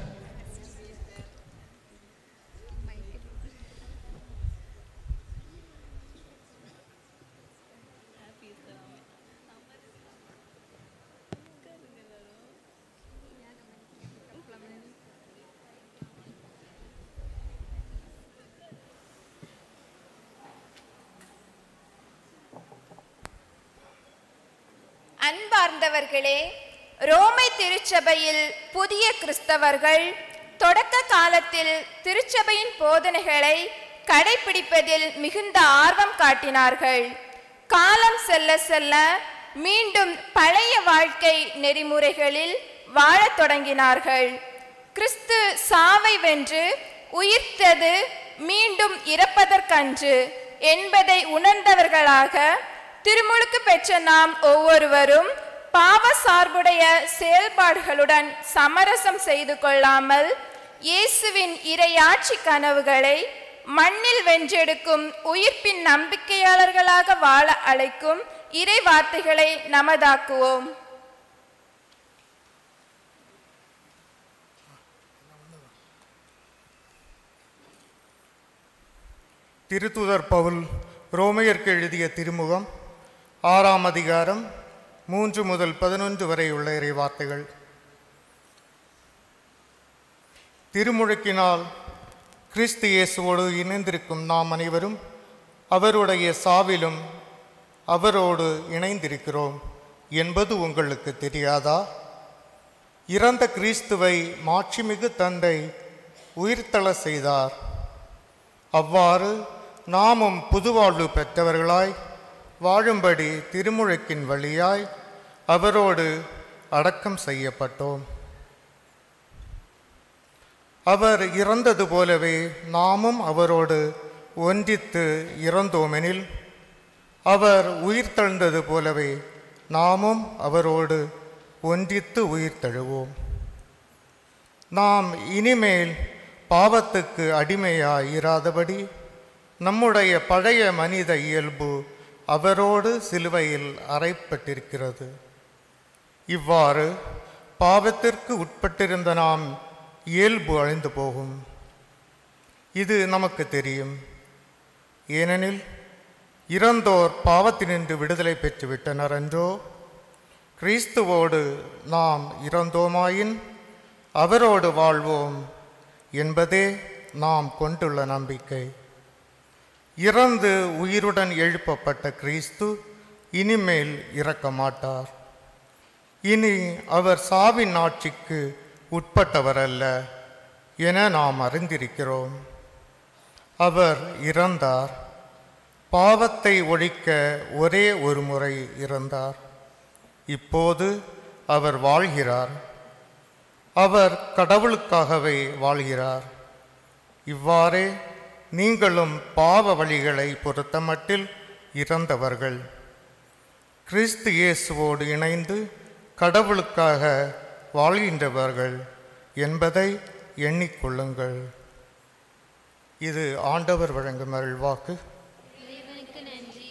அன்பார்ந்தவர்களே ரோமை திருச்சபையில் புதிய கிறிஸ்தவர்கள் தொடக்க காலத்தில் திருச்சபையின் போதனைகளை கடைபிடிப்பதில் மிகுந்த ஆர்வம் காட்டினார்கள் காலம் செல்ல செல்ல மீண்டும் பழைய வாழ்க்கை நெறிமுறைகளில் வாழத் தொடங்கினார்கள் கிறிஸ்து சாவை வென்று உயிர்த்தது மீண்டும் இறப்பதற்கன்று என்பதை உணர்ந்தவர்களாக திருமுழுக்கு பெற்ற நாம் ஒவ்வொருவரும் பாவ சார்புடைய செயல்பாடுகளுடன் சமரசம் செய்து கொள்ளாமல் இயேசுவின் இறையாட்சி கனவுகளை மண்ணில் வென்றெடுக்கும் உயிர்ப்பின் நம்பிக்கையாளர்களாக வாழ அழைக்கும் இறை வார்த்தைகளை நமதாக்குவோம் திருத்துதர் பவுல் ரோமையருக்கு எழுதிய திருமுகம் ஆறாம் அதிகாரம் மூன்று முதல் பதினொன்று வரை உள்ள இறை வார்த்தைகள் திருமுழுக்கினால் கிறிஸ்து இயேசுவோடு இணைந்திருக்கும் நாம் அனைவரும் அவருடைய சாவிலும் அவரோடு இணைந்திருக்கிறோம் என்பது உங்களுக்கு தெரியாதா இறந்த கிறிஸ்துவை மாட்சிமிகு தந்தை உயிர்த்தள செய்தார் அவ்வாறு நாமும் புதுவாழ்வு பெற்றவர்களாய் வாழும்படி திருமுழுக்கின் வழியாய் அவரோடு அடக்கம் செய்யப்பட்டோம் அவர் இறந்தது போலவே நாமும் அவரோடு ஒன்றித்து இறந்தோமெனில் அவர் உயிர்த்தெழுந்தது போலவே நாமும் அவரோடு ஒன்றித்து உயிர்த்தெழுவோம் நாம் இனிமேல் பாவத்துக்கு அடிமையாய் இராதபடி நம்முடைய பழைய மனித இயல்பு அவரோடு சிலுவையில் அறைப்பட்டிருக்கிறது இவ்வாறு பாவத்திற்கு உட்பட்டிருந்த நாம் இயல்பு அழிந்து போகும் இது நமக்கு தெரியும் ஏனெனில் இறந்தோர் பாவத்தினின்று விடுதலை பெற்றுவிட்டனர் என்றோ கிறிஸ்துவோடு நாம் இறந்தோமாயின் அவரோடு வாழ்வோம் என்பதே நாம் கொண்டுள்ள நம்பிக்கை இறந்து உயிருடன் எழுப்பப்பட்ட கிறிஸ்து இனிமேல் இறக்க மாட்டார் இனி அவர் சாவின் ஆட்சிக்கு உட்பட்டவர் அல்ல என நாம் அறிந்திருக்கிறோம் அவர் இறந்தார் பாவத்தை ஒழிக்க ஒரே ஒரு முறை இறந்தார் இப்போது அவர் வாழ்கிறார் அவர் கடவுளுக்காகவே வாழ்கிறார் இவ்வாறே நீங்களும் பாவ வழிகளை பொறுத்தமட்டில் இறந்தவர்கள் கிறிஸ்து இயேசுவோடு இணைந்து கடவுளுக்காக வாழ்கின்றவர்கள் என்பதை எண்ணிக்கொள்ளுங்கள் இது ஆண்டவர் வழங்கும் அருள்வாக்கு இறைவனுக்கு நன்றி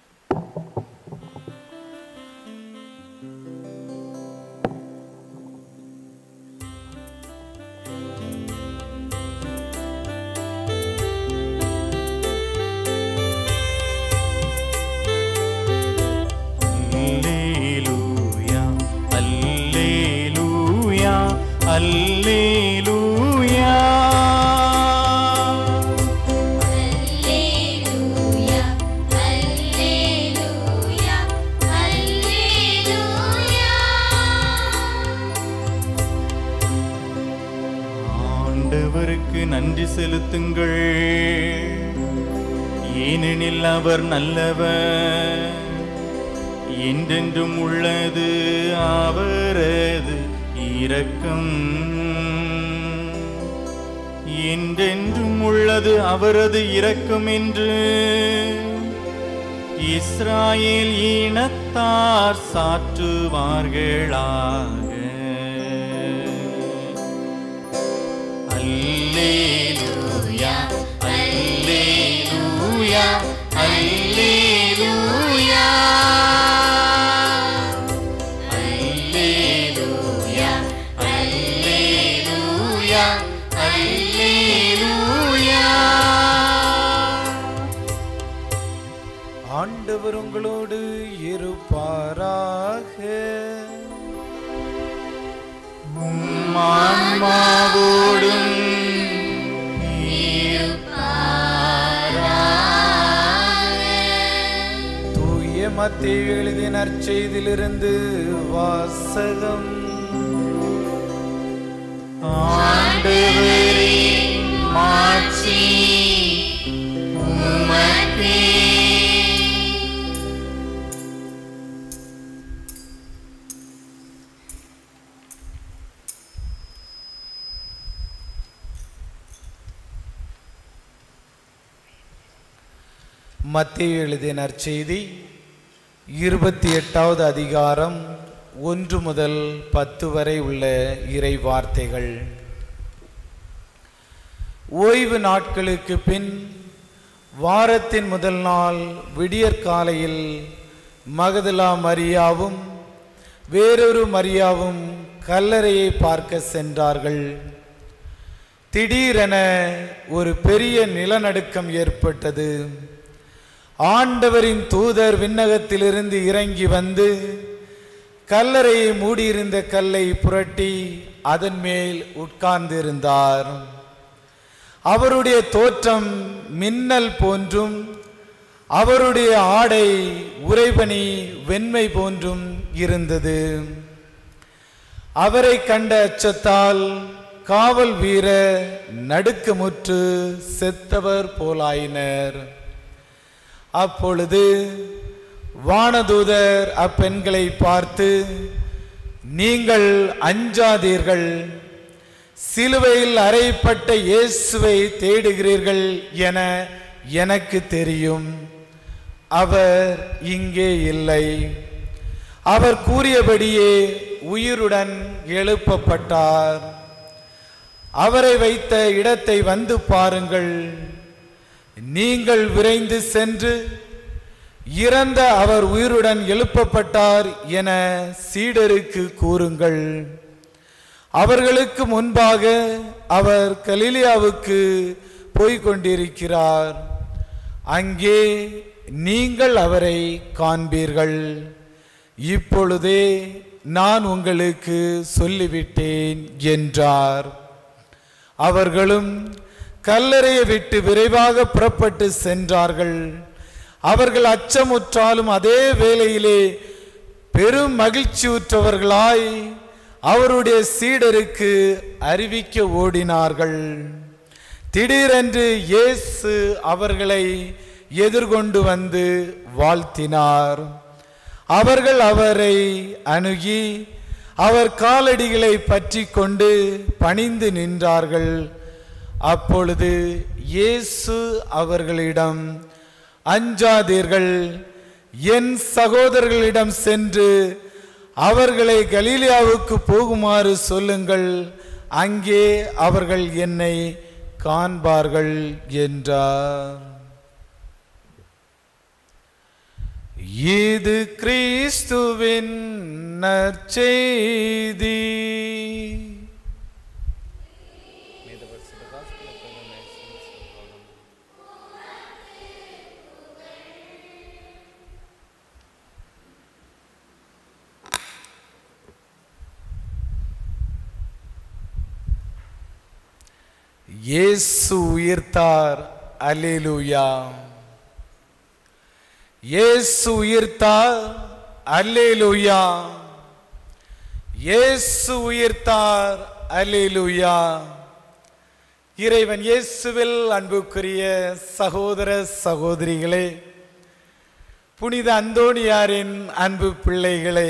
அல்லேலூயா அல்லேலூயா அல்லேலூயா அல்லேலூயா அல்லேலூயா அல்லேலூயா ஆண்டவருக்கு நன்றி செலுத்துங்கள் ஏனெனில் அவர் நல்லவர் என்றென்றும் உள்ளது அவரது இரக்கம் என்றென்றும் உள்ளது அவரது இரக்கம் என்று இஸ்ராயேல் இனத்தார் சாற்றுவார்களாக அல்லேலூயா அல்லேலூயா அல்லேலூயா அல்லேலூயா அல்லேலூயா அல்லேலூயா ஆண்டவர் உங்களோடு இருப்பாராக ஆன்மாவோடும் தூய மத்திய எழுதிய நற்செய்தியிலிருந்து வாசகம் ஆண்டவரே மாட்சி உமக்கே மத்திய எழுதிய நற்செய்தி இருபத்தி எட்டாவது அதிகாரம் ஒன்று முதல் பத்து வரை உள்ள இறை வார்த்தைகள் ஓய்வு நாட்களுக்கு பின் வாரத்தின் முதல் நாள் விடியற்காலையில் மகதலா மரியாவும் வேறொரு மரியாவும் கல்லறையை பார்க்க சென்றார்கள் திடீரென ஒரு பெரிய நிலநடுக்கம் ஏற்பட்டது ஆண்டவரின் தூதர் விண்ணகத்திலிருந்து இறங்கி வந்து கல்லறையை மூடியிருந்த கல்லை புரட்டி அதன் மேல் உட்கார்ந்திருந்தார் அவருடைய தோற்றம் மின்னல் போன்றும் அவருடைய ஆடை உறைபனி வெண்மை போன்றும் இருந்தது அவரை கண்ட அச்சத்தால் காவல் வீரர் நடுக்கமுற்று செத்தவர் போலாயினர் அப்பொழுது வானதூதர் அப்பெண்களை பார்த்து நீங்கள் அஞ்சாதீர்கள் சிலுவையில் அறையப்பட்ட இயேசுவை தேடுகிறீர்கள் என எனக்கு தெரியும் அவர் இங்கே இல்லை அவர் கூறியபடியே உயிருடன் எழுப்பப்பட்டார் அவரை வைத்த இடத்தை வந்து பாருங்கள் நீங்கள் விரைந்து சென்று இறந்த அவர் உயிருடன் எழுப்பப்பட்டார் என சீடருக்கு கூறுங்கள் அவர்களுக்கு முன்பாக அவர் கலிலியாவுக்கு போய்க் கொண்டிருக்கிறார் அங்கே நீங்கள் அவரை காண்பீர்கள் இப்பொழுதே நான் உங்களுக்கு சொல்லிவிட்டேன் என்றார் அவர்களும் கல்லறையை விட்டு விரைவாக புறப்பட்டு சென்றார்கள் அவர்கள் அச்சமுற்றாலும் அதே வேளையிலே பெரும் மகிழ்ச்சியுற்றவர்களாய் அவருடைய சீடருக்கு அறிவிக்க ஓடினார்கள் திடீரென்று இயேசு அவர்களை எதிர்கொண்டு வந்து வாழ்த்தினார் அவர்கள் அவரை அணுகி அவர் காலடிகளை பற்றி கொண்டு பணிந்து நின்றார்கள் அப்பொழுது இயேசு அவர்களிடம் அஞ்சாதீர்கள் என் சகோதரர்களிடம் சென்று அவர்களை கலீலியாவுக்கு போகுமாறு சொல்லுங்கள் அங்கே அவர்கள் என்னை காண்பார்கள் என்றார் இது கிறிஸ்துவின் நற்செய்தி இயேசு உயிர்த்தார் அல்லேலூயா இயேசு உயிர்த்தார் அல்லேலூயா இயேசு உயிர்த்தார் அல்லேலூயா இறைவன் இயேசுவில் அன்புக்குரிய சகோதர சகோதரிகளே புனித அந்தோணியாரின் அன்பு பிள்ளைகளே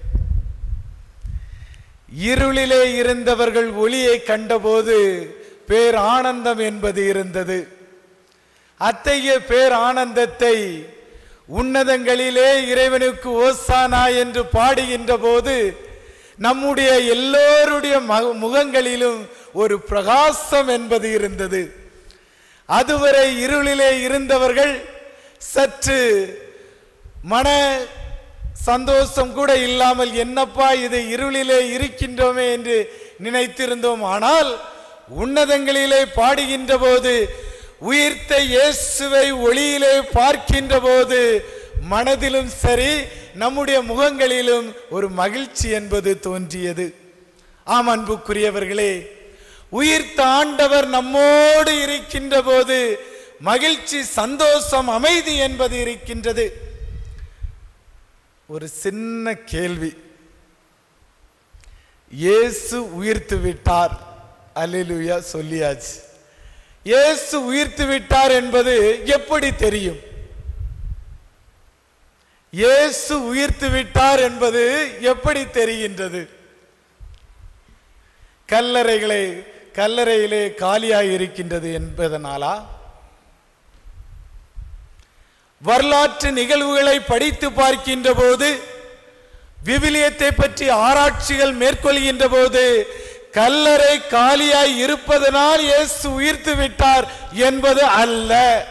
இருளிலே இருந்தவர்கள் ஒளியை கண்டபோது பேர் ஆனந்தம் என்பது இருந்தது அத்தகைய பேர் ஆனந்தத்தை உன்னதங்களிலே இறைவனுக்கு ஓசானா என்று பாடுகின்ற போது நம்முடைய எல்லோருடைய மக- முகங்களிலும் ஒரு பிரகாசம் என்பது இருந்தது அதுவரை இருளிலே இருந்தவர்கள் சற்று மன சந்தோஷம் கூட இல்லாமல் என்னப்பா இது இருளிலே இருக்கின்றோமே என்று நினைத்திருந்தோம் ஆனால் உன்னதங்களிலே பாடுகின்ற போது உயிர்த்த இயேசுவை ஒளியிலே பார்க்கின்ற போது மனதிலும் சரி நம்முடைய முகங்களிலும் ஒரு மகிழ்ச்சி என்பது தோன்றியது ஆம் அன்புக்குரியவர்களே உயிர்த்த ஆண்டவர் நம்மோடு இருக்கின்ற போது மகிழ்ச்சி சந்தோஷம் அமைதி என்பது இருக்கின்றது ஒரு சின்ன கேள்வி இயேசு உயிர்த்து விட்டார் அல்லேலூயா சொல்லியாச்சு இயேசு உயிர்த்து விட்டார் என்பது எப்படி தெரியும் இயேசு உயிர்த்து விட்டார் என்பது எப்படி தெரிகின்றது கல்லறைகளை கல்லறையிலே காலியாய் இருக்கின்றது என்பதனாலா வரலாற்று நிகழ்வுகளை படித்து பார்க்கின்ற போது விவிலியத்தை பற்றி ஆராய்ச்சிகள் மேற்கொள்கின்ற போது கல்லறை காலியாய் இருப்பதனால் இயேசு உயிர்த்து விட்டார் என்பது அல்ல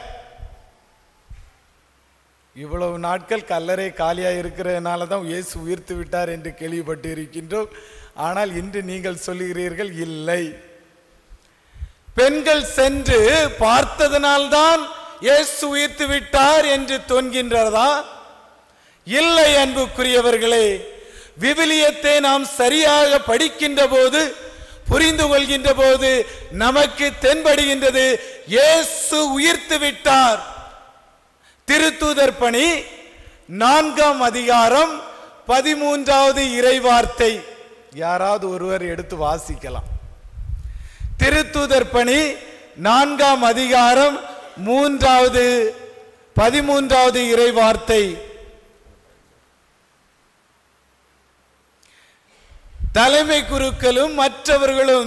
இவ்வளவு நாட்கள் கல்லறை காலியாய் இருக்கிறதுனால தான் இயேசு உயிர்த்து விட்டார் என்று கேள்விப்பட்டு இருக்கின்றோம் ஆனால் இன்று நீங்கள் சொல்லுகிறீர்கள் இல்லை பெண்கள் சென்று பார்த்ததனால்தான் இயேசு உயிர்த்து விட்டார் என்று தோன்கின்றதா இல்லை அன்புக்குரியவர்களே விவிலியத்தை நாம் சரியாக படிக்கின்ற போது புரிந்து கொள்கின்ற போது நமக்கு தென்படுகின்றது இயேசு உயிர்த்து விட்டார் திருத்தூதர் பணி நான்காம் அதிகாரம் பதிமூன்றாவது இறைவார்த்தை யாராவது ஒருவர் எடுத்து வாசிக்கலாம் திருத்தூதர் பணி நான்காம் அதிகாரம் மூன்றாவது பதிமூன்றாவது இறைவார்த்தை தலைமை குருக்களும் மற்றவர்களும்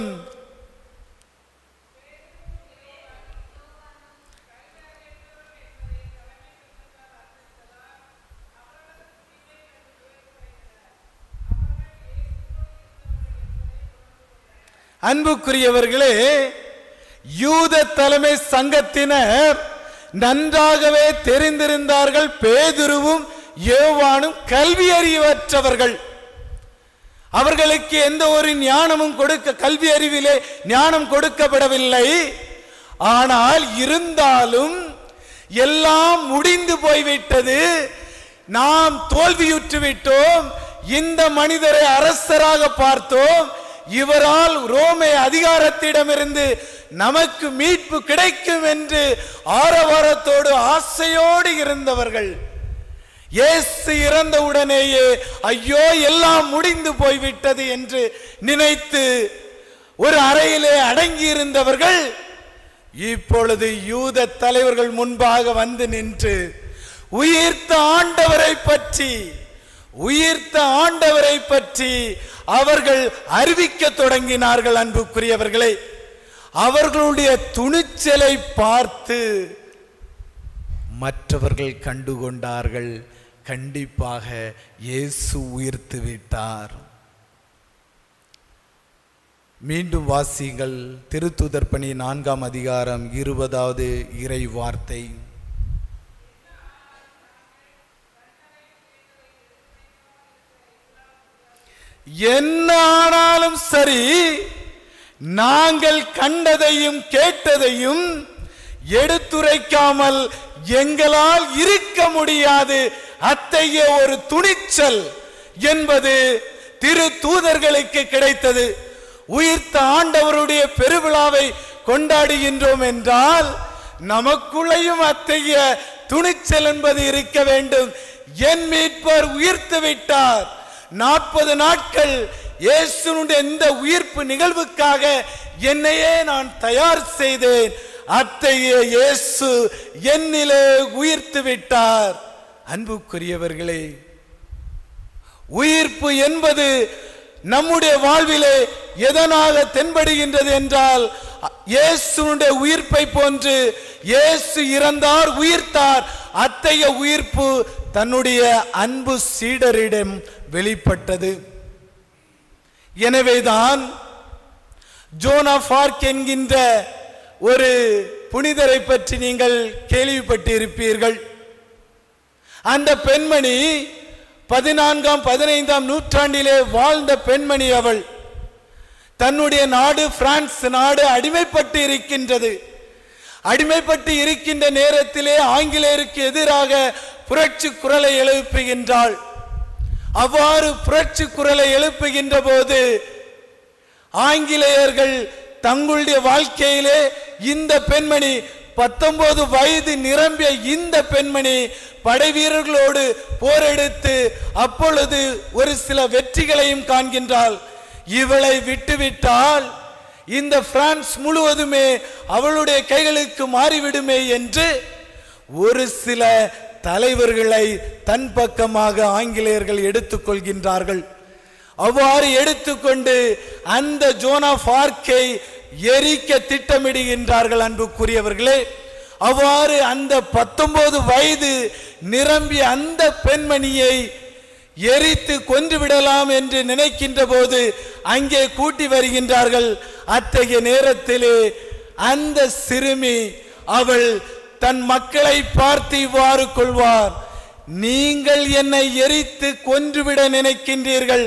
அன்புக்குரியவர்களே யூத தலைமை சங்கத்தினர் நன்றாகவே தெரிந்திருந்தார்கள் பேதுருவும் யோவானும் கல்வி அறிவற்றவர்கள் அவர்களுக்கு எந்த ஒரு ஞானமும் கொடுக்க கல்வி அறிவிலே ஞானம் கொடுக்கப்படவில்லை ஆனால் இருந்தாலும் எல்லாம் முடிந்து போய்விட்டது நாம் தோல்வியுற்று விட்டோம் இந்த மனிதரை அரசராக பார்த்தோம் இவரால் ரோமை அதிகாரத்திடமிருந்து நமக்கு மீட்பு கிடைக்கும் என்று ஆரவாரத்தோடு ஆசையோடு இருந்தவர்கள் இயேசு இறந்த உடனேயே ஐயோ எல்லாம் முடிந்து போய்விட்டது என்று நினைத்து ஒரு அறையிலே அடங்கி இருந்தவர்கள் இப்பொழுது யூத தலைவர்கள் முன்பாக வந்து நின்று உயிர்த்த ஆண்டவரை பற்றி உயிர்த்த ஆண்டவரை பற்றி அவர்கள் அறிவிக்க தொடங்கினார்கள் அன்புக்குரியவர்களே அவர்களுடைய துணிச்சலை பார்த்து மற்றவர்கள் கண்டுகொண்டார்கள் கண்டிப்பாக இயேசு உயிர்த்து விட்டார் மீண்டும் வாசிங்கள் திருத்துதர் பணி நான்காம் அதிகாரம் இருபதாவது இறை வார்த்தை என்ன ஆனாலும் சரி நாங்கள் கண்டதையும் கேட்டதையும் எடுத்துரைக்காமல் எங்களால் இருக்க முடியாது அத்தகைய ஒரு துணிச்சல் என்பது திரு தூதர்களுக்கு கிடைத்தது உயிர்த்த ஆண்டவருடைய பெருவிழாவை கொண்டாடுகின்றோம் என்றால் நமக்குள்ளேயும் அத்தகைய துணிச்சல் என்பது இருக்க வேண்டும் என் மீட்பர் உயிர்த்து விட்டார் நாற்பது நாட்கள் இயேசுனுடைய இந்த உயிர்ப்பு நிகழ்வுக்காக என்னையே நான் தயார் செய்தேன் அத்தகைய இயேசு என்னிலே உயிர்த்து விட்டார் அன்புக்குரியவர்களே உயிர்ப்பு என்பது நம்முடைய வாழ்விலே எதனாக தென்படுகின்றது என்றால் இயேசுனுடைய உயிர்ப்பை போன்று இயேசு இறந்தார் உயிர்த்தார் அத்தகைய உயிர்ப்பு தன்னுடைய அன்பு சீடரிடம் வெளிப்பட்டது எனவேதான் ஜோனா ஃபார்க் என்கின்ற ஒரு புனிதரை பற்றி நீங்கள் கேள்விப்பட்டு இருப்பீர்கள் அந்த பெண்மணி பதினான்காம் பதினைந்தாம் நூற்றாண்டிலே வாழ்ந்த பெண்மணி அவள் தன்னுடைய நாடு பிரான்ஸ் நாடு அடிமைப்பட்டு இருக்கின்றது அடிமைப்பட்டு இருக்கின்ற நேரத்திலே ஆங்கிலேயருக்கு எதிராக புரட்சி குரலை எழுப்புகின்றாள் அவ்வாறு புரட்சி குரலை எழுப்புகின்ற போது ஆங்கிலேயர்கள் தங்களுடைய வாழ்க்கையிலே இந்த பெண்மணி பத்தொன்பது வயது நிரம்பிய இந்த பெண்மணி படை வீரர்களோடு போரெடுத்து அப்பொழுது ஒரு சில வெற்றிகளையும் காண்கின்றாள் இவளை விட்டுவிட்டால் இந்த பிரான்ஸ் முழுவதுமே அவளுடைய கைகளுக்கு மாறிவிடுமே என்று ஒரு சில தலைவர்களை தன் பக்கமாக ஆங்கிலேயர்கள் எடுத்துக்கொள்கின்றார்கள் அவ்வாறு எடுத்துக்கொண்டு அந்த ஜோனா பார்க்கை எரிக்க திட்டமிடுகின்றார்கள் அன்புக்குரியவர்களே அவ்வாறு அந்த பத்தொன்பது வயது நிரம்பிய அந்த பெண்மணியை எரித்து கொன்று விடலாம் என்று நினைக்கின்ற போது அங்கே கூட்டி வருகின்றார்கள் அத்தகைய நேரத்திலே அந்த சிறுமி அவள் தன் மக்களை பார்த்து இவ்வாறு கொள்வார் நீங்கள் என்னை எரித்து கொன்றுவிட நினைக்கின்றீர்கள்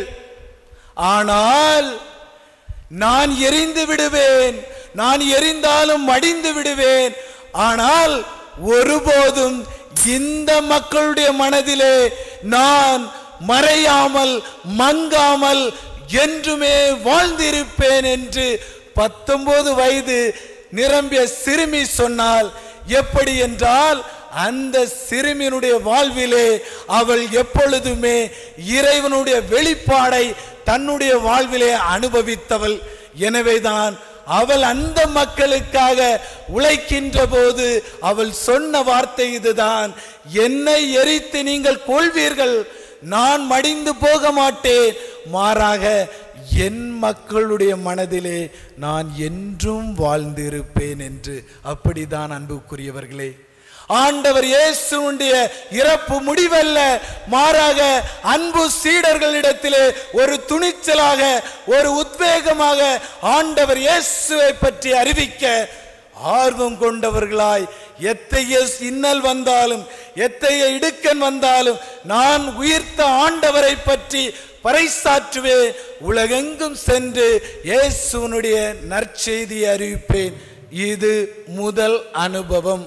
ஆனால் நான் எரிந்து விடுவேன் நான் எரிந்தாலும் மடிந்து விடுவேன் ஆனால் ஒருபோதும் இந்த மக்களுடைய மனதிலே நான் மறையாமல் மங்காமல் என்றுமே வாழ்ந்திருப்பேன் என்று பத்தொன்பது வயது நிரம்பிய சிறுமி சொன்னால் எப்படி என்றால் அந்த சிறுமியினுடைய வாழ்விலே அவள் எப்பொழுதுமே இறைவனுடைய வெளிப்பாடை தன்னுடைய வாழ்விலே அனுபவித்தவள் எனவேதான் அவள் அந்த மக்களுக்காக உழைக்கின்ற போது அவள் சொன்ன வார்த்தை இதுதான் என்னை எரித்து நீங்கள் கொள்வீர்கள் நான் மடிந்து போக மாட்டேன் மாறாக என் மக்களுடைய மனதிலே நான் என்றும் வாழ்ந்திருப்பேன் என்று அப்படிதான் அன்புக்குரியவர்களே ஆண்டவர் இயேசுடைய இறப்பு முடிவல்ல மாறாக அன்பு சீடர்களிடத்திலே ஒரு துணிச்சலாக ஒரு உத்வேகமாக ஆண்டவர் இயேசுவை பற்றி அறிவிக்க ஆர்வம் கொண்டவர்களாய் எத்தகைய இன்னல் வந்தாலும் எத்தகைய இடுக்கன் வந்தாலும் நான் உயிர்த்த ஆண்டவரை பற்றி பறைசாற்றுவேன் உலகெங்கும் சென்று இயேசுனுடைய நற்செய்தியை அறிவிப்பேன் இது முதல் அனுபவம்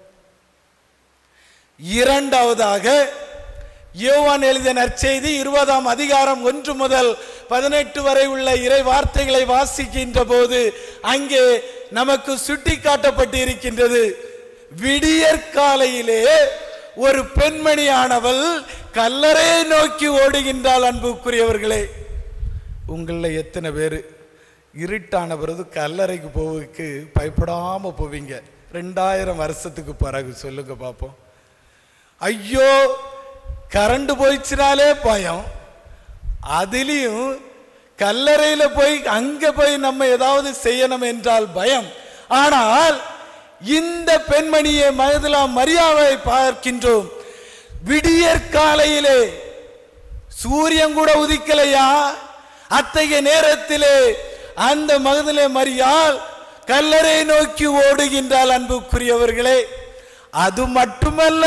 இரண்டாவதாக யோவான் எழுதிய நற்செய்தி இருபதாம் அதிகாரம் ஒன்று முதல் பதினெட்டு வரை உள்ள இறை வார்த்தைகளை வாசிக்கின்ற போது அங்கே நமக்கு சுட்டி காட்டப்பட்டிருக்கின்றது விடியற்காலையிலே ஒரு பெண்மணியானவள் கல்லறையை நோக்கி ஓடுகின்றாள் அன்புக்குரியவர்களே உங்களில் எத்தனை பேர் இருட்டான பிறகு கல்லறைக்கு போவதுக்கு பயப்படாம போவீங்க ரெண்டாயிரம் வருஷத்துக்கு பிறகு சொல்லுங்க பார்ப்போம் ஐயோ கரண்ட் போயிடுச்சுனாலே பயம் அதுலேயும் கல்லறையில போய் அங்க போய் நம்ம ஏதாவது செய்யணும் என்றால் பயம் ஆனால் இந்த பெண்மணியை மகதிலா மரியாவை பார்க்கின்றோம் விடியற்காலையிலே சூரியன் கூட உதிக்கலையா அத்தகைய நேரத்திலே அந்த மகதிலே மரியாள் கல்லறை நோக்கி ஓடுகின்றாள் அன்புக்குரியவர்களே அது மட்டுமல்ல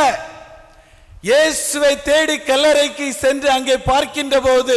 இயேசுவை தேடி கல்லறைக்கு சென்று அங்கே பார்க்கின்ற போது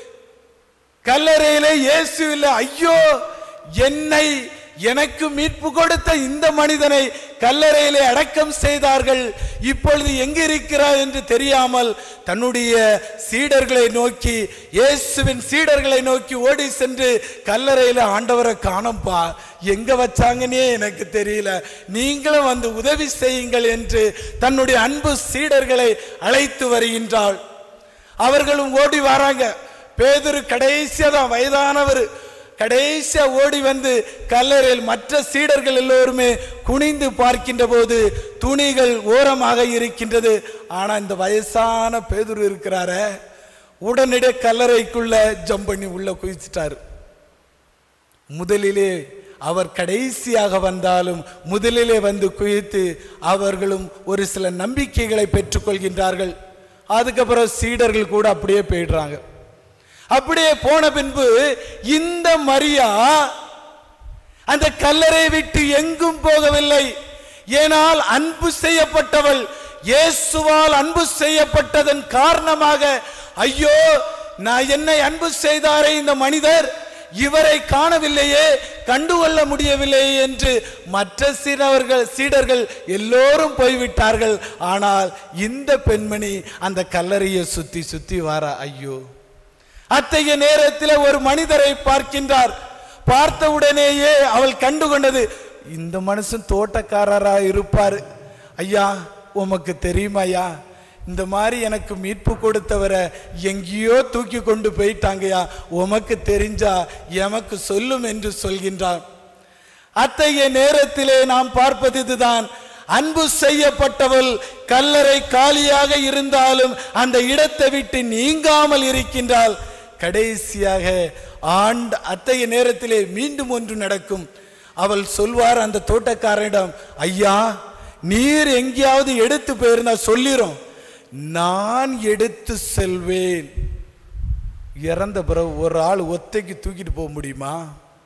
கல்லறையிலே இயேசு இல்லை ஐயோ என்னை எனக்கு மீட்பு கொடுத்த இந்த மனிதனை கல்லறையிலே அடக்கம் செய்தார்கள் இப்பொழுது எங்கு இருக்கிறார் என்று தெரியாமல் தன்னுடைய சீடர்களை நோக்கி இயேசுவின் சீடர்களை நோக்கி ஓடி சென்று கல்லறையில ஆண்டவரை காணோம்பா எங்க வச்சாங்கன்னே எனக்கு தெரியல நீங்களும் வந்து உதவி செய்யுங்கள் என்று தன்னுடைய அன்பு சீடர்களை அழைத்து வருகின்றாள் அவர்களும் ஓடி வராங்க பேதுரு கடைசியா தான் வயதானவர் கடைசியா ஓடி வந்து கல்லறையில் மற்ற சீடர்கள் எல்லோருமே குனிந்து பார்க்கின்ற போது துணிகள் ஓரமாக இருக்கின்றது ஆனா இந்த வயசான பேதுரு இருக்கிறாரே உடனடியே கல்லறைக்குள்ள ஜம்ப் பண்ணி உள்ள குதிச்சிட்டாரு முதலிலே அவர் கடைசியாக வந்தாலும் முதலிலே வந்து குதித்து அவர்களும் ஒரு சில நம்பிக்கைகளை பெற்றுக்கொள்கின்றார்கள் அதுக்கப்புறம் சீடர்கள் கூட அப்படியே போயிடுறாங்க அப்படியே போன பின்பு இந்த மரியா அந்த கல்லறை விட்டு எங்கும் போகவில்லை ஏனால் அன்பு செய்யப்பட்டவள் இயேசுவால் அன்பு செய்யப்பட்டதன் காரணமாக ஐயோ நான் என்னை அன்பு செய்தாரே இந்த மனிதர் இவரை காணவில்லையே கண்டுகொள்ள முடியவில்லையே என்று மற்ற சீடர்கள் சீடர்கள் எல்லோரும் போய்விட்டார்கள் ஆனால் இந்த பெண்மணி அந்த கல்லறையை சுத்தி சுத்தி வாரா ஐயோ அத்தகைய நேரத்தில் ஒரு மனிதரை பார்க்கின்றார் பார்த்த உடனேயே அவள் கண்டுகொண்டது இந்த மனுஷன் தோட்டக்காரரா இருப்பாரு ஐயா உமக்கு தெரியுமா ஐயா இந்த மாதிரி எனக்கு மீட்பு கொடுத்தவரை எங்கேயோ தூக்கி கொண்டு போயிட்டாங்கய்யா உமக்கு தெரிஞ்சா எமக்கு சொல்லும் என்று சொல்கின்றான் அத்தகைய நேரத்திலே நாம் பார்ப்பது இதுதான் அன்பு செய்யப்பட்டவள் கல்லறை காலியாக இருந்தாலும் அந்த இடத்தை விட்டு நீங்காமல் இருக்கின்றாள் கடைசியாக ஆண்டு அத்தகைய நேரத்திலே மீண்டும் ஒன்று நடக்கும் அவள் சொல்வார் அந்த தோட்டக்காரனிடம் ஐயா நீர் எங்கேயாவது எடுத்து போயிருந்தா சொல்லிரும் நான் எடுத்து செல்வேன் இறந்த பிறகு ஒரு ஆள் ஒத்தைக்கு தூக்கிட்டு போக முடியுமா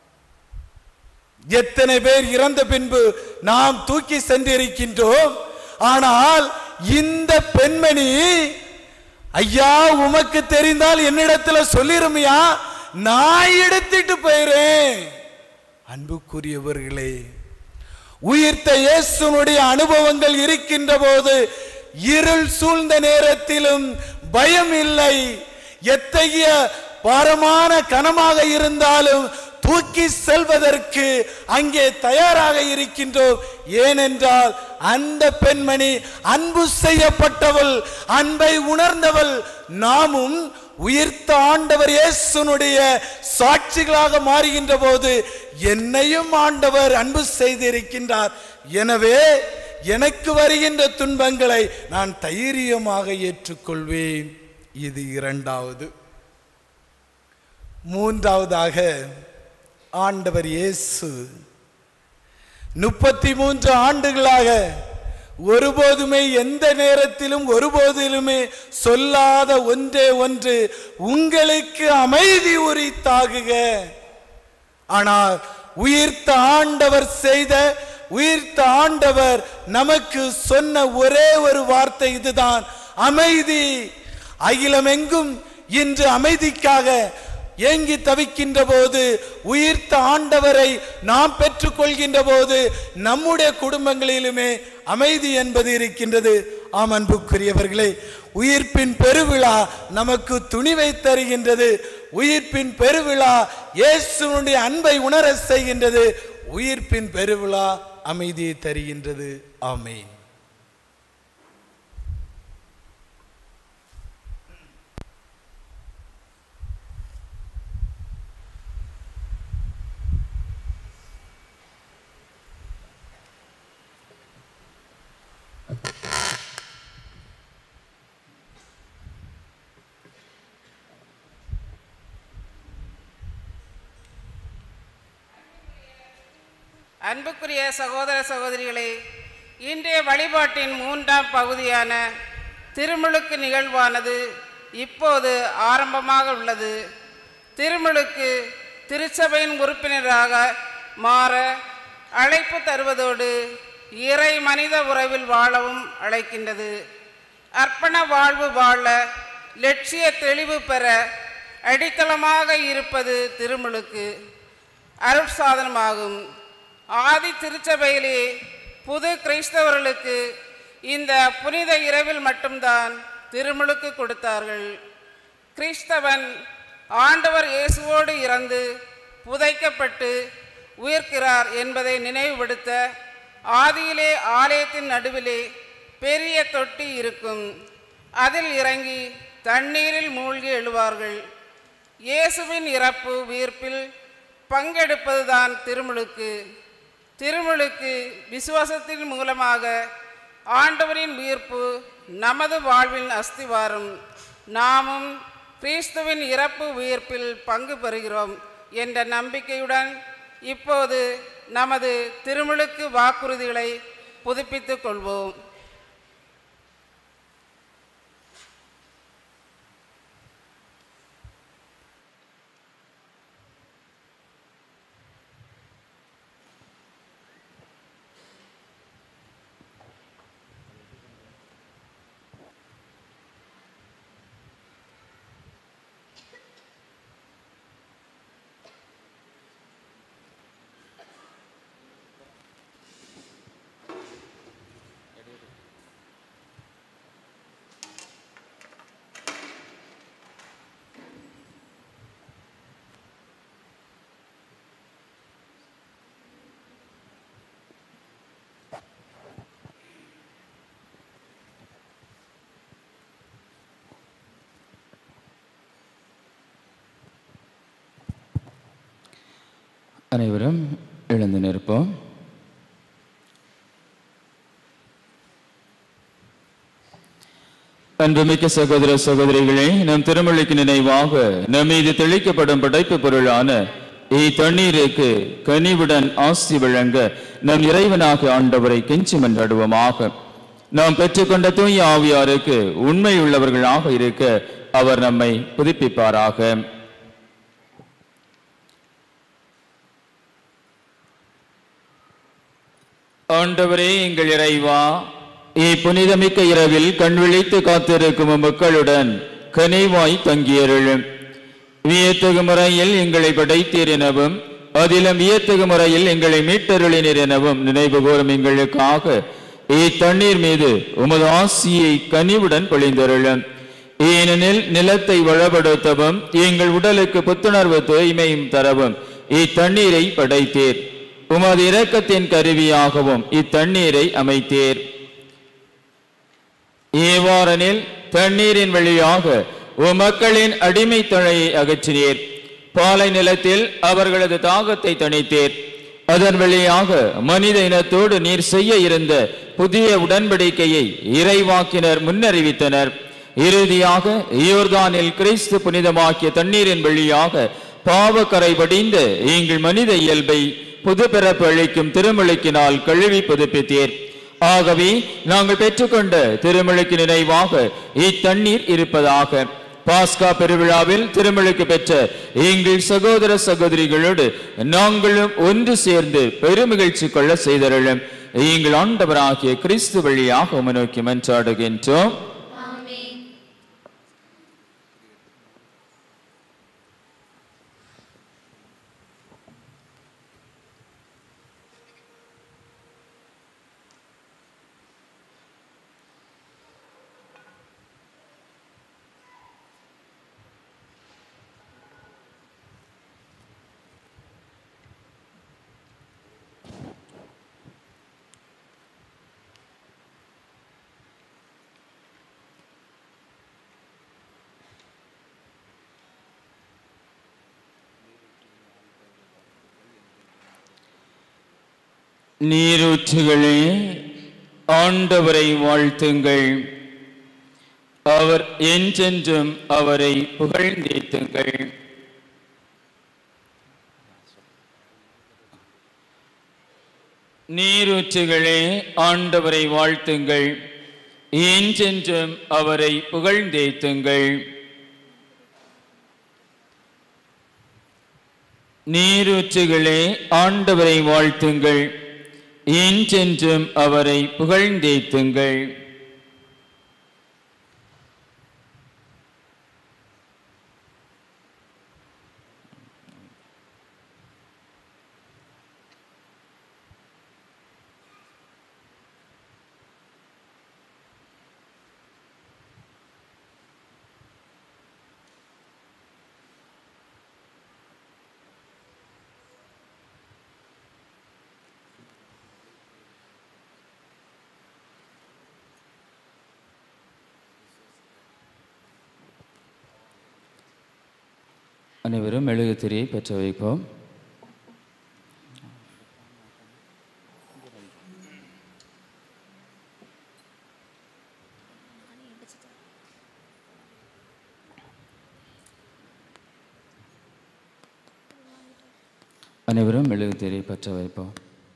எத்தனை பேர் இறந்த பின்பு நாம் தூக்கி சென்றிருக்கின்றோம் ஆனால் இந்த பெண்மணி ஐயா உமக்கு தெரிந்தால் என்னிடத்துல சொல்லிருமையா நான் எடுத்துட்டு போயிறேன் அன்புக்குரியவர்களே உயிர்த்த இயேசுனுடைய அனுபவங்கள் இருக்கின்ற போது இருள் சூழ்ந்த நேரத்திலும் பயம் இல்லை எத்தகைய பாரமான கனமாக இருந்தாலும் தூக்கி செல்வதற்கு அங்கே தயாராக இருக்கின்றோம் ஏனென்றால் அந்த பெண்மணி அன்பு செய்யப்பட்டவள் அன்பை உணர்ந்தவள் நாமும் உயிர்த்த ஆண்டவர் இயேசுனுடைய சாட்சிகளாக மாறுகின்ற போது என்னையும் ஆண்டவர் அன்பு செய்திருக்கின்றார் எனவே எனக்கு வருகின்ற துன்பங்களை நான் தைரியமாக ஏற்றுக்கொள்வேன் இது இரண்டாவது மூன்றாவதாக ஆண்டவர் இயேசு முப்பத்தி மூன்று ஆண்டுகளாக ஒருபோதுமே எந்த நேரத்திலும் ஒருபோதிலுமே சொல்லாத ஒன்றே ஒன்று உங்களுக்கு அமைதி உரித்தாகுக ஆனால் உயிர்த்த ஆண்டவர் செய்த உயிர்த்த ஆண்டவர் நமக்கு சொன்ன ஒரே ஒரு வார்த்தை இதுதான் அமைதி அகிலமெங்கும் இன்று அமைதிக்காக ஏங்கி தவிக்கின்ற போது உயிர்த்த ஆண்டவரை நாம் பெற்றுக்கொள்கின்ற போது நம்முடைய குடும்பங்களிலுமே அமைதி என்பது இருக்கின்றது ஆம் அன்புக்குரியவர்களே உயிர்ப்பின் பெருவிழா நமக்கு துணிவை தருகின்றது உயிர்ப்பின் பெருவிழா இயேசுனுடைய அன்பை உணர செய்கின்றது உயிர்ப்பின் பெருவிழா அமைதியை தருகின்றது ஆமேன் அன்புக்குரிய சகோதர சகோதரிகளே இன்றைய வழிபாட்டின் மூன்றாம் பகுதியான திருமுழுக்கு நிகழ்வானது இப்போது ஆரம்பமாக உள்ளது திருமுழுக்கு திருச்சபையின் உறுப்பினராக மாற அழைப்பு தருவதோடு இறை மனித உறவில் வாழவும் அழைக்கின்றது அர்ப்பண வாழ்வு வாழ லட்சிய தெளிவு பெற அடித்தளமாக இருப்பது திருமுழுக்கு அருட்சாதனமாகும் ஆதி திருச்சபையிலே புது கிறிஸ்தவர்களுக்கு இந்த புனித இரவில் மட்டும்தான் திருமுழுக்கு கொடுத்தார்கள் கிறிஸ்தவன் ஆண்டவர் இயேசுவோடு இறந்து புதைக்கப்பட்டு உயிர்க்கிறார் என்பதை நினைவுபடுத்த ஆதியிலே ஆலயத்தின் நடுவிலே பெரிய தொட்டி இருக்கும் அதில் இறங்கி தண்ணீரில் மூழ்கி எழுவார்கள் இயேசுவின் இறப்பு உயிர்ப்பில் பங்கெடுப்பதுதான் திருமுழுக்கு திருமுழுக்கு விசுவாசத்தின் மூலமாக ஆண்டவரின் உயிர்ப்பு நமது வாழ்வின் அஸ்திவாரம் நாமும் கிறிஸ்துவின் இறப்பு உயிர்ப்பில் பங்கு பெறுகிறோம் என்ற நம்பிக்கையுடன் இப்போது நமது திருமுழுக்கு வாக்குறுதிகளை புதுப்பித்துக் கொள்வோம் எடுக்க அனைவரும் எழுந்து நிற்போம் அன்புமிக்க சகோதர சகோதரிகளே நம் திருமலைக்கு நினைவாக நம் மீது தெளிக்கப்படும் படைப்பு பொருளான இத்தண்ணீருக்கு கனிவுடன் ஆசி வழங்க நம் இறைவனாக ஆண்டவரை கெஞ்சி மன்றாடுவோமாக நாம் பெற்றுக்கொண்ட தூய ஆவியாருக்கு உண்மை உள்ளவர்களாக இருக்க அவர் நம்மை புதுப்பிப்பாராக ஆண்டவரே எங்கள் இறைவா இப்புனிதமிக்க இரவில் கண் விழித்து காத்திருக்கும் மக்களுடன் கனிவாய் தங்கியருளும் வியத்தகு முறையில் எங்களை படைத்தீர் எனவும் அதிலும் வியத்தகு முறையில் எங்களை மீட்டருளினீர் எனவும் நினைவு கூறும் எங்களுக்காக இத்தண்ணீர் மீது உமது ஆசியை கனிவுடன் பொழிந்தருளும் ஏனெனில் நிலத்தை வளப்படுத்தவும் எங்கள் உடலுக்கு புத்துணர்வு தூய்மையும் தரவும் இத்தண்ணீரை படைத்தீர் உமது இரக்கத்தின் கருவியாகவும் இத்தண்ணீரை அமைத்தீர் ஏவாரனில் தண்ணீரின் வழியாக உமக்களின் அடிமை தொழையை அகற்றினீர் பாலை நிலத்தில் அவர்களது தாகத்தை தணித்தீர் அதன் வழியாக மனித இனத்தோடு நீர் செய்ய இருந்த புதிய உடன்படிக்கையை இறைவாக்கினர் முன்னறிவித்தனர் இறுதியாக யோர்தானில் கிறிஸ்து புனிதமாக்கிய தண்ணீரின் வழியாக பாவக்கரை படிந்த எங்கள் மனித இயல்பை புது பிறப்பு அளிக்கும் திருமொழிக்கினால் கழுவி புதுப்பித்தீர் ஆகவே நாங்கள் பெற்றுக்கொண்ட திருமொழிக்கு நினைவாக இத்தண்ணீர் இருப்பதாக பாஸ்கா பெருவிழாவில் திருமொழிக்கு பெற்ற எங்கள் சகோதர சகோதரிகளோடு நாங்களும் ஒன்று சேர்ந்து பெருமகிழ்ச்சி கொள்ள செய்தருளும் எங்கள் ஆண்டவராகிய கிறிஸ்து வழியாக உமை நோக்கி மன்றாடுகின்றோம் நீரூற்றுகளே ஆண்டவரை வாழ்த்துங்கள் அவர் என்றென்றும் அவரை புகழ்ந்தேத்துங்கள் நீரூற்றுகளே ஆண்டவரை வாழ்த்துங்கள் என்றென்றும் அவரை புகழ்ந்தேத்துங்கள் நீரூற்றுகளே ஆண்டவரை வாழ்த்துங்கள் என்றென்றும் அவரை புகழ்ந்தேத்துங்கள் அனைவரும் மெழுகுத்திரியை பெற்ற வைப்போம் அனைவரும் மெழுகுத்திரியை பற்ற வைப்போம்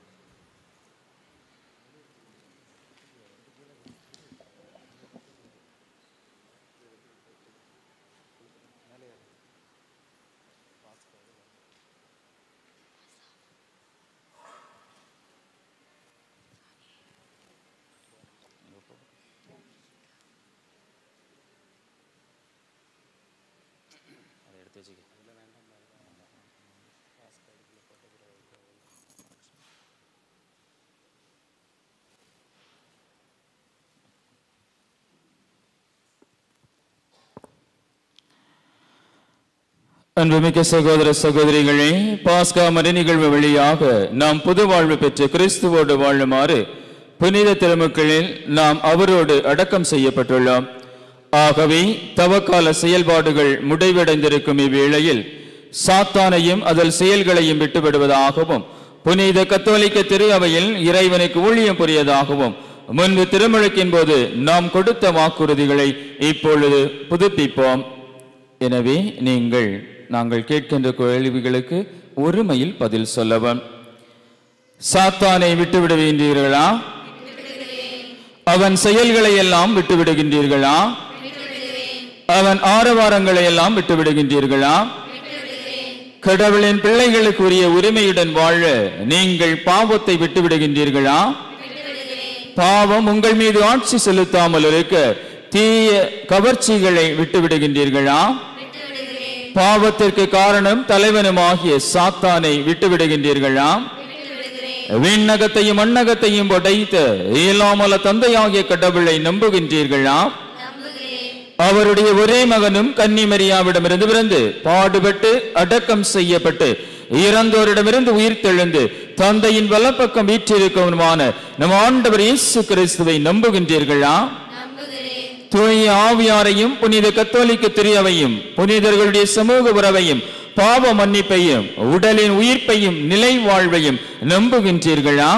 அன்புமிக்க சகோதர சகோதரிகளே பாஸ்கா மறை நிகழ்வு வழியாக நாம் புது வாழ்வு பெற்று கிறிஸ்துவோடு வாழுமாறு புனித திருமக்களில் நாம் அவரோடு அடக்கம் செய்யப்பட்டுள்ளோம் ஆகவே தவக்கால செயல்பாடுகள் முடிவடைந்திருக்கும் இவ்வேளையில் சாத்தானையும் அதன் செயல்களையும் விட்டுவிடுவதாகவும் புனித கத்தோலிக்க திரு அவையில் இறைவனுக்கு ஊழியம் புரியதாகவும் முன்பு திருமுழுக்கின் போது நாம் கொடுத்த வாக்குறுதிகளை இப்பொழுது புதுப்பிப்போம் எனவே நீங்கள் நாங்கள் கேட்கின்ற கேள்விகளுக்கு ஒருமையில் பதில் சொல்லவும் சாத்தானை விட்டுவிட வேண்டீர்களா அவன் செயல்களை எல்லாம் விட்டுவிடுகின்றீர்களா அவன் ஆரவாரங்களை எல்லாம் விட்டுவிடுகின்றீர்களா கடவுளின் பிள்ளைகளுக்குரிய உரிமையுடன் வாழ நீங்கள் பாவத்தை விட்டுவிடுகின்றீர்களா பாவம் உங்கள் மீது ஆட்சி செலுத்தாமல் இருக்க தீய கவர்ச்சிகளை விட்டுவிடுகின்றீர்களா பாவத்திற்கு காரணம் தலைவனுமாகிய சாத்தானை விட்டுவிடுகின்றீர்களா விண்ணகத்தையும் மண்ணகத்தையும் படைத்த இயலாமல தந்தையாகிய கடவுளை நம்புகின்றீர்களா அவருடைய ஒரே மகனும் கன்னிமரியாவிடமிருந்து பிறந்து பாடுபட்டு அடக்கம் செய்யப்பட்டு இறந்தோரிடமிருந்து உயிர் தெழுந்து தந்தையின் வலப்பக்கம் வீற்றிருக்கவனுமான நம் ஆண்டவர் இயேசு கிறிஸ்துவை நம்புகின்றீர்களா தூய ஆவியாரையும் புனித கத்தோலிக்க திரியவையும் புனிதர்களுடைய சமூக உறவையும் பாவ மன்னிப்பையும் உடலின் உயிர்ப்பையும் நிலை வாழ்வையும் நம்புகின்றீர்களா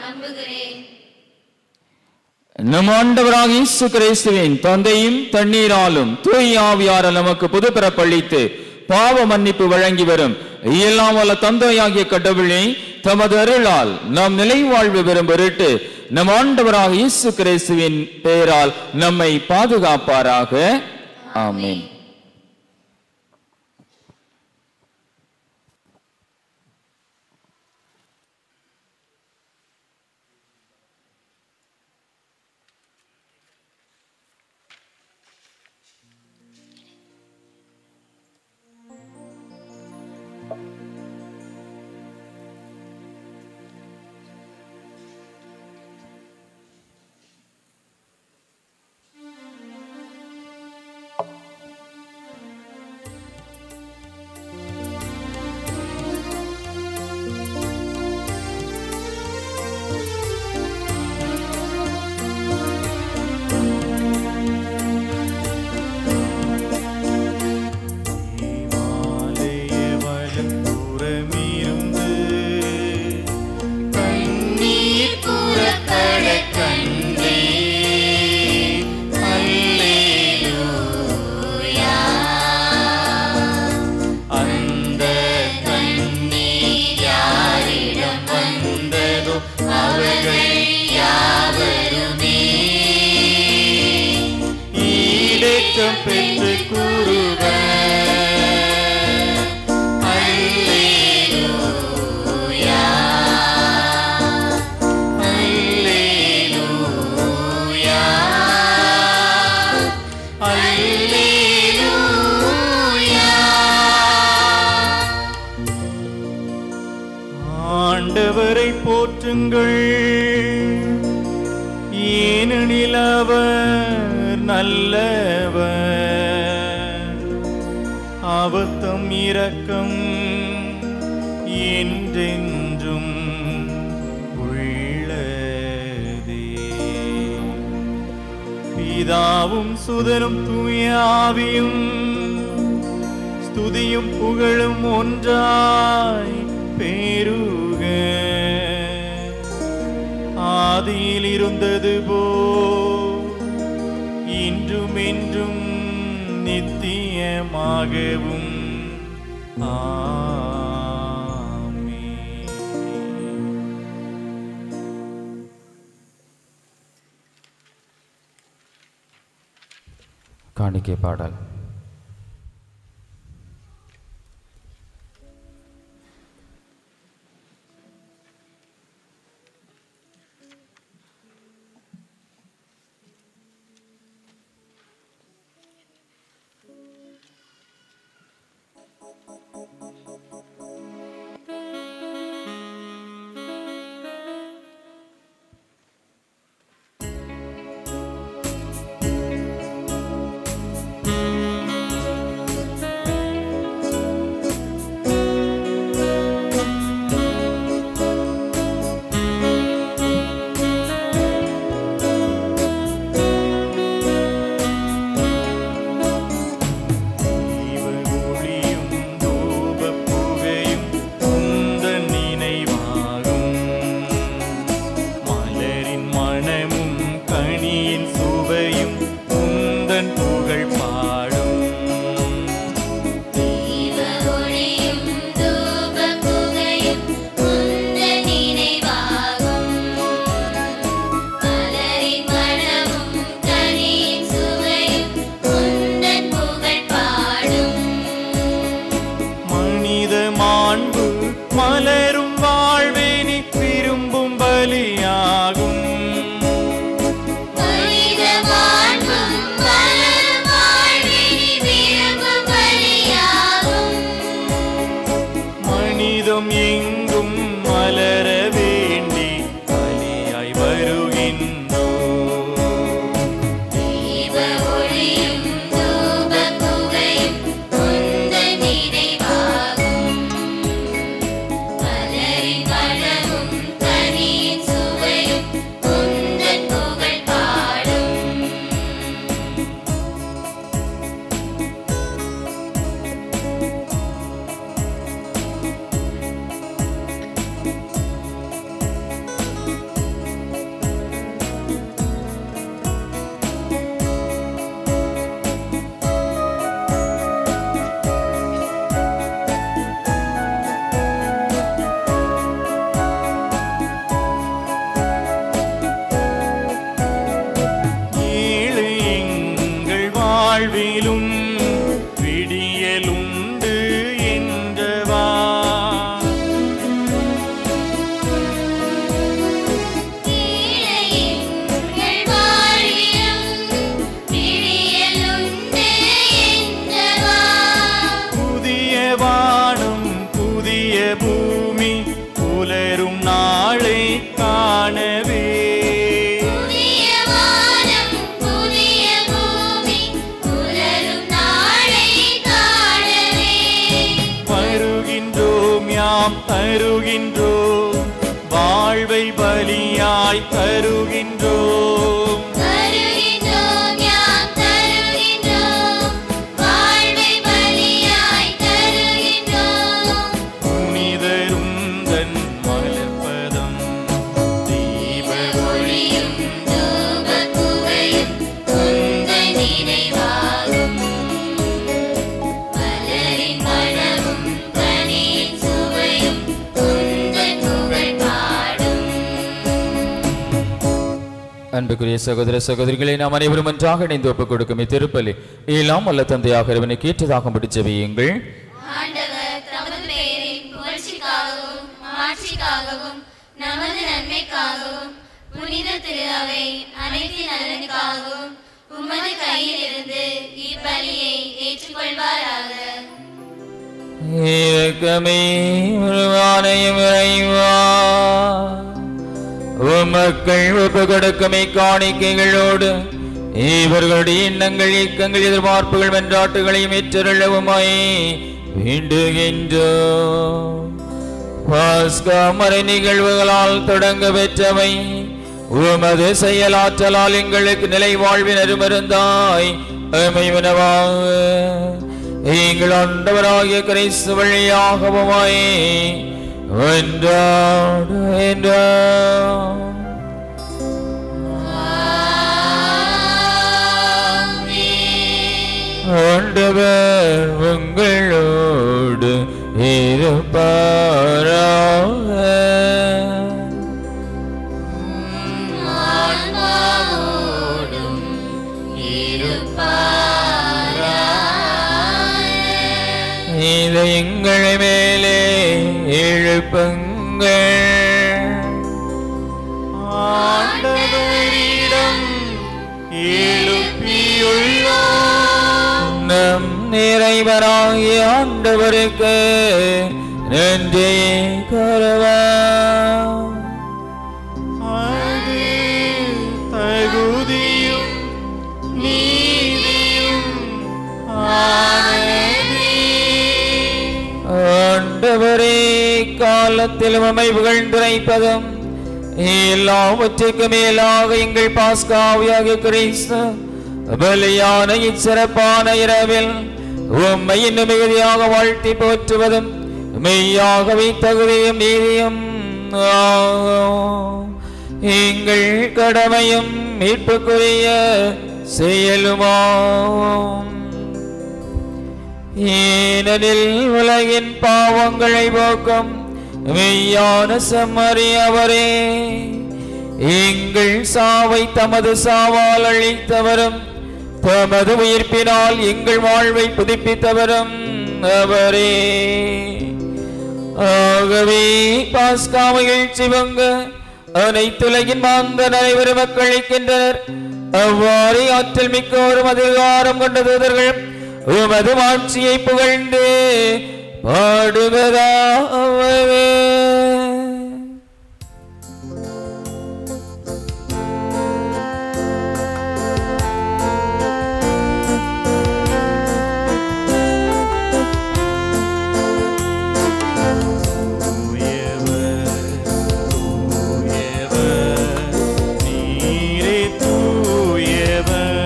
நம் ஆண்டவராக இயேசு கிறிஸ்துவின் தந்தையும் தண்ணீராலும் தூய் ஆவியாரால் நமக்கு புது பிறப்பளித்து பாவ மன்னிப்பு வழங்கி வரும் இயலாமல தந்தையாகிய கடவுளை தமது அருளால் நாம் நிலை வாழ்வு பெறும் பொருட்டு நம் ஆண்டவராக இயேசு கிறிஸ்துவின் பெயரால் நம்மை பாதுகாப்பாராக ஆமென் புறமிருந்து கண்ணீர் புறப்பட கண்டே அல்லேலூயா அந்த கண்ணீர் யாரிடம் வந்ததோ அவர்கள் யாவருமே ஈடேற்றம் பெற்று கூறுவர் அல்லேலூயா அல்லேலூயா அல்லேலூயா ஆண்டவரை போற்றுங்கள் ஏனெனில் அவர் நல்லவர் அவத்தம் இரக்கம் என்றென்றும் உள்ளதே பிதாவும் சுதரும் தூயாவியும் ஸ்துதியும் புகழும் ஒன்றாய் பெருக ஆதியில் இருந்தது போ இன்றும் என்றும் நித்தியமாகவும் ஆமென். காணிக்கை பாடல் Thank புனிதம் எங்கும் மலர வேண்டி பலியாய் வருகின்றோ தீப ஒளியும் தூப புகையும் உந்தன் நினைவாகும். மலரின் மணமும் கனியின் சுவையும் உந்தன் புகழ் பாடும் ஏழு எங்கள் வாழ்விலும் விடியலுண்டு என்றவா எங்கள் வாழ்விலும் விடியலுண்டு என்றவா. புதிய வானம் புதிய பூமி புலரும் நாளை காணவே புதிய வானம், புதிய பூமி, புலரும் நாளை காணவே. வருகின்றோம் யாம் தருகின்றோம் வாழ்வை பலியாய் தருகின்றோம் தருகின்றோம் யாம் தருகின்றோம், வாழ்வை பலியாய் தருகின்றோம். புனிதரும் தன் மலர்பதம் தீப ஒளியும் தூப புகையும் உந்தன் நினைவாகும். மலரின் மணமும் கனியின் சுவையும் உந்தன் புகழ் பாடும் அன்புக்குரிய சகோதர சகோதரிகளை நாம் அனைவரும் ஒன்றாக இணைந்து ஒப்புக் கொடுக்கும் இத்திருப்பலி எல்லாம் வல்ல தந்தையாக இறைவனுக்கு ஏற்றதாகும்படி ஜெபியுங்கள் ஆண்டவர் தமது பெயரின் புகழ்ச்சிக்காகவும் மாட்சிக்காகவும் நமது நன்மைக்காகவும் புனித திரு அவை அனைத்து நலனுக்காகவும் உமது கையில் இருந்து இப்பலியை ஏற்றுக்கொள்வாராக ஏகமே உருவானையும் இறைவா உமக்கள் ஒப்பு கொடுக்கும் காணிக்கைகளோடு இவர்களுடைய எண்ணங்கள் இயக்கங்கள் எதிர்பார்ப்புகள் வென்றாட்டுகளையும் ஏற்றருளவுமாய் வேண்டுகின்றோ பாஸ்கா மறை நிகழ்வுகளால் தொடங்க பெற்றவை உமது செயலாற்றலால் எங்களுக்கு நிலை வாழ்வின் அருமருந்தாய் அமைவனவாக எங்கள் ஆண்டவராகிய கிறிஸ்து வழியாகவுமாய் ஒன்றாடு என்றார் ஆண்டவர் உங்களோடு இருப்பாராக ஆன்மாவோடும் இருப்பாராக இது எங்கள் மேலே எழுப்புங்கள் ஆண்டவரிடம் எழுப்பியுள்ளோம் நம் நிறைவராகிய ஆண்டவருக்கு நன்றி கருவா அது தகுதியும் நீதியும் ஆனதே ஆண்டவரே காலத்திலும் அமை புகழ்ந்துரைப்பதும் எல்லாவற்றுக்கு மேலாக எங்கள் பாஸ்காவியாக கிறிஸ்து பலியான இச்சிறப்பான இரவில் உம்மை இன்னும் மிகுதியாக வாழ்த்தி போற்றுவதும் மெய்யாகவே தகுதியும் நீதியும் ஆகும். எங்கள் கடமையும் மீட்புக்குரிய செயலுமாகும் ஏனெனில் உலகின் பாவங்களை போக்கும் மெய்யான செம்மறி அவரே எங்கள் சாவை தமது சாவால் அழித்தவரும் தமது உயிர்ப்பினால் எங்கள் வாழ்வை புதுப்பித்தவரும் அவரே ஆகவே பாஸ்கா மகிழ்ச்சி பங்க அனைத்துலகின் மாந்தர் அனைவரும் மக்களிக்கின்றனர் அவ்வாறு ஆற்றல் மிக்கோரும் அதிகாரம் கொண்ட தூதர்கள் உமது மாட்சியை புகழ்ந்து பாடுவதாவே நீரே தூயவர்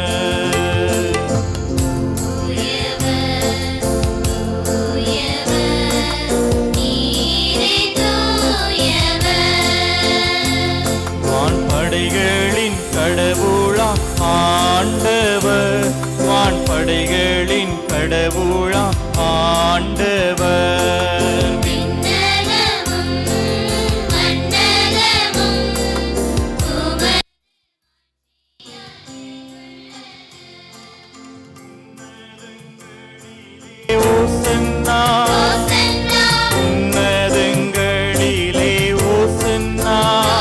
வான்படைகளின் கடவுளா ஆண்டவர் வான்படைகளின் கடவுளா ஆண்டவர் ஓசன்னா உன்னதங்களிலே ஓசன்னா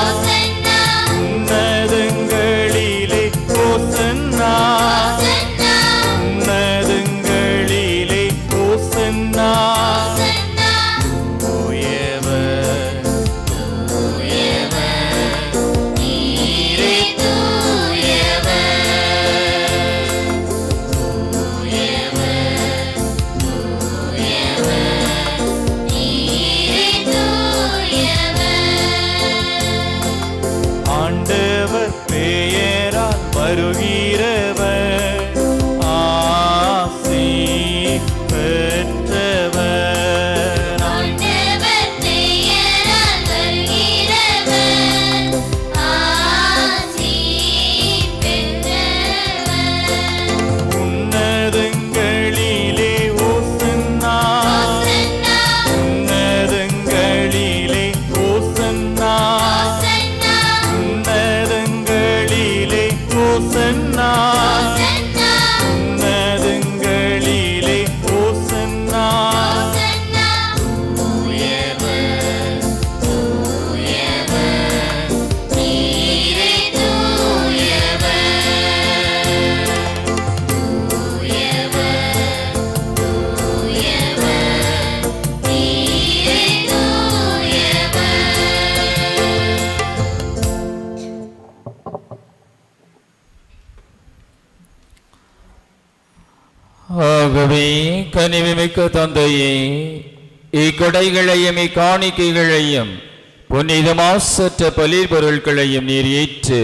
உன்னதங்களிலே ஓசன்னா உன்னதங்களிலே ஓசன்னா தூயவர் தூயவர் நீரே தூயவர் ஆண்டவர் பெயரால் வருகிறவர் ஆசி பெற்றவர் உன்னதங்களிலே ஓசன்னா உன்னதங்களிலே ஓசன்னா உன்னதங்களிலே ஓசன்னா உன்னதங்களிலே ஓசன்னா தூயவர் தூயவர் நீரே தூயவர் ஆகவே கனிவுமிக்க தந்தையே இக்கொடைகளையும் இக்காணிக்கைகளையும் புனித மாசற்ற பலிர் பொருட்களையும் நீர் ஏற்று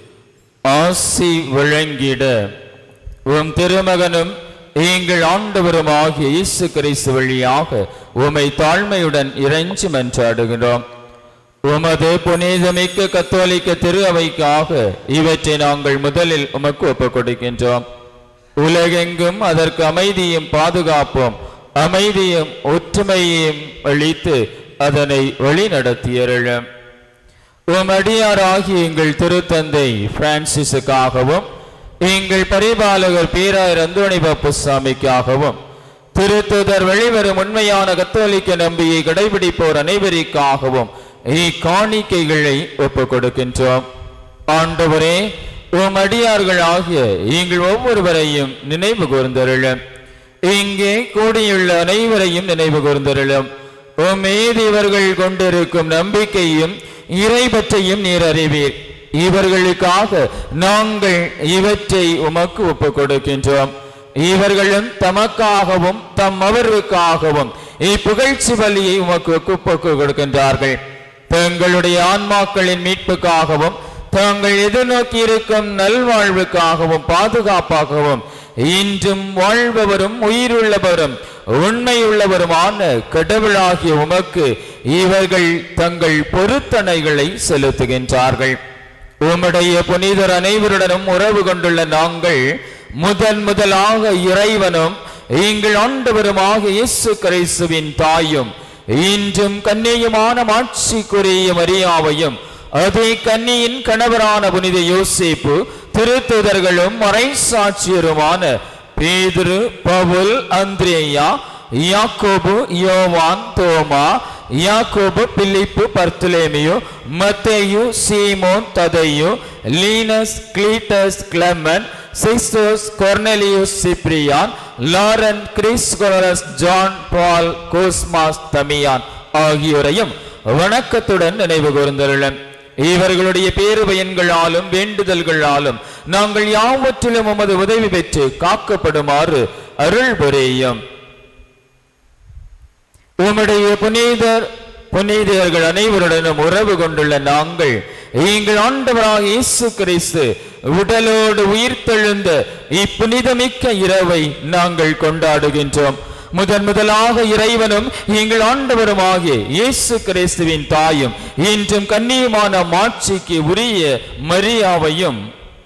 ஆசி வழங்கிட உம் திருமகனும் எங்கள் ஆண்டவரும் ஆகிய இயேசு கிறிஸ்து வழியாக உமை தாழ்மையுடன் இறைஞ்சி மன்றாடுகிறோம் உமது புனிதமிக்க கத்தோலிக்க திரு அவைக்காக இவற்றை நாங்கள் முதலில் உமக்கு ஒப்புக் கொடுக்கின்றோம் உலகெங்கும் அதற்கு அமைதியும் பாதுகாப்பும் அமைதியும் ஒற்றுமையையும் அளித்து அதனை வழிநடத்தியருளும் உமடியாராகிய எங்கள் திருத்தந்தை பிரான்சிஸுக்காகவும் எங்கள் பரிபாலகர் பேராயர் அந்தோணி பாப்புசாமிக்காகவும் திருத்துதர் வெளிவரும் உண்மையான கத்தோலிக்க நம்பியை கடைபிடிப்போர் அனைவருக்காகவும் இக்காணிக்கைகளை ஒப்புக் கொடுக்கின்றோம் ஆண்டவரே உம் அடியார்கள் ஆகிய எங்கள் ஒவ்வொருவரையும் நினைவு கூர்ந்தருளும் இங்கே கூடியுள்ள அனைவரையும் நினைவு கூர்ந்தருளும் உம் மீது இவர்கள் கொண்டிருக்கும் நம்பிக்கையும் இறைபற்றையும் நீர் அறிவீர் இவர்களுக்காக நாங்கள் இவற்றை உமக்கு ஒப்புக் கொடுக்கின்றோம் இவர்களும் தமக்காகவும் தம் அவருக்காகவும் இப்புகழ்ச்சி பலியை உமக்கு ஒப்புக் கொடுக்கின்றார்கள் தங்களுடைய ஆன்மாக்களின் மீட்புக்காகவும் தாங்கள் எதிர்நோக்கி இருக்கும் நல்வாழ்வுக்காகவும் பாதுகாப்பாகவும் இன்றும் வாழ்பவரும் உயிருள்ளவரும் உண்மையுள்ளவருமான கடவுளாகிய உமக்கு இவர்கள் தங்கள் பொருத்தனைகளை செலுத்துகின்றார்கள் உம்முடைய புனிதர் அனைவருடனும் உறவு கொண்டுள்ள நாங்கள் முதன் முதலாக இறைவனும் எங்கள் ஆண்டவருமாக இயேசு கிறிஸ்துவின் தாயும் இன்றும் கன்னியுமான மாட்சிக்குரிய மரியாவையும் அதே கன்னியின் கணவரான புனித யோசேப்பு திருத்துதர்களும் மறைசாட்சியருமான பேதுரு பவுல் அந்திரேயா யாக்கோபு யோவான் தோமா யாக்கோபு Pilippu Barthulomeyu Mattheyu Seemon Thathaiyu Linus Cletus Clement சிஸ்டர்ஸ் Cornelius Cyprian Lawrence Chrysogonus John Paul Cosmas Damian ஆகியோரையும் வணக்கத்துடன் நினைவு கூர்ந்தருளன் இவர்களுடைய பேரு பயன்களாலும் வேண்டுதல்களாலும் நாங்கள் யாவற்றிலும் உமது உதவி பெற்று காக்கப்படுமாறு அருள் புரியும் உம்முடைய புனிதர் புனிதர்கள் அனைவருடனும் உறவு கொண்டுள்ள நாங்கள் எங்கள் ஆண்டவராக இயேசு கிறிஸ்து உடலோடு உயிர்த்தெழுந்த இப்புனிதமிக்க இரவை நாங்கள் கொண்டாடுகின்றோம் முதன் முதலாக இறைவனும் எங்கள் ஆண்டவருமாகிய இயேசு கிறிஸ்துவின் தாயும் இன்றும் கண்ணியமான மாட்சிக்கு உரிய மரியாவையும்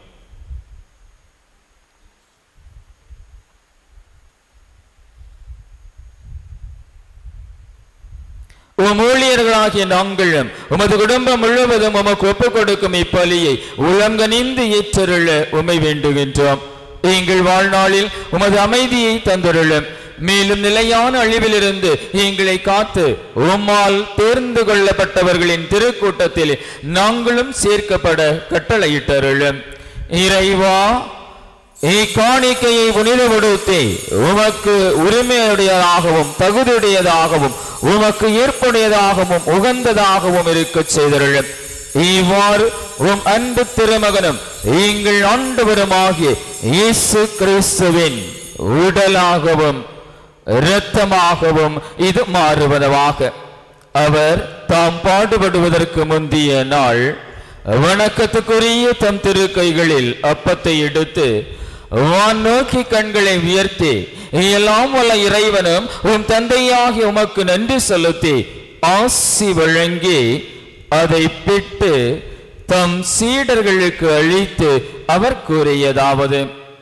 உம் ஊழியர்களாகிய நாங்களும் உமது குடும்பம் முழுவதும் உமக்கு ஒப்புக் கொடுக்கும் இப்பலியை உளங்கனிந்து ஏற்றருள உமை வேண்டுகின்றோம் எங்கள் வாழ்நாளில் உமது அமைதியை தந்தருளும் மேலும் நிலையான அழிவிலிருந்து எங்களை காத்து உம்மால் தேர்ந்து கொள்ளப்பட்டவர்களின் திருக்கூட்டத்தில் நாங்களும் சேர்க்கப்பட கட்டளையிட்டருளும் இறைவா இக்காணிக்கையை புனிதப்படுத்தி உமக்கு உரிமையுடையதாகவும் தகுதியுடையதாகவும் உமக்கு ஏற்புடையதாகவும் உகந்ததாகவும் இருக்கச் செய்தருளும் இவ்வாறு உம் அன்பு திருமகனும் எங்கள் ஆண்டவருமாகிய இயேசு கிறிஸ்துவின் உடலாகவும் இரத்தமாகவும் இது மாறுவதாக அவர் தாம் பாடுபடுவதற்கு முந்திய நாள் வணக்கத்துக்குரிய தம் திருக்கைகளில் அப்பத்தை எடுத்து வான் நோக்கி கண்களை உயர்த்தி எல்லாம் வல்ல இறைவனும் உம் தந்தையாகி உமக்கு நன்றி செலுத்தி ஆசி வழங்கி அதை பிட்டு தம் சீடர்களுக்கு அளித்து அவர் கூறியதாவது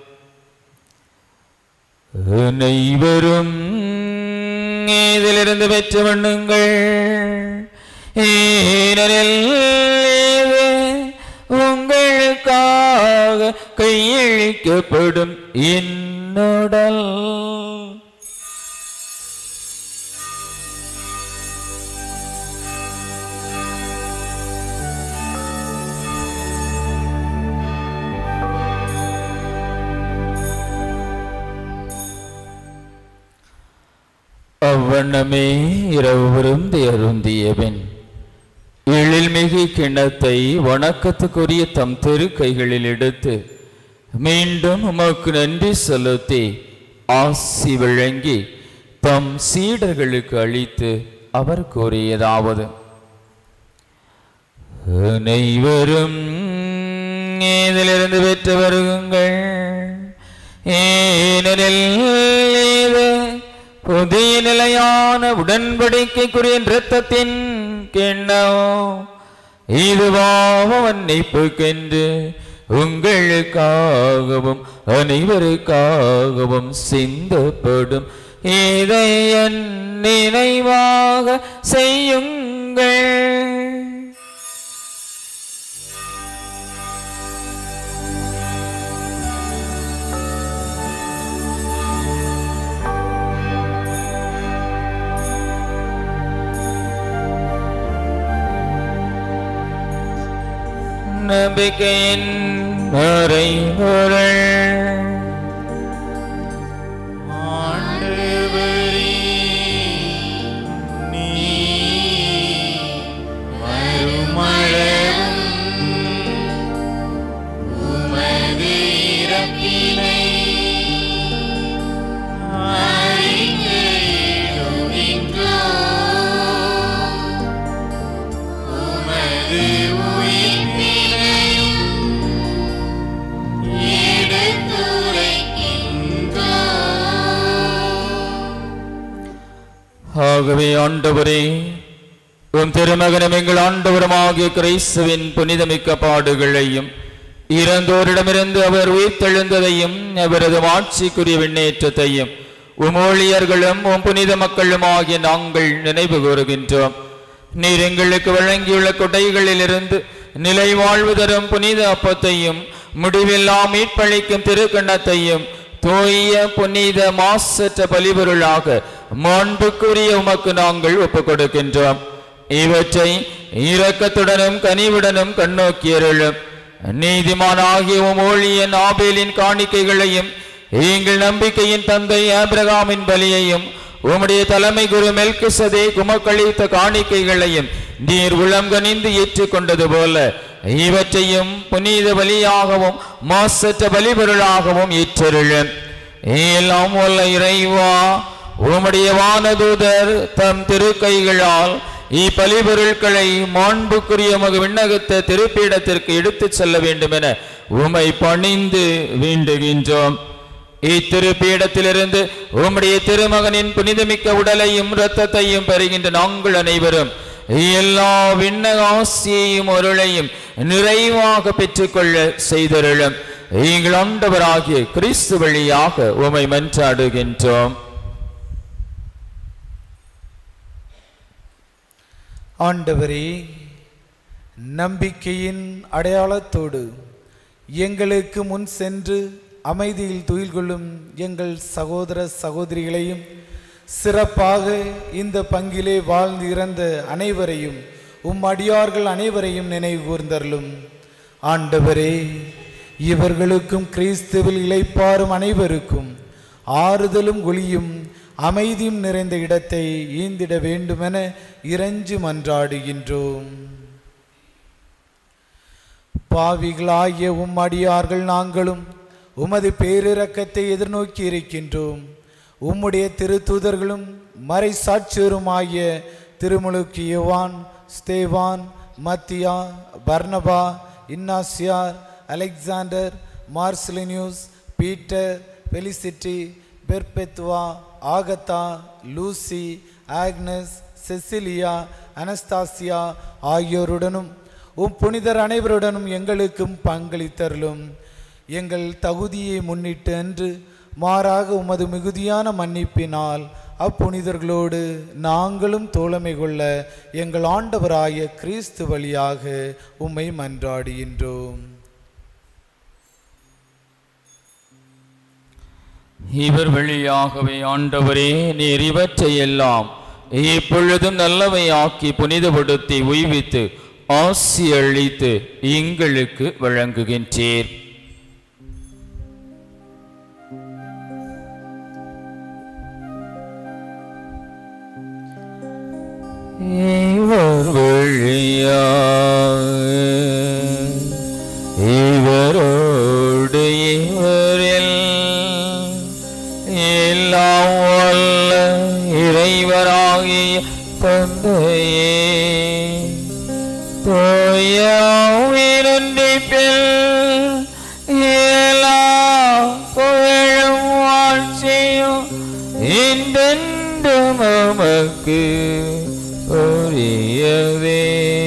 அனைவரும் இதிலிருந்து பெற்று பண்ணுங்கள் ஏனெனில் இது உங்களுக்காக கையளிக்கப்படும் என்னுடல் அவ்வண்ணமே இரவுரும் அருந்தியவன் எழில்மிகு கிண்ணத்தை வணக்கத்துக்குரிய தம் திரு கைகளில் எடுத்து மீண்டும் உமக்கு நன்றி செலுத்தி ஆசி வழங்கி தம் சீடர்களுக்கு அளித்து அவர் கூறியதாவது அனைவரும் இதிலிருந்து பெற்று வருகுங்கள் ஏனெனில் இது புதிய நிலையான உடன்படிக்கைக்குரிய இரத்தத்தின் கிண்ணம் இதுவாக மன்னிப்புக்கென்று உங்களுக்காகவும் அனைவருக்காகவும் சிந்தப்படும் இதை என் நினைவாக செய்யுங்கள் நம்பிக்கையின் மறைபொருள் ஆகவே ஆண்டவரே உம் திருமகனும் எங்கள் ஆண்டவருமாகிய கிறிஸ்துவின் புனிதமிக்க பாடுகளையும் இறந்தோரிடமிருந்து அவர் உயிர்த்தெழுந்ததையும் அவரது ஆட்சிக்குரிய விண்ணேற்றத்தையும் உம் ஊழியர்களும் உம் புனித மக்களும் ஆகிய நாங்கள் நினைவு கூறுகின்றோம் நீர் எங்களுக்கு வழங்கியுள்ள கொடைகளிலிருந்து நிலை வாழ்வு தரும் புனித அப்பத்தையும் முடிவில்லா மீட்பளிக்கும் திருக்கண்ணத்தையும் தூய புனித மாசற்ற பலிபொருளாக மாண்புக்குரிய உமக்கு நாங்கள் ஒப்புக் கொடுக்கின்றோம் இவற்றை இரக்கத்துடனும் கனிவுடனும் கண்ணோக்கியருளும் நீதிமானாகிய உம் ஊழியன் ஆபேலின் காணிக்கைகளையும் எங்கள் நம்பிக்கையின் தந்தை ஆபிரகாமின் பலியையும் உம்முடைய தலைமை குரு மெல்கிசதே குமக்களித்த காணிக்கைகளையும் நீர் உளம் கனிந்து ஏற்றுக்கொண்டது போல இவற்றையும் புனித பலியாகவும் மாசற்ற பலிபொருளாகவும் ஏற்றருளும் எல்லாம் வல்ல இறைவா உம்முடைய வானதூதர் தம் திருக்கைகளால் இப்பலிபொருட்களை மாண்புக்குரிய மக விண்ணகத்த திருப்பீடத்திற்கு எடுத்துச் செல்ல வேண்டும் என உமை பணிந்து வேண்டுகின்றோம் இத்திருப்பீடத்திலிருந்து உம்முடைய திருமகனின் புனிதமிக்க உடலையும் இரத்தத்தையும் பெறுகின்ற நாங்கள் அனைவரும் எல்லா விண்ணக ஆசியையும் அருளையும் நிறைவாக பெற்றுக்கொள்ள செய்தருளும் எங்கள் ஆண்டவராகிய கிறிஸ்து வழியாக உமை மன்றாடுகின்றோம் ஆண்டவரே நம்பிக்கையின் அடையாளத்தோடு எங்களுக்கு முன் சென்று அமைதியில் துயில் கொள்ளும் எங்கள் சகோதர சகோதரிகளையும் சிறப்பாக இந்த பங்கிலே வாழ்ந்து இறந்த அனைவரையும் உம் அடியார்கள் அனைவரையும் நினைவு கூர்ந்தருளும் ஆண்டவரே இவர்களுக்கும் கிறிஸ்துவில் இளைப்பாறும் அனைவருக்கும் ஆறுதலும் ஒளியும் அமைதியும் நிறைந்த இடத்தை ஈந்திட வேண்டுமென இறைஞ்சு மன்றாடுகின்றோம் பாவிகளாகிய உம் அடியார்கள் நாங்களும் உமது பேரிரக்கத்தை எதிர்நோக்கி இருக்கின்றோம் உம்முடைய திருத்தூதர்களும் மறை சாட்சியருமாகிய திருமுழுக்கு Yovan Sthevan Mathiya Barnaba Innasiyar Alexander Marcellinus Peter Felicity Perpetua Agatha Lucy Agnes Cecilia Anastasia ஆகியோருடனும் உம் புனிதர் அனைவருடனும் எங்களுக்கும் பங்களித்தருளும் எங்கள் தகுதியை முன்னிட்டு அன்று மாறாக உமது மிகுதியான மன்னிப்பினால் அப்புனிதர்களோடு நாங்களும் தோழமை கொள்ள எங்கள் ஆண்டவராய கிறிஸ்து வழியாக உம்மை மன்றாடுகின்றோம் இவர் வழியாகவே ஆண்டவரே நீர் இவற்றை எல்லாம் இப்பொழுதும் நல்லவை ஆக்கி புனிதப்படுத்தி உய்வித்து ஆசி அளித்து எங்களுக்கு வழங்குகின்றீர் இவர் வழியாக இவரோடு இவரில் எல்லாம் வல்ல இறைவராகிய தந்தையே தோயாவிரண்டிப்பில் எல்லா புகழும் வாழ்ச்சியும் இன்றென்று நமக்கு உரியவே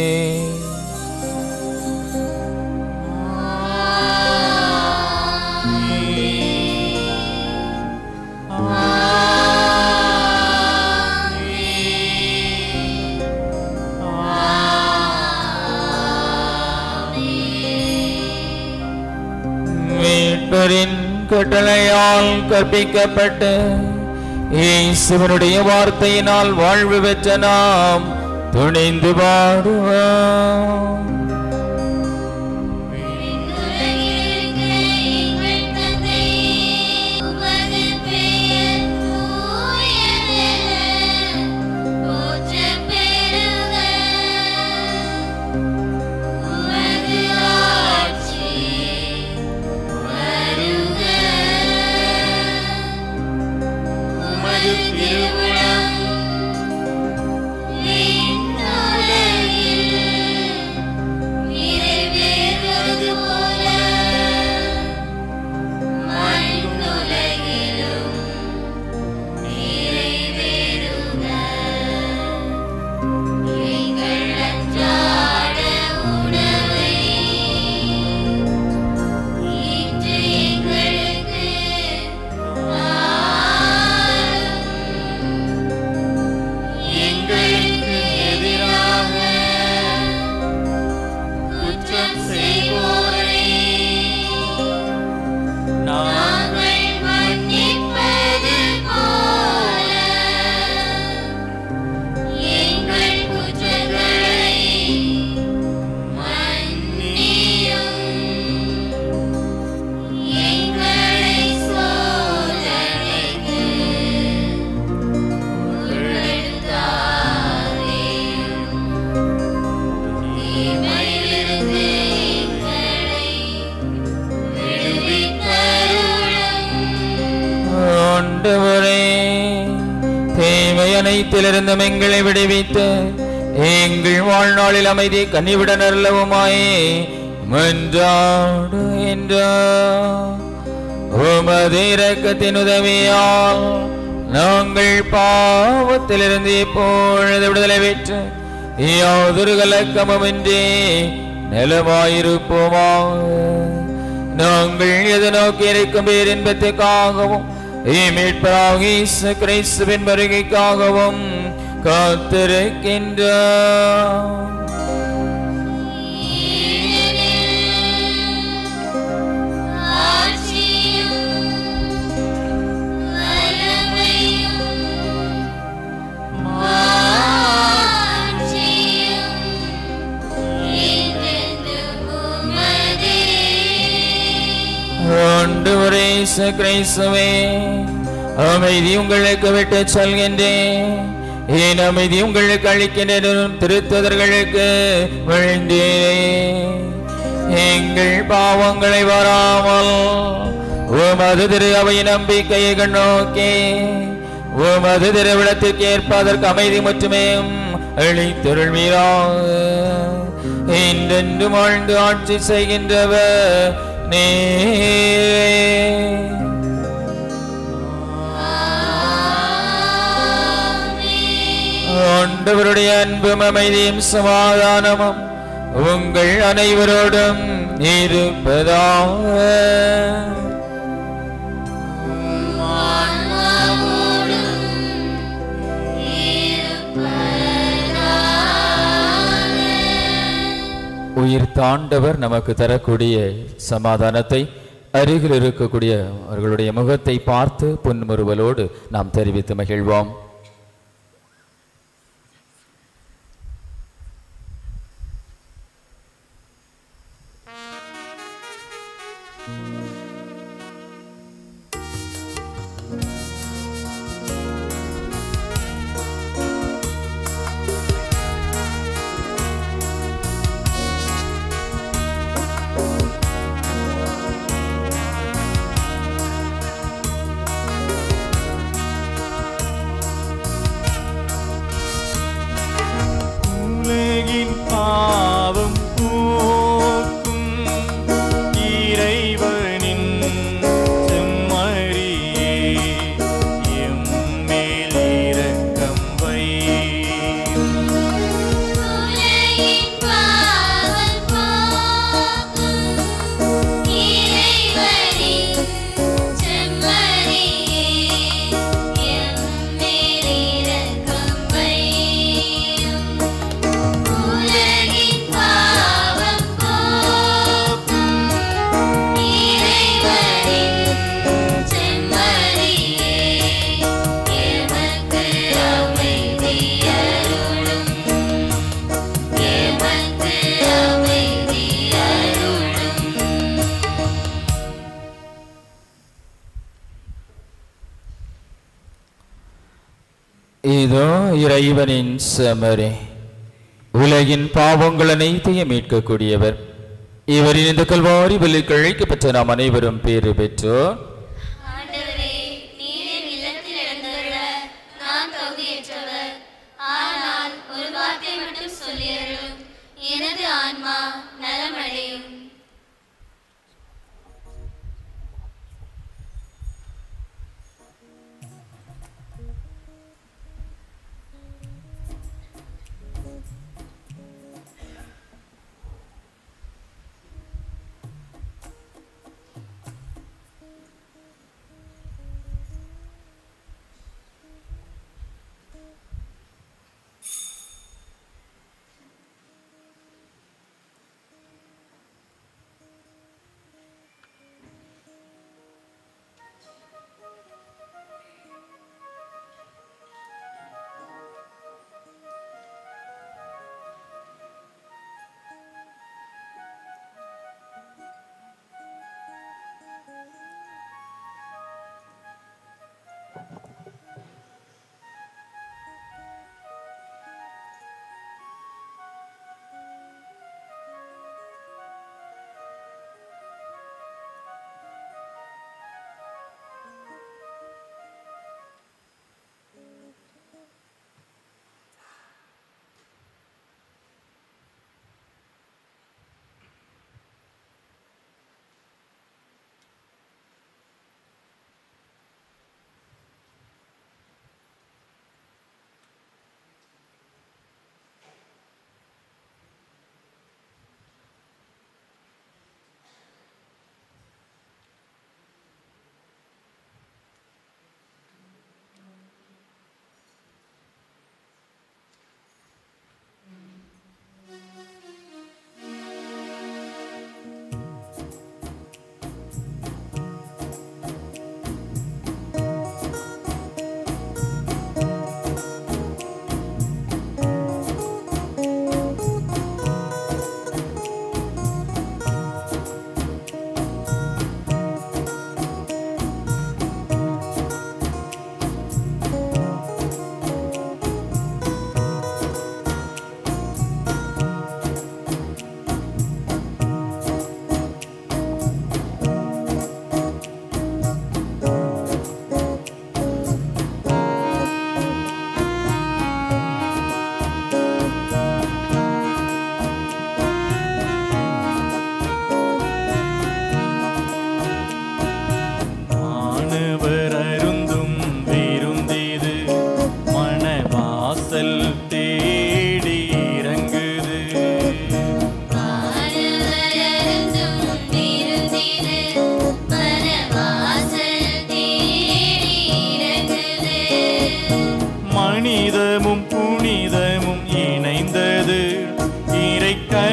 மீட்பரின் கட்டளையால் கற்பிக்கப்பட்டு இயேசுவனுடைய வார்த்தையினால் வாழ்வு பெற்ற நாம் துணிந்து பாடுவோம் உமது பெயர் தூயதென போற்றப் பெறுக. உமது ஆட்சி வருக. உமது திருவுளம் விண்ணுலகில் அனைத்திலிருந்தும் எங்களை விடுவித்து எங்கள் வாழ்நாளில் அமைதி கனிவுடன் அருளவுமாயே மன்றாடு என்றார் உமது இரக்கத்தின் உதவியால் நாங்கள் பாவத்திலிருந்து இப்பொழுது விடுதலை பெற்று யாதொரு கலக்கமுமின்றி நலமாயிருப்போமாக நாங்கள் எது நோக்கி இருக்கும் பேரின்பத்துக்காகவும் மீட்பராக இயேசு கிறிஸ்துவின் வருகைக்காகவும் காத்திருக்கின்றோம் ஆண்டவரே இயேசு கிறிஸ்துவே அமைதி உங்களுக்கு விட்டு சொல்கின்றேன் என் அமைதி உங்களுக்கு அளிக்கின்றேன் திருத்ததர்களுக்கு விழுந்தேன் எங்கள் பாவங்களை வராமல் உமது திரு அவை நம்பிக்கையை நோக்கி உமது திருவிடத்திற்கு ஏற்பதற்கு அமைதி மட்டுமே அளித்தருள்வீராக என்றென்றும் வாழ்ந்து ஆட்சி செய்கின்றவர் நீ ஆண்டவருடைய அன்பும் அமைதியும் சமாதானமும் உங்கள் அனைவரோடும் இருப்பதாக உயிர் தாண்டவர் நமக்கு தரக்கூடிய சமாதானத்தை அருகில் இருக்கக்கூடிய அவர்களுடைய முகத்தை பார்த்து புன்முறுவலோடு நாம் தெரிவித்து மகிழ்வோம் உலகின் பாவம் போக்கும் இறைவனின் செம்மறியே எம்மேல் இரக்கம் வையும் உலகின் பாவம் போக்கும் இறைவனின் செம்மறியே எம்மேல் இரக்கம் வையும் உலகின் பாவம் போக்கும் இறைவனின் செம்மறியே எமக்கு அமைதி அருளும் எமக்கு அமைதி அருளும் இதோ இறைவனின் செமரே உலகின் பாவங்கள் அனைத்தையும் மீட்கக்கூடியவர் இவரின் இந்த கல்வாரி பலிக்கு அழைக்கப்பட்ட நாம் அனைவரும் பேறு பெற்றோர் ஆண்டவரே நீரின் இல்லத்தில் எழுந்தருள நான் தகுதியற்றவர் ஆனால் ஒரு வார்த்தை மட்டும் சொல்லியருளும் எனது ஆன்மா நலமடையும்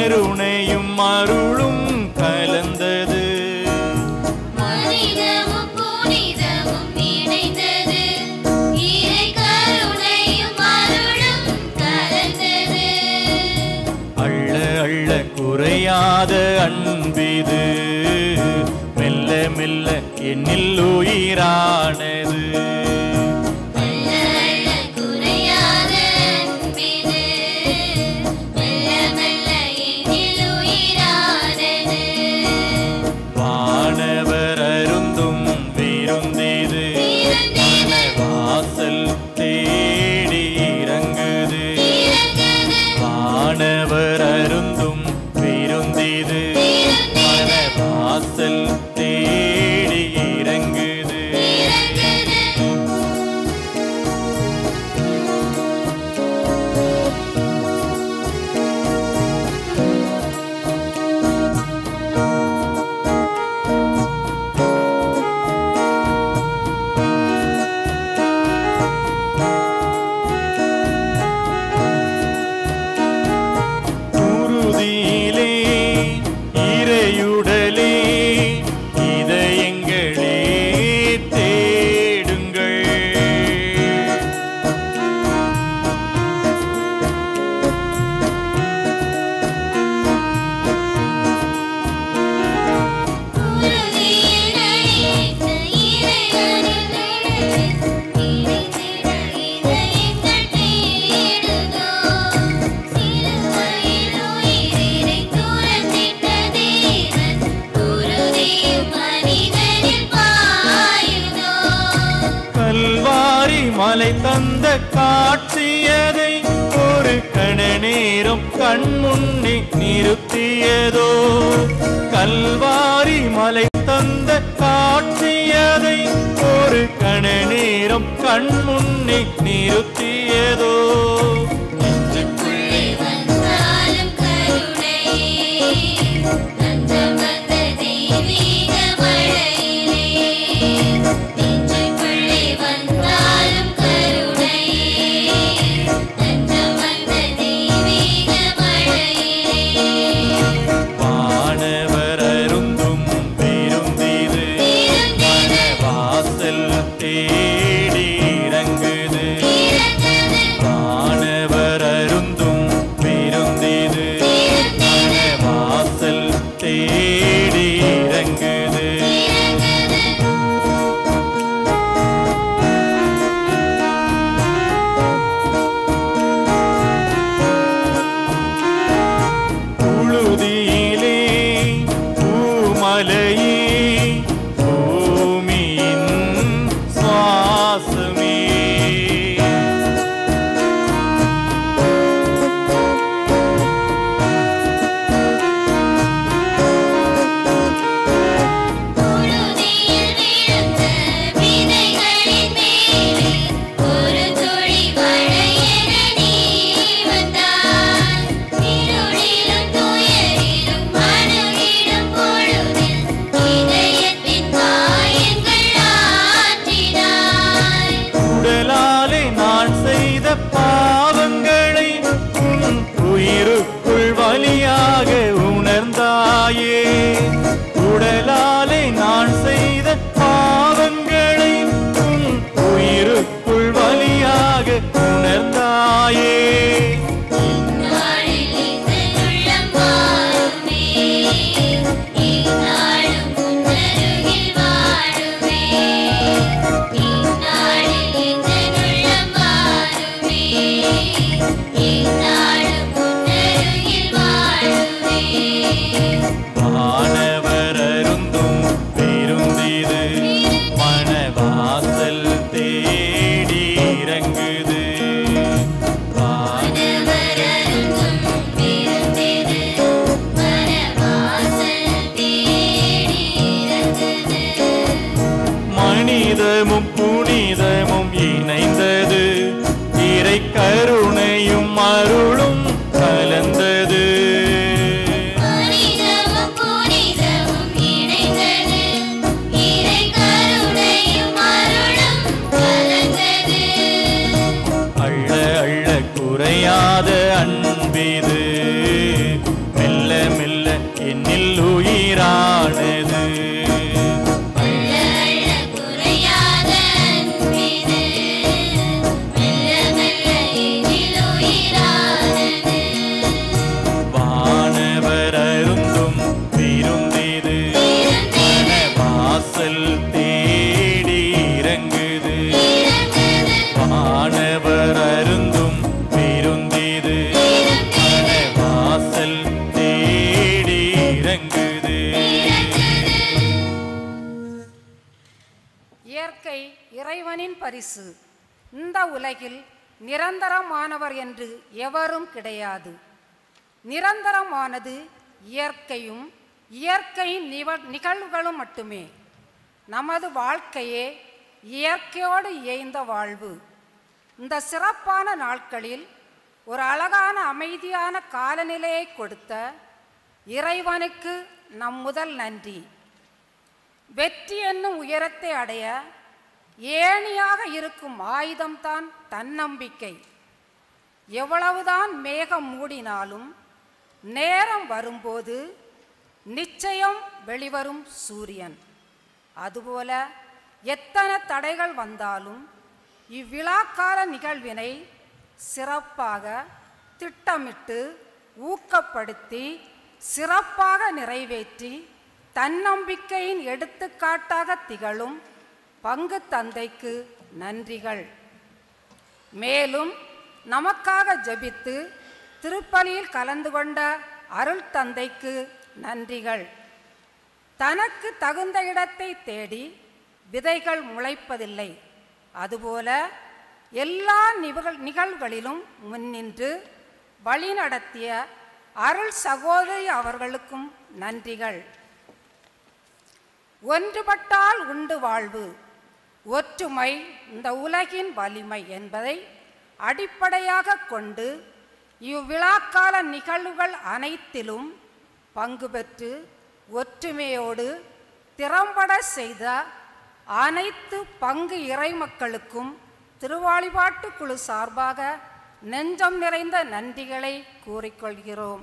கருணையும் அருளும் கலந்தது மனிதமும் புனிதமும் இணைந்தது இறை கருணையும் அருளும் கலந்தது அள்ள அள்ள குறையாத அன்பிது மெல்ல மெல்ல என்னில் உயிரானது மெல்ல மெல்ல குறையாத அன்பிது மெல்ல மெல்ல என்னில் உயிரானது வானவர் அருந்தும் விருந்திது வாசல் தேடி இறங்குது வானவர் அருந்தும் விருந்திது வாசல் தேடி இறங்குது குருதியிலே இறையுடலே இதயங்களே தேடுங்கள் உறுதியில் அழைத்த இறைவனின் இணைந்திட இதயங்கள் தேடுதோ சிலுவையில் உயிரினை துறந்திட்ட தேவன் குருதியும் மனிதனில் பாயுதோ கல்வாரி மலை தந்த காட்சியதை ஒரு கண நேரம் கண் முன்னே நிறுத்தியதோ கல்வாரி மலை தந்த காட்சியதை ஒரு கண நேரம் கண் முன்னே நிறுத்தியதோ நெஞ்சுக்குள்ளே வந்தாலும் கருணையே தஞ்சம் வந்த தெய்வீக மழையிலே நெஞ்சுக்குள்ளே வந்தாலும் கருணையே தஞ்சம் வந்த தெய்வீக மழையிலே வானவர் அருந்தும் விருந்திது வாசல் தேடி இறங்குது வானவர் அருந்தும் விருந்திது வாசல் தேடி இறங்குது புழுதியிலே பூமலையே பூமியின் சுவாசமே புழுதியில் விழுந்த விதைகளின் மேலே ஒரு துளி மழையென நீ வந்தாய் இருளிலும் துயரிலும் அணுகிடும் பொழுதில் இதயத்தின் காயங்கள் ஆற்றினாய் உடலாலே நான் செய்த பாவங்களை உன் உயிருக்குள் வலியாக உணர்ந்தாயே உடலாலே நான் செய்த பாவங்களை உன் உயிருக்குள் வலியாக உணர்ந்தாயே நாளில் இதனுள்ளம் வாழுமே இந்நாளும் உன்னருகில் வாழுமே இந்நாளில் இதனுள்ளம் வாழுமே இந்நாளும் உன்னருகில் வாழுமே வானவர் அருந்தும் பெருந்திது மணவாசல் தேடி இறங்குது வானவர் அருந்தும் பிறந்திது மனவாசல் தேடி இறங்குது மனிதமும் புனிதமும் இணைந்தது இறை கருணையும் அருளும் கலந்தது மனிதமும் புனிதமும் இணைந்தது இறை கருணையும் அருளும் கலந்தது அள்ள அள்ள குறையாத அன்பிது மெல்ல என்னில் உயிரானது குறையாத அன்பிது மெல்ல மெல்ல எனில் உயிரானது வானவர் அருந்தும் விருந்திது வாசல் தேடி இறங்குது வானவர் அருந்தும் விருந்திது வாசல் தேடி இறங்குது இயற்கை இறைவனின் பரிசு இந்த உலகில் நிரந்தரமானவர் என்று எவரும் கிடையாது நிரந்தரமானது இயற்கையும் இயற்கையின் நிவ நிகழ்வுகளும் மட்டுமே நமது வாழ்க்கையே இயற்கையோடு இயைந்த வாழ்வு இந்த சிறப்பான நாட்களில் ஒரு அழகான அமைதியான காலநிலையை கொடுத்த இறைவனுக்கு நம் முதல் நன்றி வெற்றி என்னும் உயரத்தை அடைய ஏணியாக இருக்கும் ஆயுதம்தான் தன்னம்பிக்கை எவ்வளவுதான் மேகம் மூடினாலும் நேரம் வரும்போது நிச்சயம் வெளிவரும் சூரியன் அதுபோல எத்தனை தடைகள் வந்தாலும் இவ்விழாக்கால நிகழ்வினை சிறப்பாக திட்டமிட்டு ஊக்கப்படுத்தி சிறப்பாக நிறைவேற்றி தன்னம்பிக்கையின் எடுத்துக்காட்டாக திகழும் பங்கு தந்தைக்கு நன்றிகள் மேலும் நமக்காக ஜெபித்து திருப்பலியில் கலந்து கொண்ட அருள் தந்தைக்கு நன்றிகள் தனக்கு தகுந்த இடத்தை தேடி விதைகள் முளைப்பதில்லை அதுபோல எல்லா நிகழ் நிகழ்வுகளிலும் முன்னின்று வழிநடத்திய அருள் சகோதரி அவர்களுக்கும் நன்றிகள் ஒன்றுபட்டால் உண்டு வாழ்வு ஒற்றுமை இந்த உலகின் வலிமை என்பதை அடிப்படையாக கொண்டு இவ்விழாக்கால நிகழ்வுகள் அனைத்திலும் பங்கு பெற்று ஒற்றுமையோடு திறம்பட செய்த அனைத்து பங்கு இறைமக்களுக்கும் திருவாளிபாட்டு குழு சார்பாக நெஞ்சம் நிறைந்த நன்றிகளை கூறிக்கொள்கிறோம்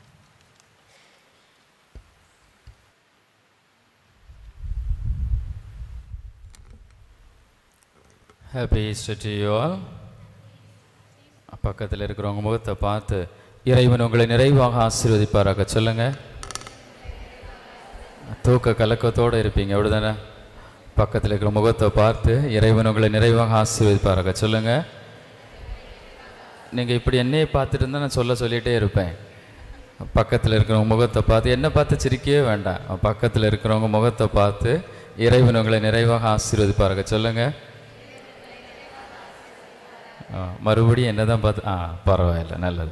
happy Easter to you all பக்கத்தில் இருக்கிறவங்க முகத்தை பார்த்து இறைவன் உங்களை நிறைவாக ஆசீர்வதிப்பாராக சொல்லுங்க தூக்க கலக்கத்தோடு இருப்பீங்க அப்படிதானே பக்கத்தில் இருக்கிற முகத்தை பார்த்து இறைவன் உங்களை நிறைவாக ஆசீர்வதிப்பாராக சொல்லுங்க நீங்கள் இப்படி என்னையே பார்த்துட்டு இருந்தால் நான் சொல்ல சொல்லிகிட்டே இருப்பேன் பக்கத்தில் இருக்கிறவங்க முகத்தை பார்த்து என்ன பார்த்து சிரிக்கவே வேண்டாம் பக்கத்தில் இருக்கிறவங்க முகத்தை பார்த்து இறைவன் உங்களை நிறைவாக ஆசீர்வதிப்பாராக சொல்லுங்கள் ஆ, மறுபடியும் என்ன தான் பார்த்து ஆ பரவாயில்ல நல்லது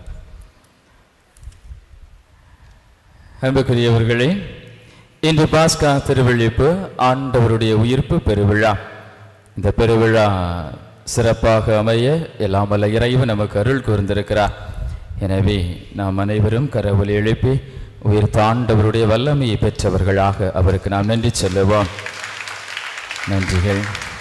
அன்புக்குரியவர்களே இன்று பாஸ்கா திருவிழிப்பு ஆண்டவருடைய உயிர்ப்பு பெருவிழா இந்த பெருவிழா சிறப்பாக அமைய எல்லாம் வல்ல இறைவன் நமக்கு அருள் கூர்ந்திருக்கிறார் எனவே நாம் அனைவரும் கரவொலி எழுப்பி உயிர் தாண்டவருடைய வல்லமையை பெற்றவர்களாக அவருக்கு நாம் நன்றி சொல்லுவோம் நன்றிகள்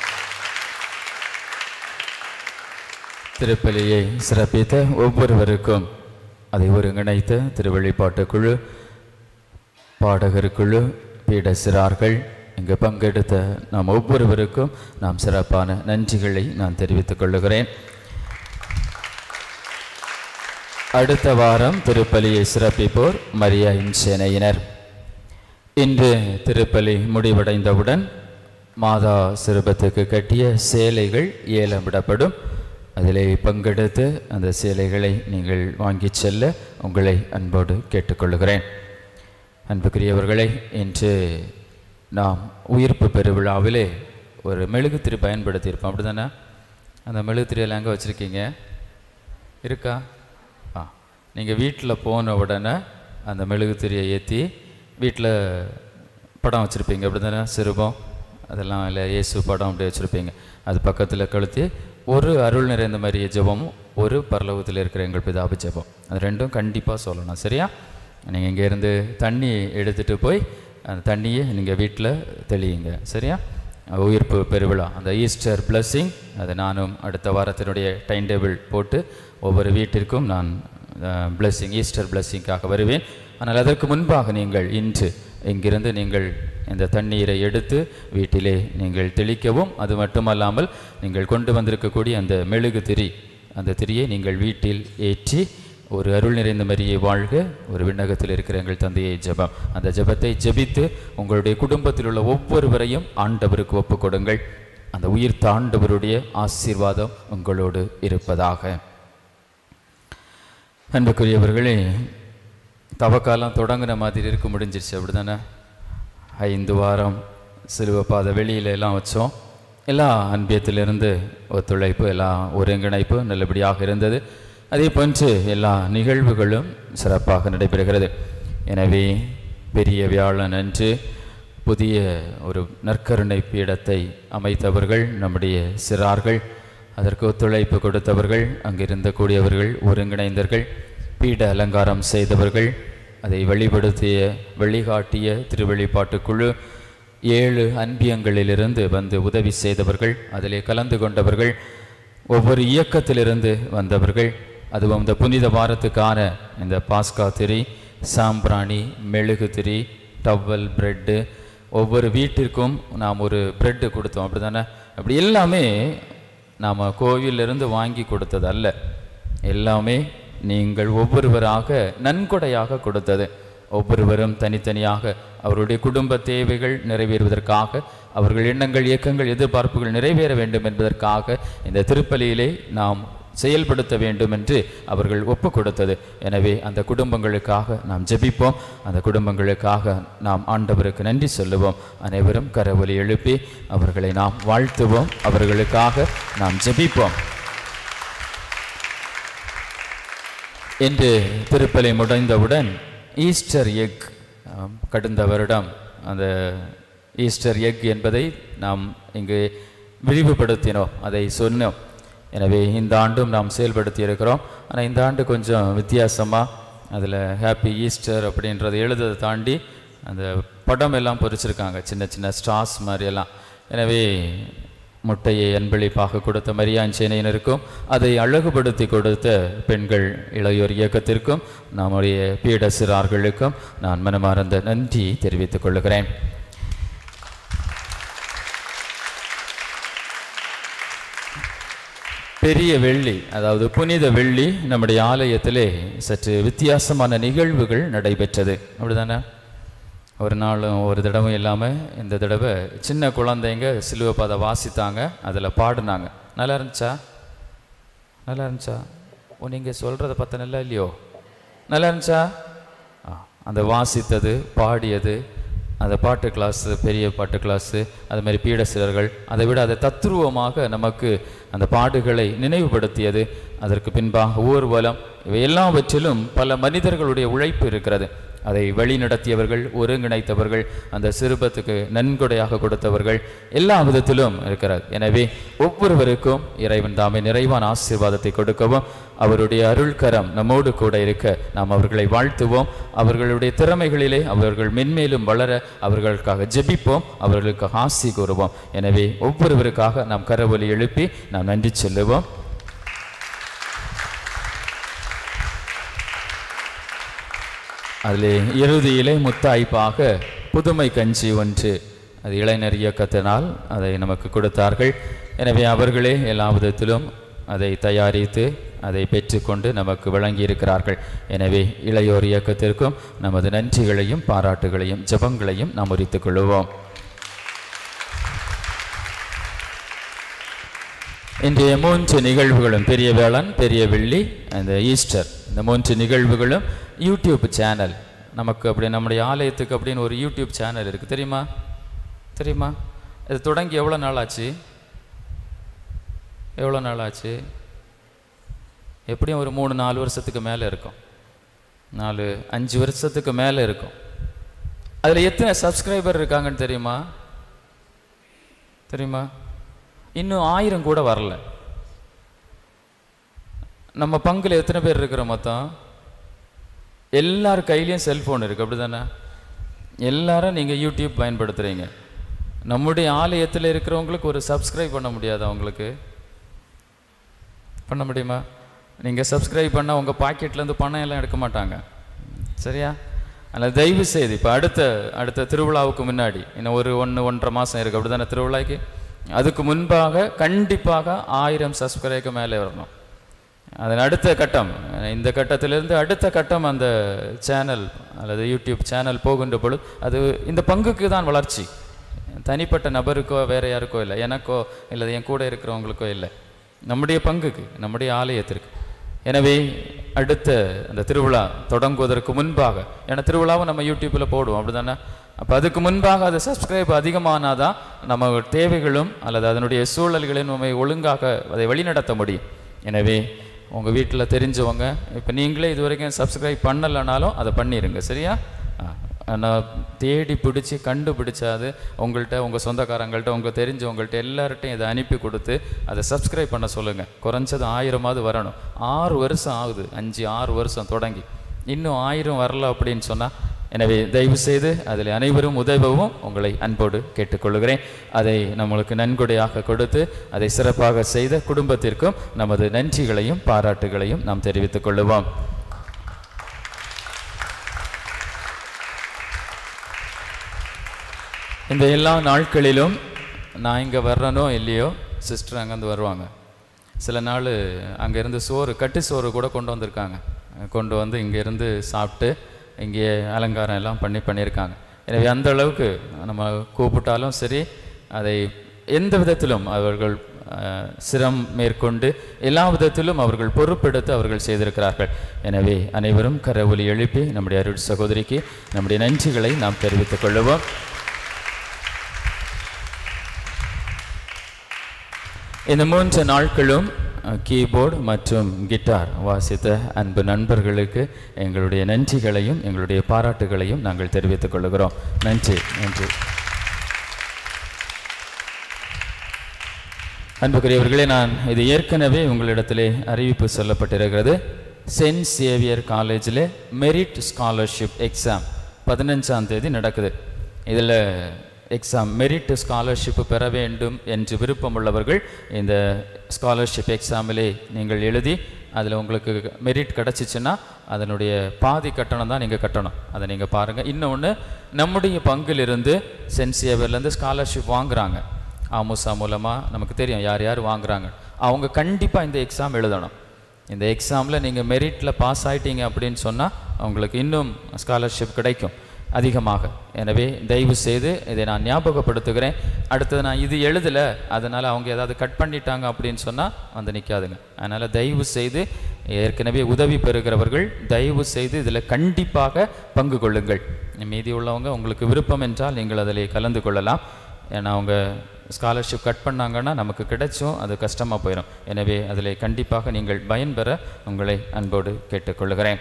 திருப்பலியை சிறப்பித்த ஒவ்வொருவருக்கும் அதை ஒருங்கிணைத்த திருவழிப்பாட்டு குழு பாடகர் குழு பீட சிறார்கள் இங்கு பங்கெடுத்த நாம் ஒவ்வொருவருக்கும் நாம் சிறப்பான நன்றிகளை நான் தெரிவித்துக் கொள்ளுகிறேன் அடுத்த வாரம் திருப்பலியை சிறப்பிப்போர் மரியாயின் சேனையினர் இன்று திருப்பலி முடிவடைந்தவுடன் மாதா சிறுபத்துக்கு கட்டிய சேலைகள் ஏலமிடப்படும் அதிலே பங்கெடுத்து அந்த சேலைகளை நீங்கள் வாங்கிச் செல்ல உங்களை அன்போடு கேட்டுக்கொள்கிறேன் அன்புக்குரியவர்களே இன்று நாம் உயிர்ப்பு பெருவிழாவிலே ஒரு மெழுகுத்திரி பயன்படுத்தியிருப்போம் அப்படி தானே அந்த மெழுகுத்திரியெல்லாம் எங்கே வச்சுருக்கீங்க இருக்கா ஆ நீங்கள் வீட்டில் போன உடனே அந்த மெழுகுத்திரியை ஏற்றி வீட்டில் படம் வச்சுருப்பீங்க அப்படி தானே சிறுபம் அதெல்லாம் இல்லை இயேசு படம் அப்படி வச்சுருப்பீங்க அது பக்கத்தில் கழுத்தி ஒரு அருள் நிறைந்த மாதிரியே ஜெபமும் ஒரு பரலோகத்தில் இருக்கிற எங்கள் பிதாபி ஜெபம் அது ரெண்டும் கண்டிப்பாக சொல்லணும் சரியா நீங்கள் இங்கேருந்து தண்ணி எடுத்துகிட்டு போய் அந்த தண்ணியை நீங்கள் வீட்டில் தெளியுங்க சரியா உயிர்ப்பு பெருவிழா அந்த ஈஸ்டர் பிளஸ்ஸிங் அதை நானும் அடுத்த வாரத்தினுடைய டைம் டேபிள் போட்டு ஒவ்வொரு வீட்டிற்கும் நான் பிளெஸ்ஸிங் ஈஸ்டர் பிளெஸ்ஸிங்காக வருவேன் ஆனால் அதற்கு முன்பாக நீங்கள் இன்று இங்கிருந்து நீங்கள் இந்த தண்ணீரை எடுத்து வீட்டிலே நீங்கள் தெளிக்கவும் அது மட்டுமல்லாமல் நீங்கள் கொண்டு வந்திருக்கக்கூடிய அந்த மெழுகு திரி அந்த திரியை நீங்கள் வீட்டில் ஏற்றி ஒரு அருள் நிறைந்த மரியை வாழ்க ஒரு விண்ணகத்தில் இருக்கிற எங்கள் தந்தையை ஜெபம் அந்த ஜெபத்தை ஜெபித்து உங்களுடைய குடும்பத்தில் உள்ள ஒவ்வொருவரையும் ஆண்டவருக்கு ஒப்புக் கொடுங்கள் அந்த உயிர் தாண்டவருடைய ஆசீர்வாதம் உங்களோடு இருப்பதாக அன்புக்குரியவர்களே தவக்காலம் தொடங்கின மாதிரி இருக்க முடிஞ்சிருச்சு அப்படிதானே ஐந்து வாரம் சிலுவை பாதை வெளியில எல்லாம் வச்சோம் எல்லா அன்பியத்திலிருந்து ஒத்துழைப்பு எல்லா ஒருங்கிணைப்பு நல்லபடியாக இருந்தது அதே போன்று எல்லா நிகழ்வுகளும் சிறப்பாக நடைபெறுகிறது எனவே பெரிய வியாழன் அன்று புதிய ஒரு நற்கருணை பீடத்தை அமைத்தவர்கள் நம்முடைய சிறார்கள் அதற்கு ஒத்துழைப்பு கொடுத்தவர்கள் அங்கிருந்த கூடியவர்கள் ஒருங்கிணைந்தவர்கள் பீட அலங்காரம் செய்தவர்கள் அதை வெளிப்படுத்திய வழிகாட்டிய திருவெளிப்பாட்டுக் குழு ஏழு அன்பியங்களிலிருந்து வந்து உதவி செய்தவர்கள் அதிலே கலந்து கொண்டவர்கள் ஒவ்வொரு இயக்கத்திலிருந்து வந்தவர்கள் அதுவும் இந்த புனித வாரத்துக்கான இந்த பாஸ்கா திரி சாம்பிராணி மெழுகு திரி டவல் பிரெட்டு ஒவ்வொரு வீட்டிற்கும் நாம் ஒரு பிரெட்டு கொடுத்தோம் அப்படி தானே அப்படி எல்லாமே நாம் கோவிலிருந்து வாங்கி கொடுத்தது அல்ல எல்லாமே நீங்கள் ஒவ்வொருவராக நன்கொடையாக கொடுத்தது ஒவ்வொருவரும் தனித்தனியாக அவருடைய குடும்ப தேவைகள் நிறைவேறுவதற்காக அவர்கள் எண்ணங்கள் இயக்கங்கள் எதிர்பார்ப்புகள் நிறைவேற வேண்டும் என்பதற்காக இந்த திருப்பலியிலே நாம் செயல்படுத்த வேண்டும் என்று அவர்கள் ஒப்பு கொடுத்தது எனவே அந்த குடும்பங்களுக்காக நாம் ஜெபிப்போம் அந்த குடும்பங்களுக்காக நாம் ஆண்டவருக்கு நன்றி சொல்லுவோம் அனைவரும் கரவொலி எழுப்பி அவர்களை நாம் வாழ்த்துவோம் அவர்களுக்காக நாம் ஜெபிப்போம் இன்று திருப்பலி முடிந்தவுடன் ஈஸ்டர் எக் ஆம், கடந்த வருடம் அந்த ஈஸ்டர் எக் என்பதை நாம் இங்கு விரிவுபடுத்தினோம் அதை சொன்னோம் எனவே இந்த ஆண்டும் நாம் செயல்படுத்தி இருக்கிறோம் ஆனால் இந்த ஆண்டு கொஞ்சம் வித்தியாசமாக அதில் ஹாப்பி ஈஸ்டர் அப்படின்றத எழுததை தாண்டி அந்த படம் எல்லாம் பொறிச்சிருக்காங்க சின்ன சின்ன ஸ்டார்ஸ் மாதிரி எல்லாம் எனவே முட்டையை அன்பளிப்பாக கொடுத்த மரியாஞ்சேனையினருக்கும் அதை அழகுபடுத்தி கொடுத்த பெண்கள் இளையோர் இயக்கத்திற்கும் நம்முடைய பீட சிறார்களுக்கும் நான் மனமார்ந்த நன்றி தெரிவித்துக் கொள்கிறேன் பெரிய வெள்ளி அதாவது புனித வெள்ளி நம்முடைய ஆலயத்திலே சற்று வித்தியாசமான நிகழ்வுகள் நடைபெற்றது அப்படிதானே ஒரு நாளும் ஒரு தடவை இல்லாமல் இந்த தடவை சின்ன குழந்தைங்க சிலுவை பாதை வாசித்தாங்க அதில் பாடினாங்க நல்லா இருந்துச்சா நல்லா இருந்துச்சா ஓ நீங்கள் சொல்கிறத பார்த்த நல்லா இல்லையோ நல்லா இருந்துச்சா ஆ அந்த வாசித்தது பாடியது அந்த பாட்டு கிளாஸு பெரிய பாட்டு கிளாஸு அது மாதிரி பீடசிலர்கள் அதை விட அதை தத்துருவமாக நமக்கு அந்த பாடுகளை நினைவுபடுத்தியது அதற்கு பின்பாக ஊர்வலம் இவை எல்லாவற்றிலும் பல மனிதர்களுடைய உழைப்பு இருக்கிறது அதை வழிநடத்தியவர்கள் ஒருங்கிணைத்தவர்கள் அந்த சிறுபத்துக்கு நன்கொடையாக கொடுத்தவர்கள் எல்லா விதத்திலும் இருக்கிறது எனவே ஒவ்வொருவருக்கும் இறைவன் தாமே நிறைவான ஆசீர்வாதத்தை கொடுக்கவும் அவருடைய அருள்கரம் நம்மோடு கூட இருக்க நாம் அவர்களை வாழ்த்துவோம் அவர்களுடைய திறமைகளிலே அவர்கள் மென்மேலும் வளர அவர்களுக்காக ஜெபிப்போம் அவர்களுக்காக ஆசி கூறுவோம் எனவே ஒவ்வொருவருக்காக நாம் கரவொலி எழுப்பி நாம் நன்றி சொல்லுவோம் அதிலே இறுதியிலே முத்தாய்ப்பாக புதுமை கஞ்சி ஒன்று அது இளைஞர் இயக்கத்தினால் அதை நமக்கு கொடுத்தார்கள் எனவே அவர்களே எல்லா விதத்திலும் அதை தயாரித்து அதை பெற்றுக்கொண்டு நமக்கு வழங்கியிருக்கிறார்கள் எனவே இளையோர் இயக்கத்திற்கும் நமது நன்றிகளையும் பாராட்டுகளையும் ஜெபங்களையும் நாம் உரித்துக் கொள்வோம் இன்றைய மூன்று நிகழ்வுகளும் பெரிய வேளன் பெரிய வெள்ளி அந்த ஈஸ்டர் இந்த மூன்று நிகழ்வுகளும் யூடியூப் சேனல் நமக்கு அப்படி நம்முடைய ஆலயத்துக்கு அப்படின்னு ஒரு யூடியூப் சேனல் இருக்குது தெரியுமா தெரியுமா இது தொடங்கி எவ்வளோ நாள் ஆச்சு எவ்வளோ நாள் ஆச்சு எப்படியும் ஒரு மூணு நாலு வருஷத்துக்கு மேலே இருக்கும் நாலு அஞ்சு வருஷத்துக்கு மேலே இருக்கும் அதில் எத்தனை சப்ஸ்கிரைபர் இருக்காங்கன்னு தெரியுமா தெரியுமா இன்னும் ஆயிரம் கூட வரல நம்ம பங்குல எத்தனை பேர் இருக்கிறோம் மொத்தம் எல்லார் கையிலையும் செல்ஃபோன் இருக்குது அப்படி தானே எல்லாரும் நீங்கள் யூடியூப் பயன்படுத்துகிறீங்க நம்முடைய ஆலயத்தில் இருக்கிறவங்களுக்கு ஒரு சப்ஸ்கிரைப் பண்ண முடியாது அவங்களுக்கு பண்ண முடியுமா நீங்கள் சப்ஸ்கிரைப் பண்ணால் உங்கள் பாக்கெட்லேருந்து பணம் எல்லாம் எடுக்க மாட்டாங்க சரியா அதில் தயவு செய்து இப்போ அடுத்த அடுத்த திருவிழாவுக்கு முன்னாடி இன்னும் ஒரு ஒன்று ஒன்றரை மாதம் இருக்குது அப்படி தானே திருவிழாக்கு அதுக்கு முன்பாக கண்டிப்பாக ஆயிரம் சப்ஸ்கிரைபுக்கு மேலே வரணும் அதன் அடுத்த கட்டம் இந்த கட்டத்திலிருந்து அடுத்த கட்டம் அந்த சேனல் அல்லது யூடியூப் சேனல் போகின்ற பொழுது அது இந்த பங்குக்கு தான் வளர்ச்சி தனிப்பட்ட நபருக்கோ வேற யாருக்கோ இல்லை எனக்கோ இல்லை என் கூட இருக்கிறவங்களுக்கோ இல்லை நம்முடைய பங்குக்கு நம்முடைய ஆலயத்திற்கு எனவே அடுத்த அந்த திருவிழா தொடங்குவதற்கு முன்பாக ஏன்னா திருவிழாவை நம்ம யூடியூப்பில் போடுவோம் அப்படிதானே அப்போ அதுக்கு முன்பாக அது சப்ஸ்கிரைப் அதிகமானாதான் நம்ம தேவைகளும் அல்லது அதனுடைய சூழல்களையும் நம்ம ஒழுங்காக அதை வழிநடத்த முடியும் எனவே உங்கள் வீட்டில் தெரிஞ்சவங்க இப்போ நீங்களே இது வரைக்கும் சப்ஸ்கிரைப் பண்ணலைனாலும் அதை பண்ணிடுங்க சரியா ஆ, நான் தேடி பிடிச்சி கண்டுபிடிச்சாது உங்கள்கிட்ட உங்கள் சொந்தக்காரங்கள்ட்ட உங்கள் தெரிஞ்சவங்கள்ட்ட எல்லார்ட்டையும் இதை அனுப்பி கொடுத்து அதை சப்ஸ்கிரைப் பண்ண சொல்லுங்கள் குறைஞ்சது ஆயிரமாவது வரணும் ஆறு வருஷம் ஆகுது அஞ்சு ஆறு வருஷம் தொடங்கி இன்னும் ஆயிரம் வரல அப்படின்னு சொன்னால் எனவே தயவு செய்து அதில் அனைவரும் உதவவும் உங்களை அன்போடு கேட்டுக்கொள்கிறேன் அதை நம்மளுக்கு நன்கொடையாக கொடுத்து அதை சிறப்பாக செய்த குடும்பத்திற்கும் நமது நன்றிகளையும் பாராட்டுகளையும் நாம் தெரிவித்துக் கொள்ளுவோம் இந்த எல்லா நாட்களிலும் நான் இங்கே வர்றனோ இல்லையோ சிஸ்டர் அங்கேருந்து வருவாங்க சில நாள் அங்கேருந்து சோறு கட்டு சோறு கூட கொண்டு வந்திருக்காங்க கொண்டு வந்து இங்கேருந்து சாப்பிட்டு இங்கே அலங்காரம் எல்லாம் பண்ணி பண்ணியிருக்காங்க எனவே அந்த அளவுக்கு நம்ம கூப்பிட்டாலும் சரி அதை எந்த விதத்திலும் அவர்கள் அஹ், சிரம் மேற்கொண்டு எல்லா விதத்திலும் அவர்கள் பொறுப்பெடுத்து அவர்கள் செய்திருக்கிறார்கள் எனவே அனைவரும் கரவொலி எழுப்பி நம்முடைய அருள் சகோதரிக்கு நம்முடைய நன்றிகளை நாம் தெரிவித்துக் கொள்ளுவோம் இந்த மூன்று நாட்களும் அஹ், கீபோர்டு மற்றும் கிட்டார் வாசித்த அன்பு நண்பர்களுக்கு எங்களுடைய நன்றிகளையும் எங்களுடைய பாராட்டுகளையும் நாங்கள் தெரிவித்துக் கொள்கிறோம் நன்றி நன்றி அன்புக்குரியவர்களே நான் இது ஏற்கனவே உங்களிடத்திலே அறிவிப்பு சொல்லப்பட்டிருக்கிறது சென்ட் சேவியர் காலேஜில் மெரிட் ஸ்காலர்ஷிப் எக்ஸாம் பதினஞ்சாம் தேதி நடக்குது இதில் எக்ஸாம் மெரிட் ஸ்காலர்ஷிப் பெற வேண்டும் என்று விருப்பமுள்ளவர்கள் இந்த ஸ்காலர்ஷிப் எக்ஸாமிலே நீங்கள் எழுதி அதில் உங்களுக்கு மெரிட் கிடச்சிச்சின்னா அதனுடைய பாதி கட்டணம் தான் நீங்கள் கட்டணும் அதை நீங்கள் பாருங்கள் இன்னொன்று நம்முடைய பங்கிலிருந்து சென்ட் சேவியர்லேருந்து ஸ்காலர்ஷிப் வாங்குறாங்க ஆமுசா மூலமாக நமக்கு தெரியும் யார் யார் வாங்குறாங்க அவங்க கண்டிப்பாக இந்த எக்ஸாம் எழுதணும் இந்த எக்ஸாமில் நீங்கள் மெரிட்டில் பாஸ் ஆயிட்டீங்க அப்படின்னு சொன்னால் அவங்களுக்கு இன்னும் ஸ்காலர்ஷிப் கிடைக்கும் அதிகமாக எனவே தயவு செய்து இதை நான் ஞாபகப்படுத்துகிறேன் அடுத்தது நான் இது எழுதலை அதனால் அவங்க ஏதாவது கட் பண்ணிட்டாங்க அப்படின்னு சொன்னால் வந்து நிற்காதுங்க அதனால் தயவு செய்து ஏற்கனவே உதவி பெறுகிறவர்கள் தயவு செய்து இதில் கண்டிப்பாக பங்கு கொள்ளுங்கள் மீதி உள்ளவங்க உங்களுக்கு விருப்பம் என்றால் நீங்கள் அதில் கலந்து கொள்ளலாம் ஏன்னா அவங்க ஸ்காலர்ஷிப் கட் பண்ணாங்கன்னா நமக்கு கிடைச்சும் அது கஷ்டமாக போயிடும் எனவே அதில் கண்டிப்பாக நீங்கள் பயன்பெற உங்களை அன்போடு கேட்டுக்கொள்கிறேன்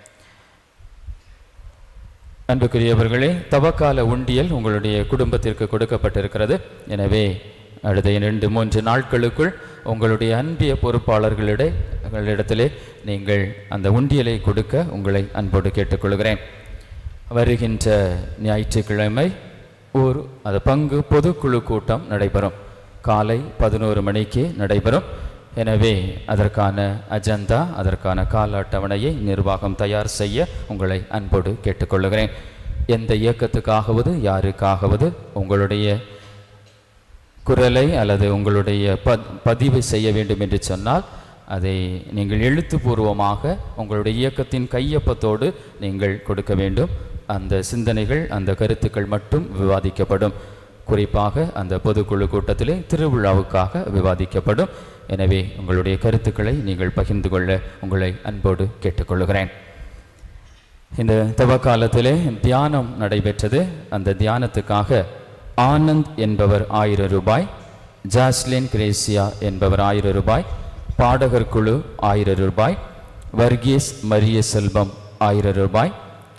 அன்புக்குரியவர்களே தவக்கால உண்டியல் உங்களுடைய குடும்பத்திற்கு கொடுக்கப்பட்டிருக்கிறது எனவே அடுத்த இரண்டு மூன்று நாட்களுக்குள் உங்களுடைய அன்பிய பொறுப்பாளர்களிட களிடத்திலே நீங்கள் அந்த உண்டியலை கொடுக்க உங்களை அன்போடு கேட்டுக்கொள்கிறேன் வருகின்ற ஞாயிற்றுக்கிழமை ஒரு அது பங்கு பொதுக்குழு கூட்டம் நடைபெறும் காலை பதினோரு மணிக்கு நடைபெறும் எனவே அதற்கான அஜெண்டா அதற்கான கால அட்டவணையை நிர்வாகம் தயார் செய்ய உங்களை அன்போடு கேட்டுக்கொள்கிறேன் எந்த இயக்கத்துக்காகவது யாருக்காகவது உங்களுடைய குரலை அல்லது உங்களுடைய ப பதிவு செய்ய வேண்டும் என்று சொன்னால் அதை நீங்கள் எழுத்துப்பூர்வமாக உங்களுடைய இயக்கத்தின் கையொப்பத்தோடு நீங்கள் கொடுக்க வேண்டும் அந்த சிந்தனைகள் அந்த கருத்துக்கள் மட்டும் விவாதிக்கப்படும் குறிப்பாக அந்த பொதுக்குழு கூட்டத்திலே திருவிழாவுக்காக விவாதிக்கப்படும் எனவே உங்களுடைய கருத்துக்களை நீங்கள் பகிர்ந்து கொள்ள உங்களை அன்போடு கேட்டுக்கொள்கிறேன் இந்த தவக்காலத்திலே தியானம் நடைபெற்றது அந்த தியானத்துக்காக ஆனந்த் என்பவர் ஆயிரம் ரூபாய் ஜாஸ்லின் கிரேசியா என்பவர் ஆயிரம் ரூபாய் பாடகர் குழு ஆயிரம் ரூபாய் வர்கீஸ் மரிய செல்வம் ஆயிரம் ரூபாய்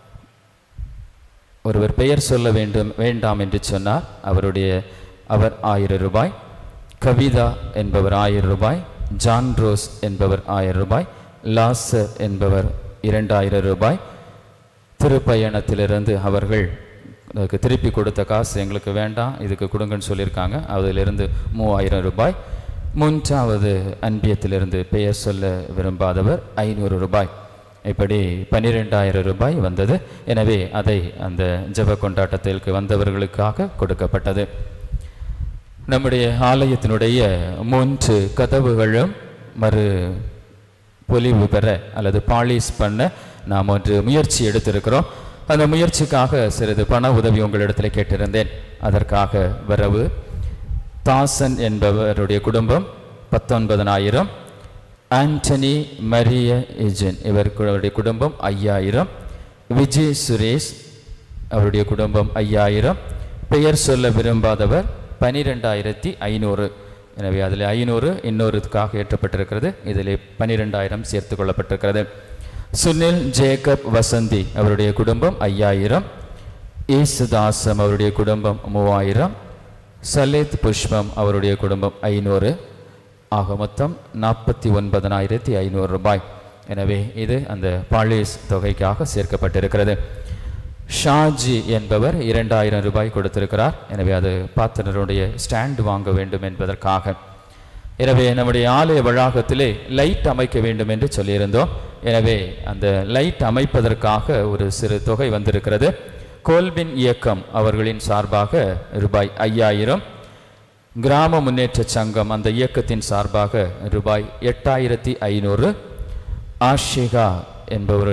ஒருவர் பெயர் சொல்ல வேண்டும் வேண்டாம் என்று சொன்னார் அவருடைய அவர் ஆயிரம் ரூபாய் கவிதா என்பவர் ஆயிரம் ரூபாய் ஜான் ரோஸ் என்பவர் ஆயிரம் ரூபாய் லாசர் என்பவர் இரண்டாயிரம் ரூபாய் திருப்பயணத்திலிருந்து அவர்கள் அதுக்கு திருப்பி கொடுத்த காசு எங்களுக்கு வேண்டாம் இதுக்கு கொடுங்கன்னு சொல்லியிருக்காங்க அதிலிருந்து மூவாயிரம் ரூபாய் மூன்றாவது அன்பியத்திலிருந்து பெயர் சொல்ல விரும்பாதவர் ஐநூறு ரூபாய் இப்படி பன்னிரெண்டாயிரம் ரூபாய் வந்தது எனவே அதை அந்த ஜெப கொண்டாட்டத்திற்கு வந்தவர்களுக்காக கொடுக்கப்பட்டது நம்முடைய ஆலயத்தினுடைய மூன்று கதவுகளும் மறு பொலிவு பெற அல்லது பாலிஷ் பண்ண நாம் ஒன்று முயற்சி எடுத்திருக்கிறோம் அந்த முயற்சிக்காக சிறிது பண உதவி உங்களிடத்தில் கேட்டிருந்தேன் அதற்காக வரவு தாசன் என்பவருடைய குடும்பம் பத்தொன்பதனாயிரம் ஆண்டனி மரிய எஜன் இவர்களுடைய குடும்பம் ஐயாயிரம் விஜய் சுரேஷ் அவருடைய குடும்பம் ஐயாயிரம் பெயர் சொல்ல விரும்பாதவர் பனிரெண்டாயிரத்தி ஐநூறு எனவே அதில் ஐநூறு இன்னொருக்காக ஏற்றப்பட்டிருக்கிறது இதில் பனிரெண்டாயிரம் சேர்த்து கொள்ளப்பட்டிருக்கிறது சுனில் ஜேக்கப் வசந்தி அவருடைய குடும்பம் ஐயாயிரம் ஏசுதாசம் அவருடைய குடும்பம் மூவாயிரம் சலேத் புஷ்பம் அவருடைய குடும்பம் ஐநூறு ஆக மொத்தம் நாற்பத்தி ஒன்பதனாயிரத்தி ஐநூறு ரூபாய் எனவே இது அந்த பாலிஸ் தொகைக்காக சேர்க்கப்பட்டிருக்கிறது ஷாஜி என்பவர் இரண்டாயிரம் ரூபாய் கொடுத்திருக்கிறார் எனவே அது பாத்திரனுடைய ஸ்டாண்ட் வாங்க வேண்டும் என்பதற்காக எனவே நம்முடைய ஆலய வளாகத்திலே லைட் அமைக்க வேண்டும் என்று சொல்லியிருந்தோம் எனவே அந்த லைட் அமைப்பதற்காக ஒரு சிறு தொகை வந்திருக்கிறது கோல்பின் இயக்கம் அவர்களின் சார்பாக ரூபாய் ஐயாயிரம் கிராம முன்னேற்ற சங்கம் அந்த இயக்கத்தின் சார்பாக ரூபாய் எட்டாயிரத்தி ஐநூறு ஆஷிகா என்பவர்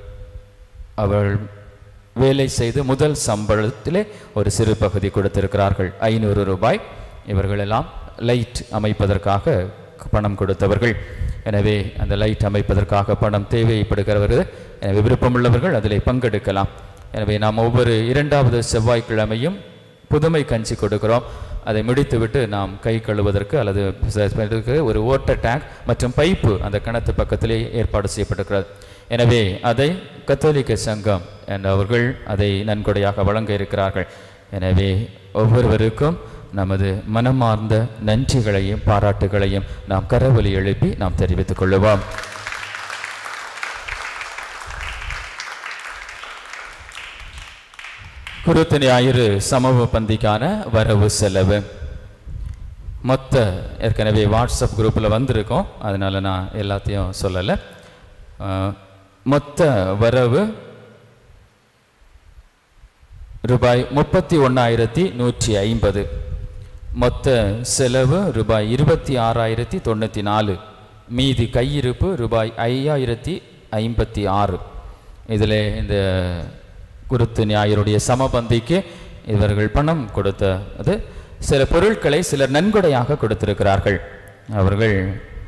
அவள் வேலை செய்து முதல் சம்பளத்திலே ஒரு சிறு பகுதி கொடுத்திருக்கிறார்கள் ஐநூறு ரூபாய் இவர்களெல்லாம் லைட் அமைப்பதற்காக பணம் கொடுத்தவர்கள் எனவே அந்த லைட் அமைப்பதற்காக பணம் தேவைப்படுகிறவர்கள் எனவே விருப்பமுள்ளவர்கள் அதில் பங்கெடுக்கலாம் எனவே நாம் ஒவ்வொரு இரண்டாவது செவ்வாய்க்கிழமையும் புதுமை கஞ்சி கொடுக்கிறோம் அதை முடித்துவிட்டு நாம் கை கழுவதற்கு அல்லது ச- ஒரு ஓட்ட டேங்க் மற்றும் பைப்பு அந்த கிணத்து பக்கத்திலே ஏற்பாடு செய்யப்பட்டிருக்கிறது எனவே அதை கத்தோலிக்க சங்கம் என்ற அவர்கள் அதை நன்கொடையாக வழங்க இருக்கிறார்கள் எனவே ஒவ்வொருவருக்கும் நமது மனமார்ந்த நன்றிகளையும் பாராட்டுகளையும் நாம் கரவொலி எழுப்பி நாம் தெரிவித்துக் கொள்ளுவோம் குருத்து ஞாயிறு சமூக பந்திக்கான வரவு செலவு மொத்த ஏற்கனவே வாட்ஸ்அப் குரூப்பில் வந்திருக்கோம் அதனால நான் எல்லாத்தையும் சொல்லலை அஹ், மொத்த வரவு ரூபாய் முப்பத்தி ஒன்றாயிரத்தி நூற்றி ஐம்பது மொத்த செலவு ரூபாய் இருபத்தி ஆறாயிரத்தி தொண்ணூற்றி நாலு மீதி கையிருப்பு ரூபாய் ஐயாயிரத்தி ஐம்பத்தி ஆறு இதில் இந்த குருத்து ஞாயிறுடைய சமபந்திக்கு இவர்கள் பணம் கொடுத்தது சில பொருட்களை சிலர் நன்கொடையாக கொடுத்திருக்கிறார்கள் அவர்கள்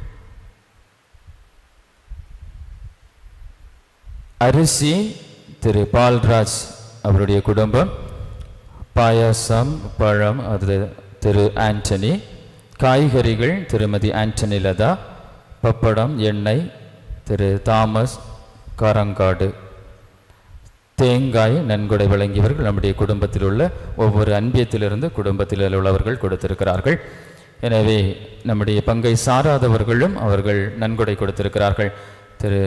அரிசி திரு பால்ராஜ் அவருடைய குடும்பம் பாயாசம் பழம் அது திரு ஆண்டனி காய்கறிகள் திருமதி ஆண்டனி லதா பப்படம் எண்ணெய் திரு தாமஸ் காரங்காடு தேங்காய் நன்கொடை வழங்கியவர்கள் நம்முடைய குடும்பத்தில் உள்ள ஒவ்வொரு அன்பியத்திலிருந்து குடும்பத்தில் உள்ளவர்கள் கொடுத்திருக்கிறார்கள் எனவே நம்முடைய பங்கை சாராதவர்களும் அவர்கள் நன்கொடை கொடுத்திருக்கிறார்கள் திரு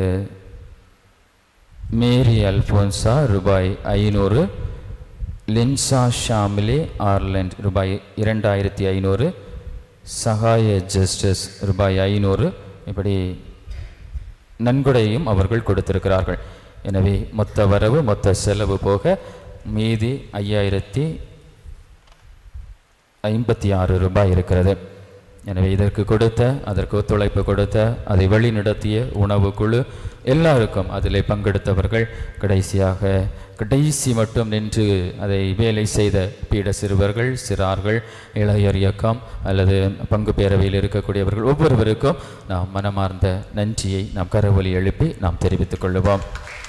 மேரி அல்போன்சா ரூபாய் ஐநூறு லின்சா ஷாமிலி ஆர்லண்ட் ரூபாய் இரண்டாயிரத்தி ஐநூறு சகாய ஜஸ்டிஸ் ரூபாய் ஐநூறு இப்படி நன்கொடையும் அவர்கள் கொடுத்திருக்கிறார்கள் எனவே மொத்த வரவு மொத்த செலவு போக மீதி ஐயாயிரத்தி ஐம்பத்தி ஆறு ரூபாய் இருக்கிறது எனவே இதற்கு கொடுத்த அதற்கு ஒத்துழைப்பு கொடுத்த அதை வழிநடத்திய உணவு குழு எல்லாருக்கும் அதில் பங்கெடுத்தவர்கள் கடைசியாக கடைசி மட்டும் நின்று அதை வேலை செய்த பீட சிறுவர்கள் சிறார்கள் இளையர் இயக்கம் அல்லது பங்கு பேரவையில் இருக்கக்கூடியவர்கள் ஒவ்வொருவருக்கும் நாம் மனமார்ந்த நன்றியை நாம் கரவொலி எழுப்பி நாம் தெரிவித்துக் கொள்ளுவோம்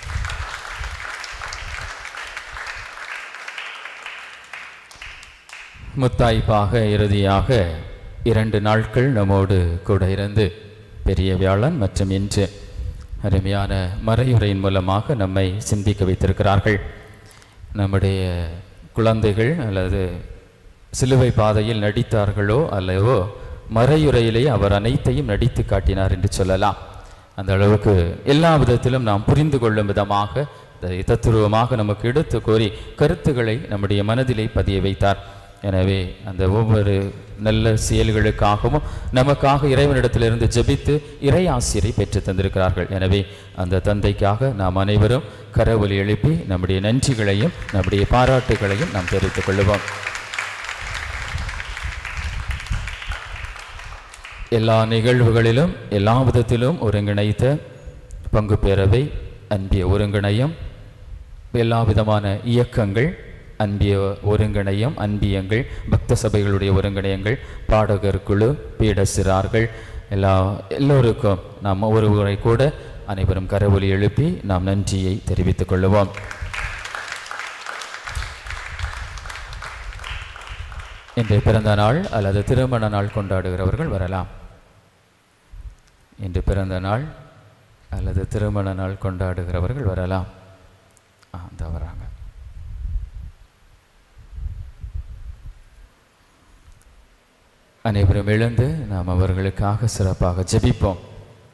முத்தாய்ப்பாக இறுதியாக இரண்டு நாட்கள் நம்மோடு கூட இருந்து பெரிய வியாழன் மற்றும் இன்று அருமையான மறையுரையின் மூலமாக நம்மை சிந்திக்க வைத்திருக்கிறார்கள் நம்முடைய குழந்தைகள் அல்லது சிலுவை பாதையில் நடித்தார்களோ அல்லவோ மறையுரையிலே அவர் அனைத்தையும் நடித்து காட்டினார் என்று சொல்லலாம் அந்த அளவுக்கு எல்லா விதத்திலும் நாம் புரிந்து கொள்ளும் விதமாக இதை தத்துருவமாக நமக்கு எடுத்து கோரி கருத்துக்களை நம்முடைய மனதிலே பதிய வைத்தார் எனவே அந்த ஒவ்வொரு நல்ல செயல்களுக்காகவும் நமக்காக இறைவனிடத்திலிருந்து ஜெபித்து இறை ஆசிரியரை பெற்று தந்திருக்கிறார்கள் எனவே அந்த தந்தைக்காக நாம் அனைவரும் கரவொலி எழுப்பி நம்முடைய நன்றிகளையும் நம்முடைய பாராட்டுகளையும் நாம் தெரிவித்துக் கொள்வோம் எல்லா நிகழ்வுகளிலும் எல்லா விதத்திலும் ஒருங்கிணைத்த பங்கு பேரவை அன்பிய ஒருங்கிணையம் எல்லா விதமான இயக்கங்கள் அன்பிய ஒருங்கிணையம் அன்பியங்கள் பக்த சபைகளுடைய ஒருங்கிணையங்கள் பாடகர் குழு பீட சிறார்கள் எல்லா எல்லோருக்கும் நாம் ஒரு முறை கூட அனைவரும் கரவொலி எழுப்பி நாம் நன்றியை தெரிவித்துக் கொள்ளுவோம் இன்றைய பிறந்த நாள் அல்லது திருமண நாள் கொண்டாடுகிறவர்கள் வரலாம் இன்று பிறந்த நாள் அல்லது திருமண நாள் கொண்டாடுகிறவர்கள் வரலாம் ஆ இந்த வராங்க அனைவரும் எழுந்து நாம் அவர்களுக்காக சிறப்பாக ஜெபிப்போம்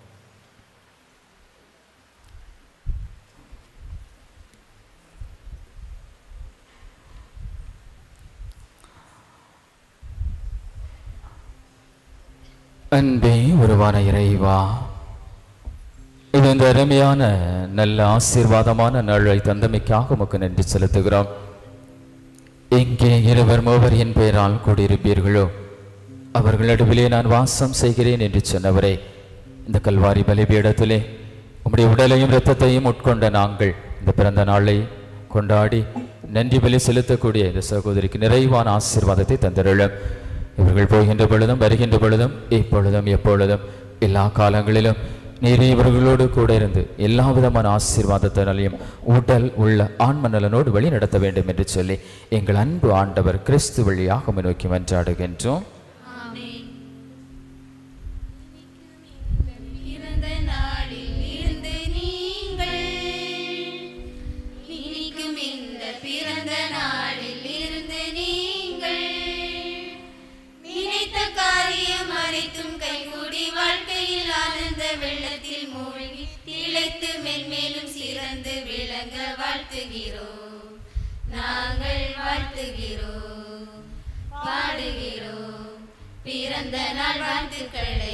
அன்பே உருவான இறைவா இது இந்த அருமையான நல்ல ஆசீர்வாதமான நாளை தந்தமைக்காக உமக்கு நன்றி செலுத்துகிறோம் எங்கே இருவர் மூவர் என் பெயரால் கூடியிருப்பீர்களோ அவர்கள் நடுவிலே நான் வாசம் செய்கிறேன் என்று சொன்னவரே இந்த கல்வாரி பலிபீடத்திலே உம்முடைய உடலையும் இரத்தத்தையும் உட்கொண்ட நாங்கள் இந்த பிறந்த நாளை கொண்டாடி நன்றி பலி செலுத்தக்கூடிய இந்த சகோதரிக்கு நிறைவான ஆசீர்வாதத்தை தந்திருளும் இவர்கள் போகின்ற பொழுதும் வருகின்ற பொழுதும் இப்பொழுதும் எப்பொழுதும் எல்லா காலங்களிலும் நீர் இவர்களோடு கூட இருந்து எல்லா விதமான ஆசீர்வாதத்தினாலையும் உடல் உள்ள ஆன்ம நலனோடு வழி நடத்த வேண்டும் என்று சொல்லி எங்கள் அன்பு ஆண்டவர் கிறிஸ்து வழியாக உம்மை நோக்கி மன்றாடுகின்றோம் பிறந்த நாளில் இருந்து நீங்கள் இனிக்கும் இந்த பிறந்த நாளில் இருந்து நீங்கள் நினைத்த காரியம் அனைத்தும் கைகூடி வாழ்க்கையில் ஆனந்த வெள்ளத்தில் மூழ்கி திளைத்து மென்மேலும் சிறந்து விளங்க வாழ்த்துகிறோம் நாங்கள் வாழ்த்துகிறோம் பாடுகிறோம் பிறந்த நாள் வாழ்த்துக்களை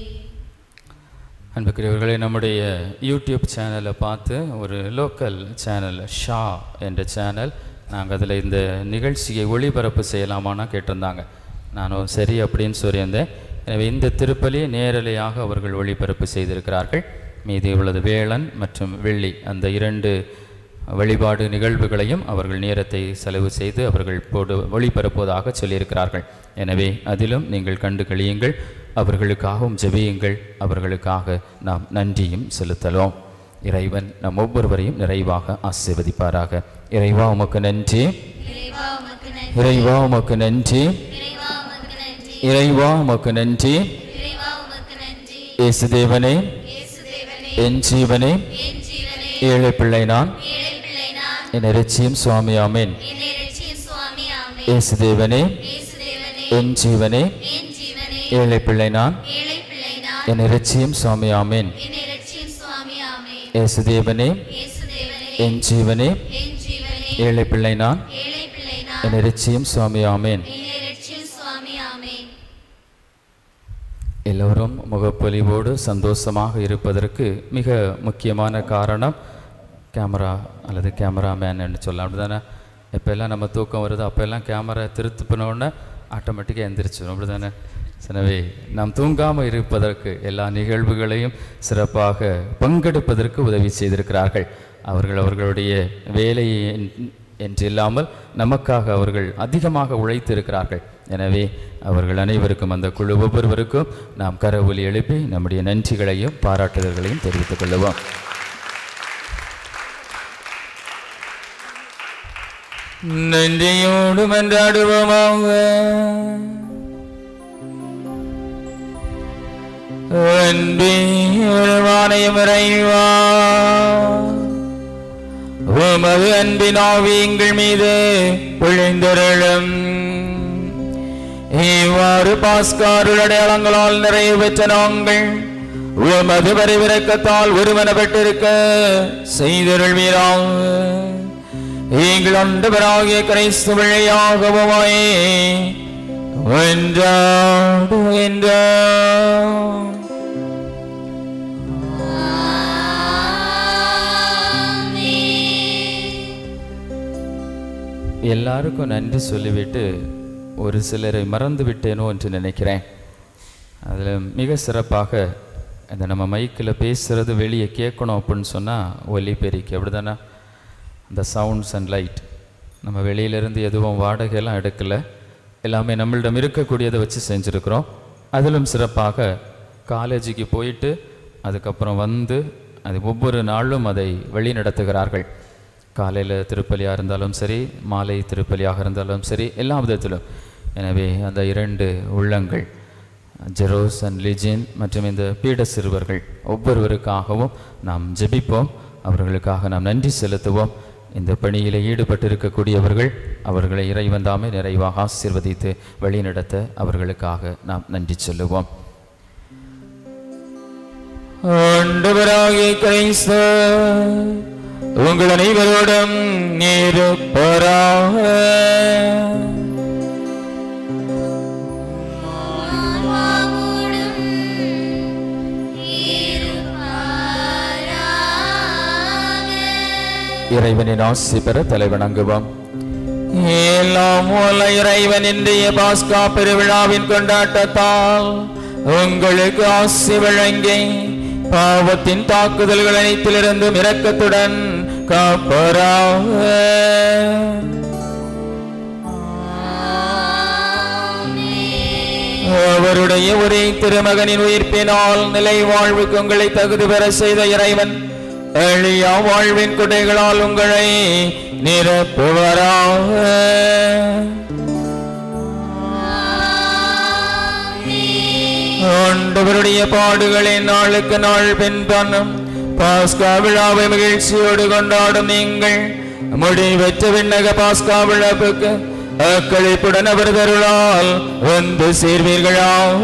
அன்புக்குரியவர்களே நம்முடைய யூடியூப் சேனலை பார்த்து ஒரு லோக்கல் சேனல் ஷா என்ற சேனல் நாங்கள் அதில் இந்த நிகழ்ச்சியை ஒளிபரப்பு செய்யலாமான்னு கேட்டிருந்தாங்க நானும் சரி அப்படின்னு சொல்லியிருந்தேன் எனவே இந்த திருப்பலி நேரலையாக அவர்கள் ஒளிபரப்பு செய்திருக்கிறார்கள் மீதி உள்ளது வேளன் மற்றும் வெள்ளி அந்த இரண்டு வழிபாடு நிகழ்வுகளையும் அவர்கள் நேரத்தை செலவு செய்து அவர்கள் போடு ஒளிபரப்புவதாக சொல்லியிருக்கிறார்கள் எனவே அதிலும் நீங்கள் கண்டு கழியுங்கள் அவர்களுக்காகவும் ஜெபியுங்கள் அவர்களுக்காக நாம் நன்றியும் செலுத்தலாம் இறைவன் நம் ஒவ்வொருவரையும் நிறைவாக ஆசீர்வதிப்பாராக இறைவா உமக்கு நன்றி இறைவா உமக்கு நன்றி இறைவா உமக்கு நன்றி இறைவா உமக்கு நன்றி இறைவா உமக்கு நன்றி இறைவா உமக்கு நன்றி இயேசுதேவனே இயேசுதேவனே என் ஜீவனே என் ஜீவனே ஏழை பிள்ளை நான் ஏழை பிள்ளை நான் என் இறைச்சியும் சுவாமி ஆமேன் என்னை ரட்சியும் சுவாமி ஆமென் இயேசுதேவனே இயேசுதேவனே என் ஜீவனே என் ஜீவனே ஏழை பிள்ளை நான் ஏழை பிள்ளை நான் என் இறைச்சியும் சுவாமி ஆமேன் என்னை ரட்சியும் சுவாமி ஆமென் இயேசுதேவனே இயேசுதேவனே என் ஜீவனே என் ஜீவனே ஏழை பிள்ளை நான் ஏழை பிள்ளை நான் என் இறைச்சியும் சுவாமி ஆமேன் என்னை ரட்சியும் சுவாமி ஆமென் எல்லோரும் முகப்பொலிவோடு சந்தோஷமாக இருப்பதற்கு மிக முக்கியமான காரணம் கேமரா அல்லது கேமராமேன் என்று சொல்லலாம் அப்படிதானே எப்போல்லாம் நம்ம தூக்கம் வருதோ அப்போல்லாம் கேமரா திருத்துப்பினோடனே ஆட்டோமேட்டிக்காக எந்திரிச்சிடும் அப்படிதானே எனவே நாம் தூங்காமல் இருப்பதற்கு எல்லா நிகழ்வுகளையும் சிறப்பாக பங்கெடுப்பதற்கு உதவி செய்திருக்கிறார்கள் அவர்கள் அவர்களுடைய வேலையை என்று இல்லாமல் நமக்காக அவர்கள் அதிகமாக உழைத்திருக்கிறார்கள் எனவே அவர்கள் அனைவருக்கும் அந்த குழு ஒவ்வொருவருக்கும் நாம் கரவொலி எழுப்பி நம்முடைய நன்றிகளையும் பாராட்டுதல்களையும் தெரிவித்துக் கொள்ளுவோம் நன்றியோடு மன்றாடுவோமாக அன்பே உருவானையும் இறைவா உமது அன்பினாவி எங்கள் மீது பொழிந்தருளும் இவ்வாறு பாஸ்காருள் அடையாளங்களால் நிறைவு பெற்ற நாங்கள் உமது வரைவிறக்கத்தால் ஒருமனப்பட்டிருக்க செய்தருள்வீராக எங்கள் ஆண்டவராகிய கிறிஸ்து வழியாகவுமாய் வென்றாடுகின்றோம் எல்லாருக்கும் நன்றி சொல்லிவிட்டு ஒரு சிலரை மறந்து விட்டேனோ என்று நினைக்கிறேன் அதில் மிக சிறப்பாக இந்த நம்ம மைக்கில் பேசுகிறது வெளியே கேட்கணும் அப்படின்னு சொன்னால் ஒலி பெருக்கி அப்படி தானே இந்த சவுண்ட்ஸ் அண்ட் லைட் நம்ம வெளியிலேருந்து எதுவும் வாடகையெல்லாம் எடுக்கலை எல்லாமே நம்மளிடம் இருக்கக்கூடியதை வச்சு செஞ்சுருக்குறோம் அதிலும் சிறப்பாக காலேஜுக்கு போயிட்டு அதுக்கப்புறம் வந்து அது ஒவ்வொரு நாளும் அதை வழி நடத்துகிறார்கள் காலையில் திருப்பலியாக இருந்தாலும் சரி மாலை திருப்பலியாக இருந்தாலும் சரி எல்லா விதத்திலும் எனவே அந்த இரண்டு உள்ளங்கள் ஜெரோஸ் அண்ட் லிஜின் மற்றும் இந்த பீட சிறுவர்கள் ஒவ்வொருவருக்காகவும் நாம் ஜெபிப்போம் அவர்களுக்காக நாம் நன்றி செலுத்துவோம் இந்த பணியில் ஈடுபட்டிருக்கக்கூடியவர்கள் அவர்களை இறைவன் தாமே நிறைவாக ஆசீர்வதித்து வழிநடத்த அவர்களுக்காக நாம் நன்றி சொல்லுவோம் ஆண்டவராகிய கிறிஸ்து உங்கள் அனைவரோடும் இருப்பராக இறைவனின் ஆசி பெற தலைவணங்குவோம் எல்லாம் வல்ல இறைவன் இன்றைய பாஸ்கா பெருவிழாவின் கொண்டாட்டத்தால் உங்களுக்கு ஆசி வழங்கி பாவத்தின் தாக்குதல்கள் அனைத்திலிருந்தும் இரக்கத்துடன் காப்பராக அவருடைய ஒரே திருமகனின் உயிர்ப்பினால் நிலை வாழ்வுக்கு உங்களை தகுதி பெற செய்த இறைவன் எளியா வாழ்வின் குடைகளால் உங்களை நிரப்புவராக ஆண்டவருடைய பாடுகளை நாளுக்கு நாள் பின்பற்றும் பாஸ்கா விழாவை மகிழ்ச்சியோடு கொண்டாடும் நீங்கள் முடிவெற்ற விண்ணக பாஸ்கா விழாவுக்கு அக்களிப்புடன் அவர் தருளால் வந்து சேர்வீர்களாக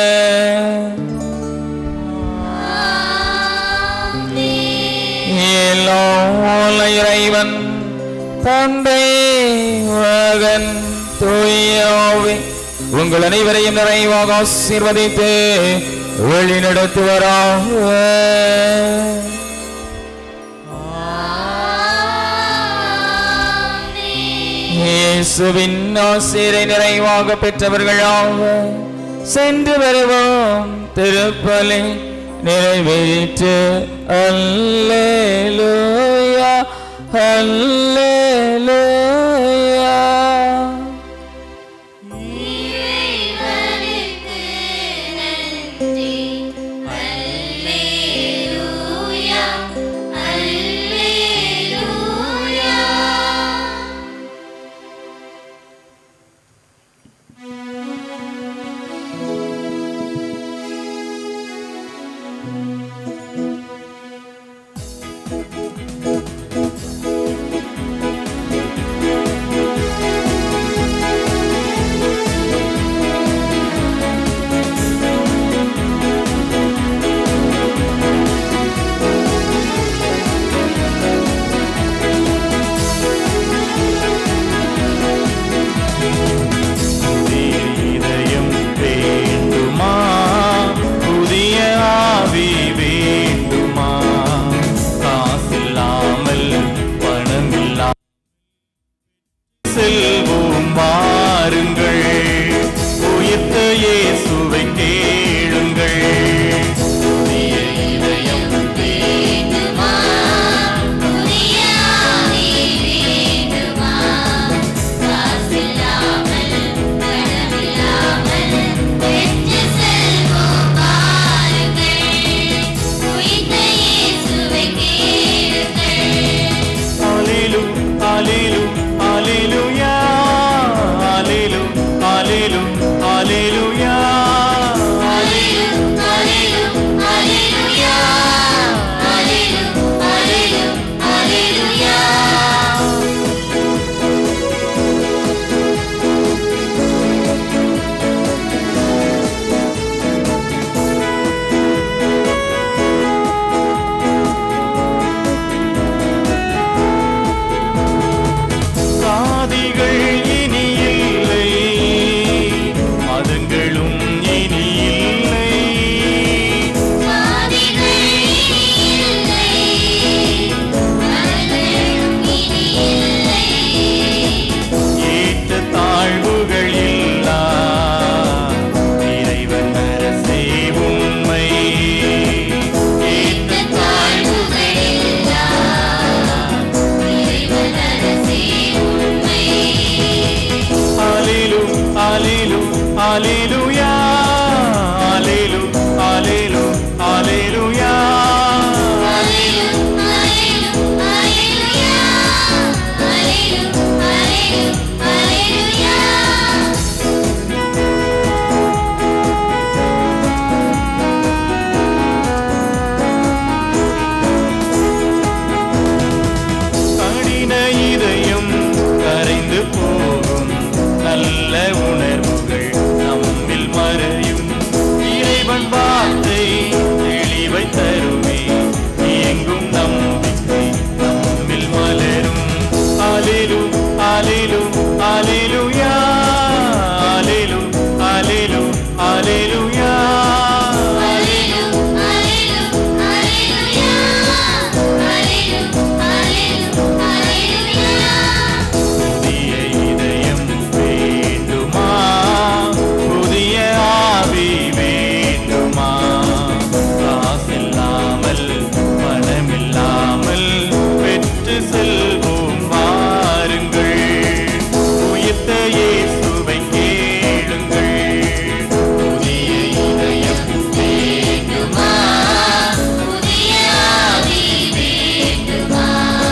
எல்லாம் இறைவன் தந்தை மகன் தூயாவே உங்கள் அனைவரையும் நிறைவாக ஆசீர்வதித்து வழி நடத்துவராக இயேசுவின் ஆசிரை நிறைவாக பெற்றவர்களாக சென்று வருவோம் திருப்பலி நிறைவேற்று அல்லேலூயா அல்லேலூயா செல்வோம் வாருங்கள் உயிர்த்த இயேசுவை கேளுங்கள் புதிய இதயம் வேண்டுமா புதிய ஆவி வேண்டுமா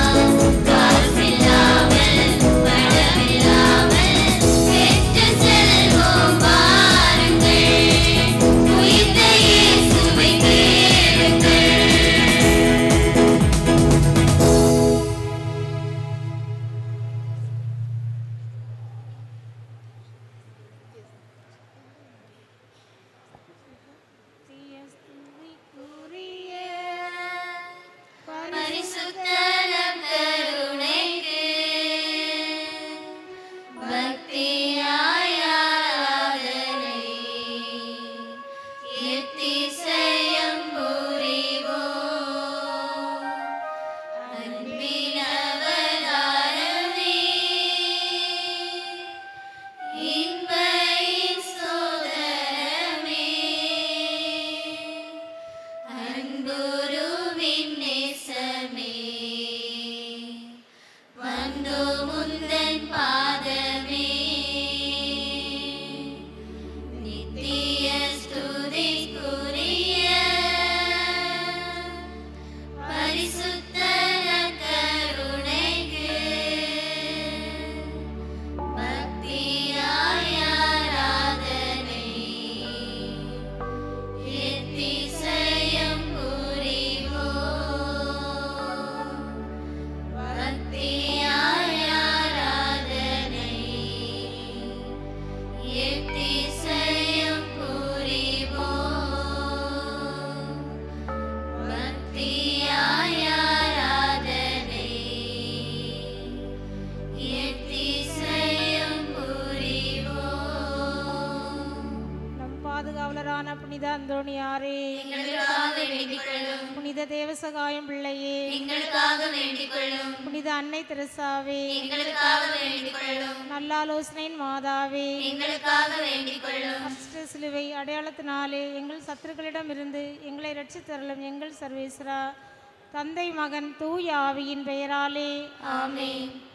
காசில்லாமல் பணமில்லாமல் பெற்று செல்வோம் வாருங்கள் உயிர்த்த இயேசுவை கேளுங்கள் பரிசுத்த நம் கருணைக்கு பக்தியாய் ஆராதனை எத்திசையம் புரிவோம் அன்பின் அவதாரமே இன்பையின் சோதரமே அன்புருவின் நேசமே வந்தோ முந்தன் பாதமே நித்திய ஸ்துதிக்குரிய பரிசுத்த கருணைக்கு பக்தியாய் ஆராதனை எத்திசையம் புரிவோம் பக்தியாய் ஆராதனை எத்திசையம் புரிவோம் பக்தியாய் ஆராதனை எத்திசையம் புரிவோம் நம் பாதுகாவலரான புனித அந்தோணியாரே எங்களுக்காக வேண்டிக் கொள்ளும். புனித தேவசகாயம் பிள்ளையே எங்களுக்காக வேண்டிக் கொள்ளும். புனித அன்னை தெரசாவே எங்களுக்காக வேண்டிக் கொள்ளும். நல்லாலோசனையின் மாதாவே எங்களுக்காக வேண்டிக் கொள்ளும். அஷ்ட சிலுவை அடையாளத்தினாலே எங்கள் சத்துருக்களிடமிருந்து எங்களை ரட்சித்தருளும் எங்கள் சர்வேஸ்வரா தந்தை மகன் தூய ஆவியின் பெயராலே ஆமென்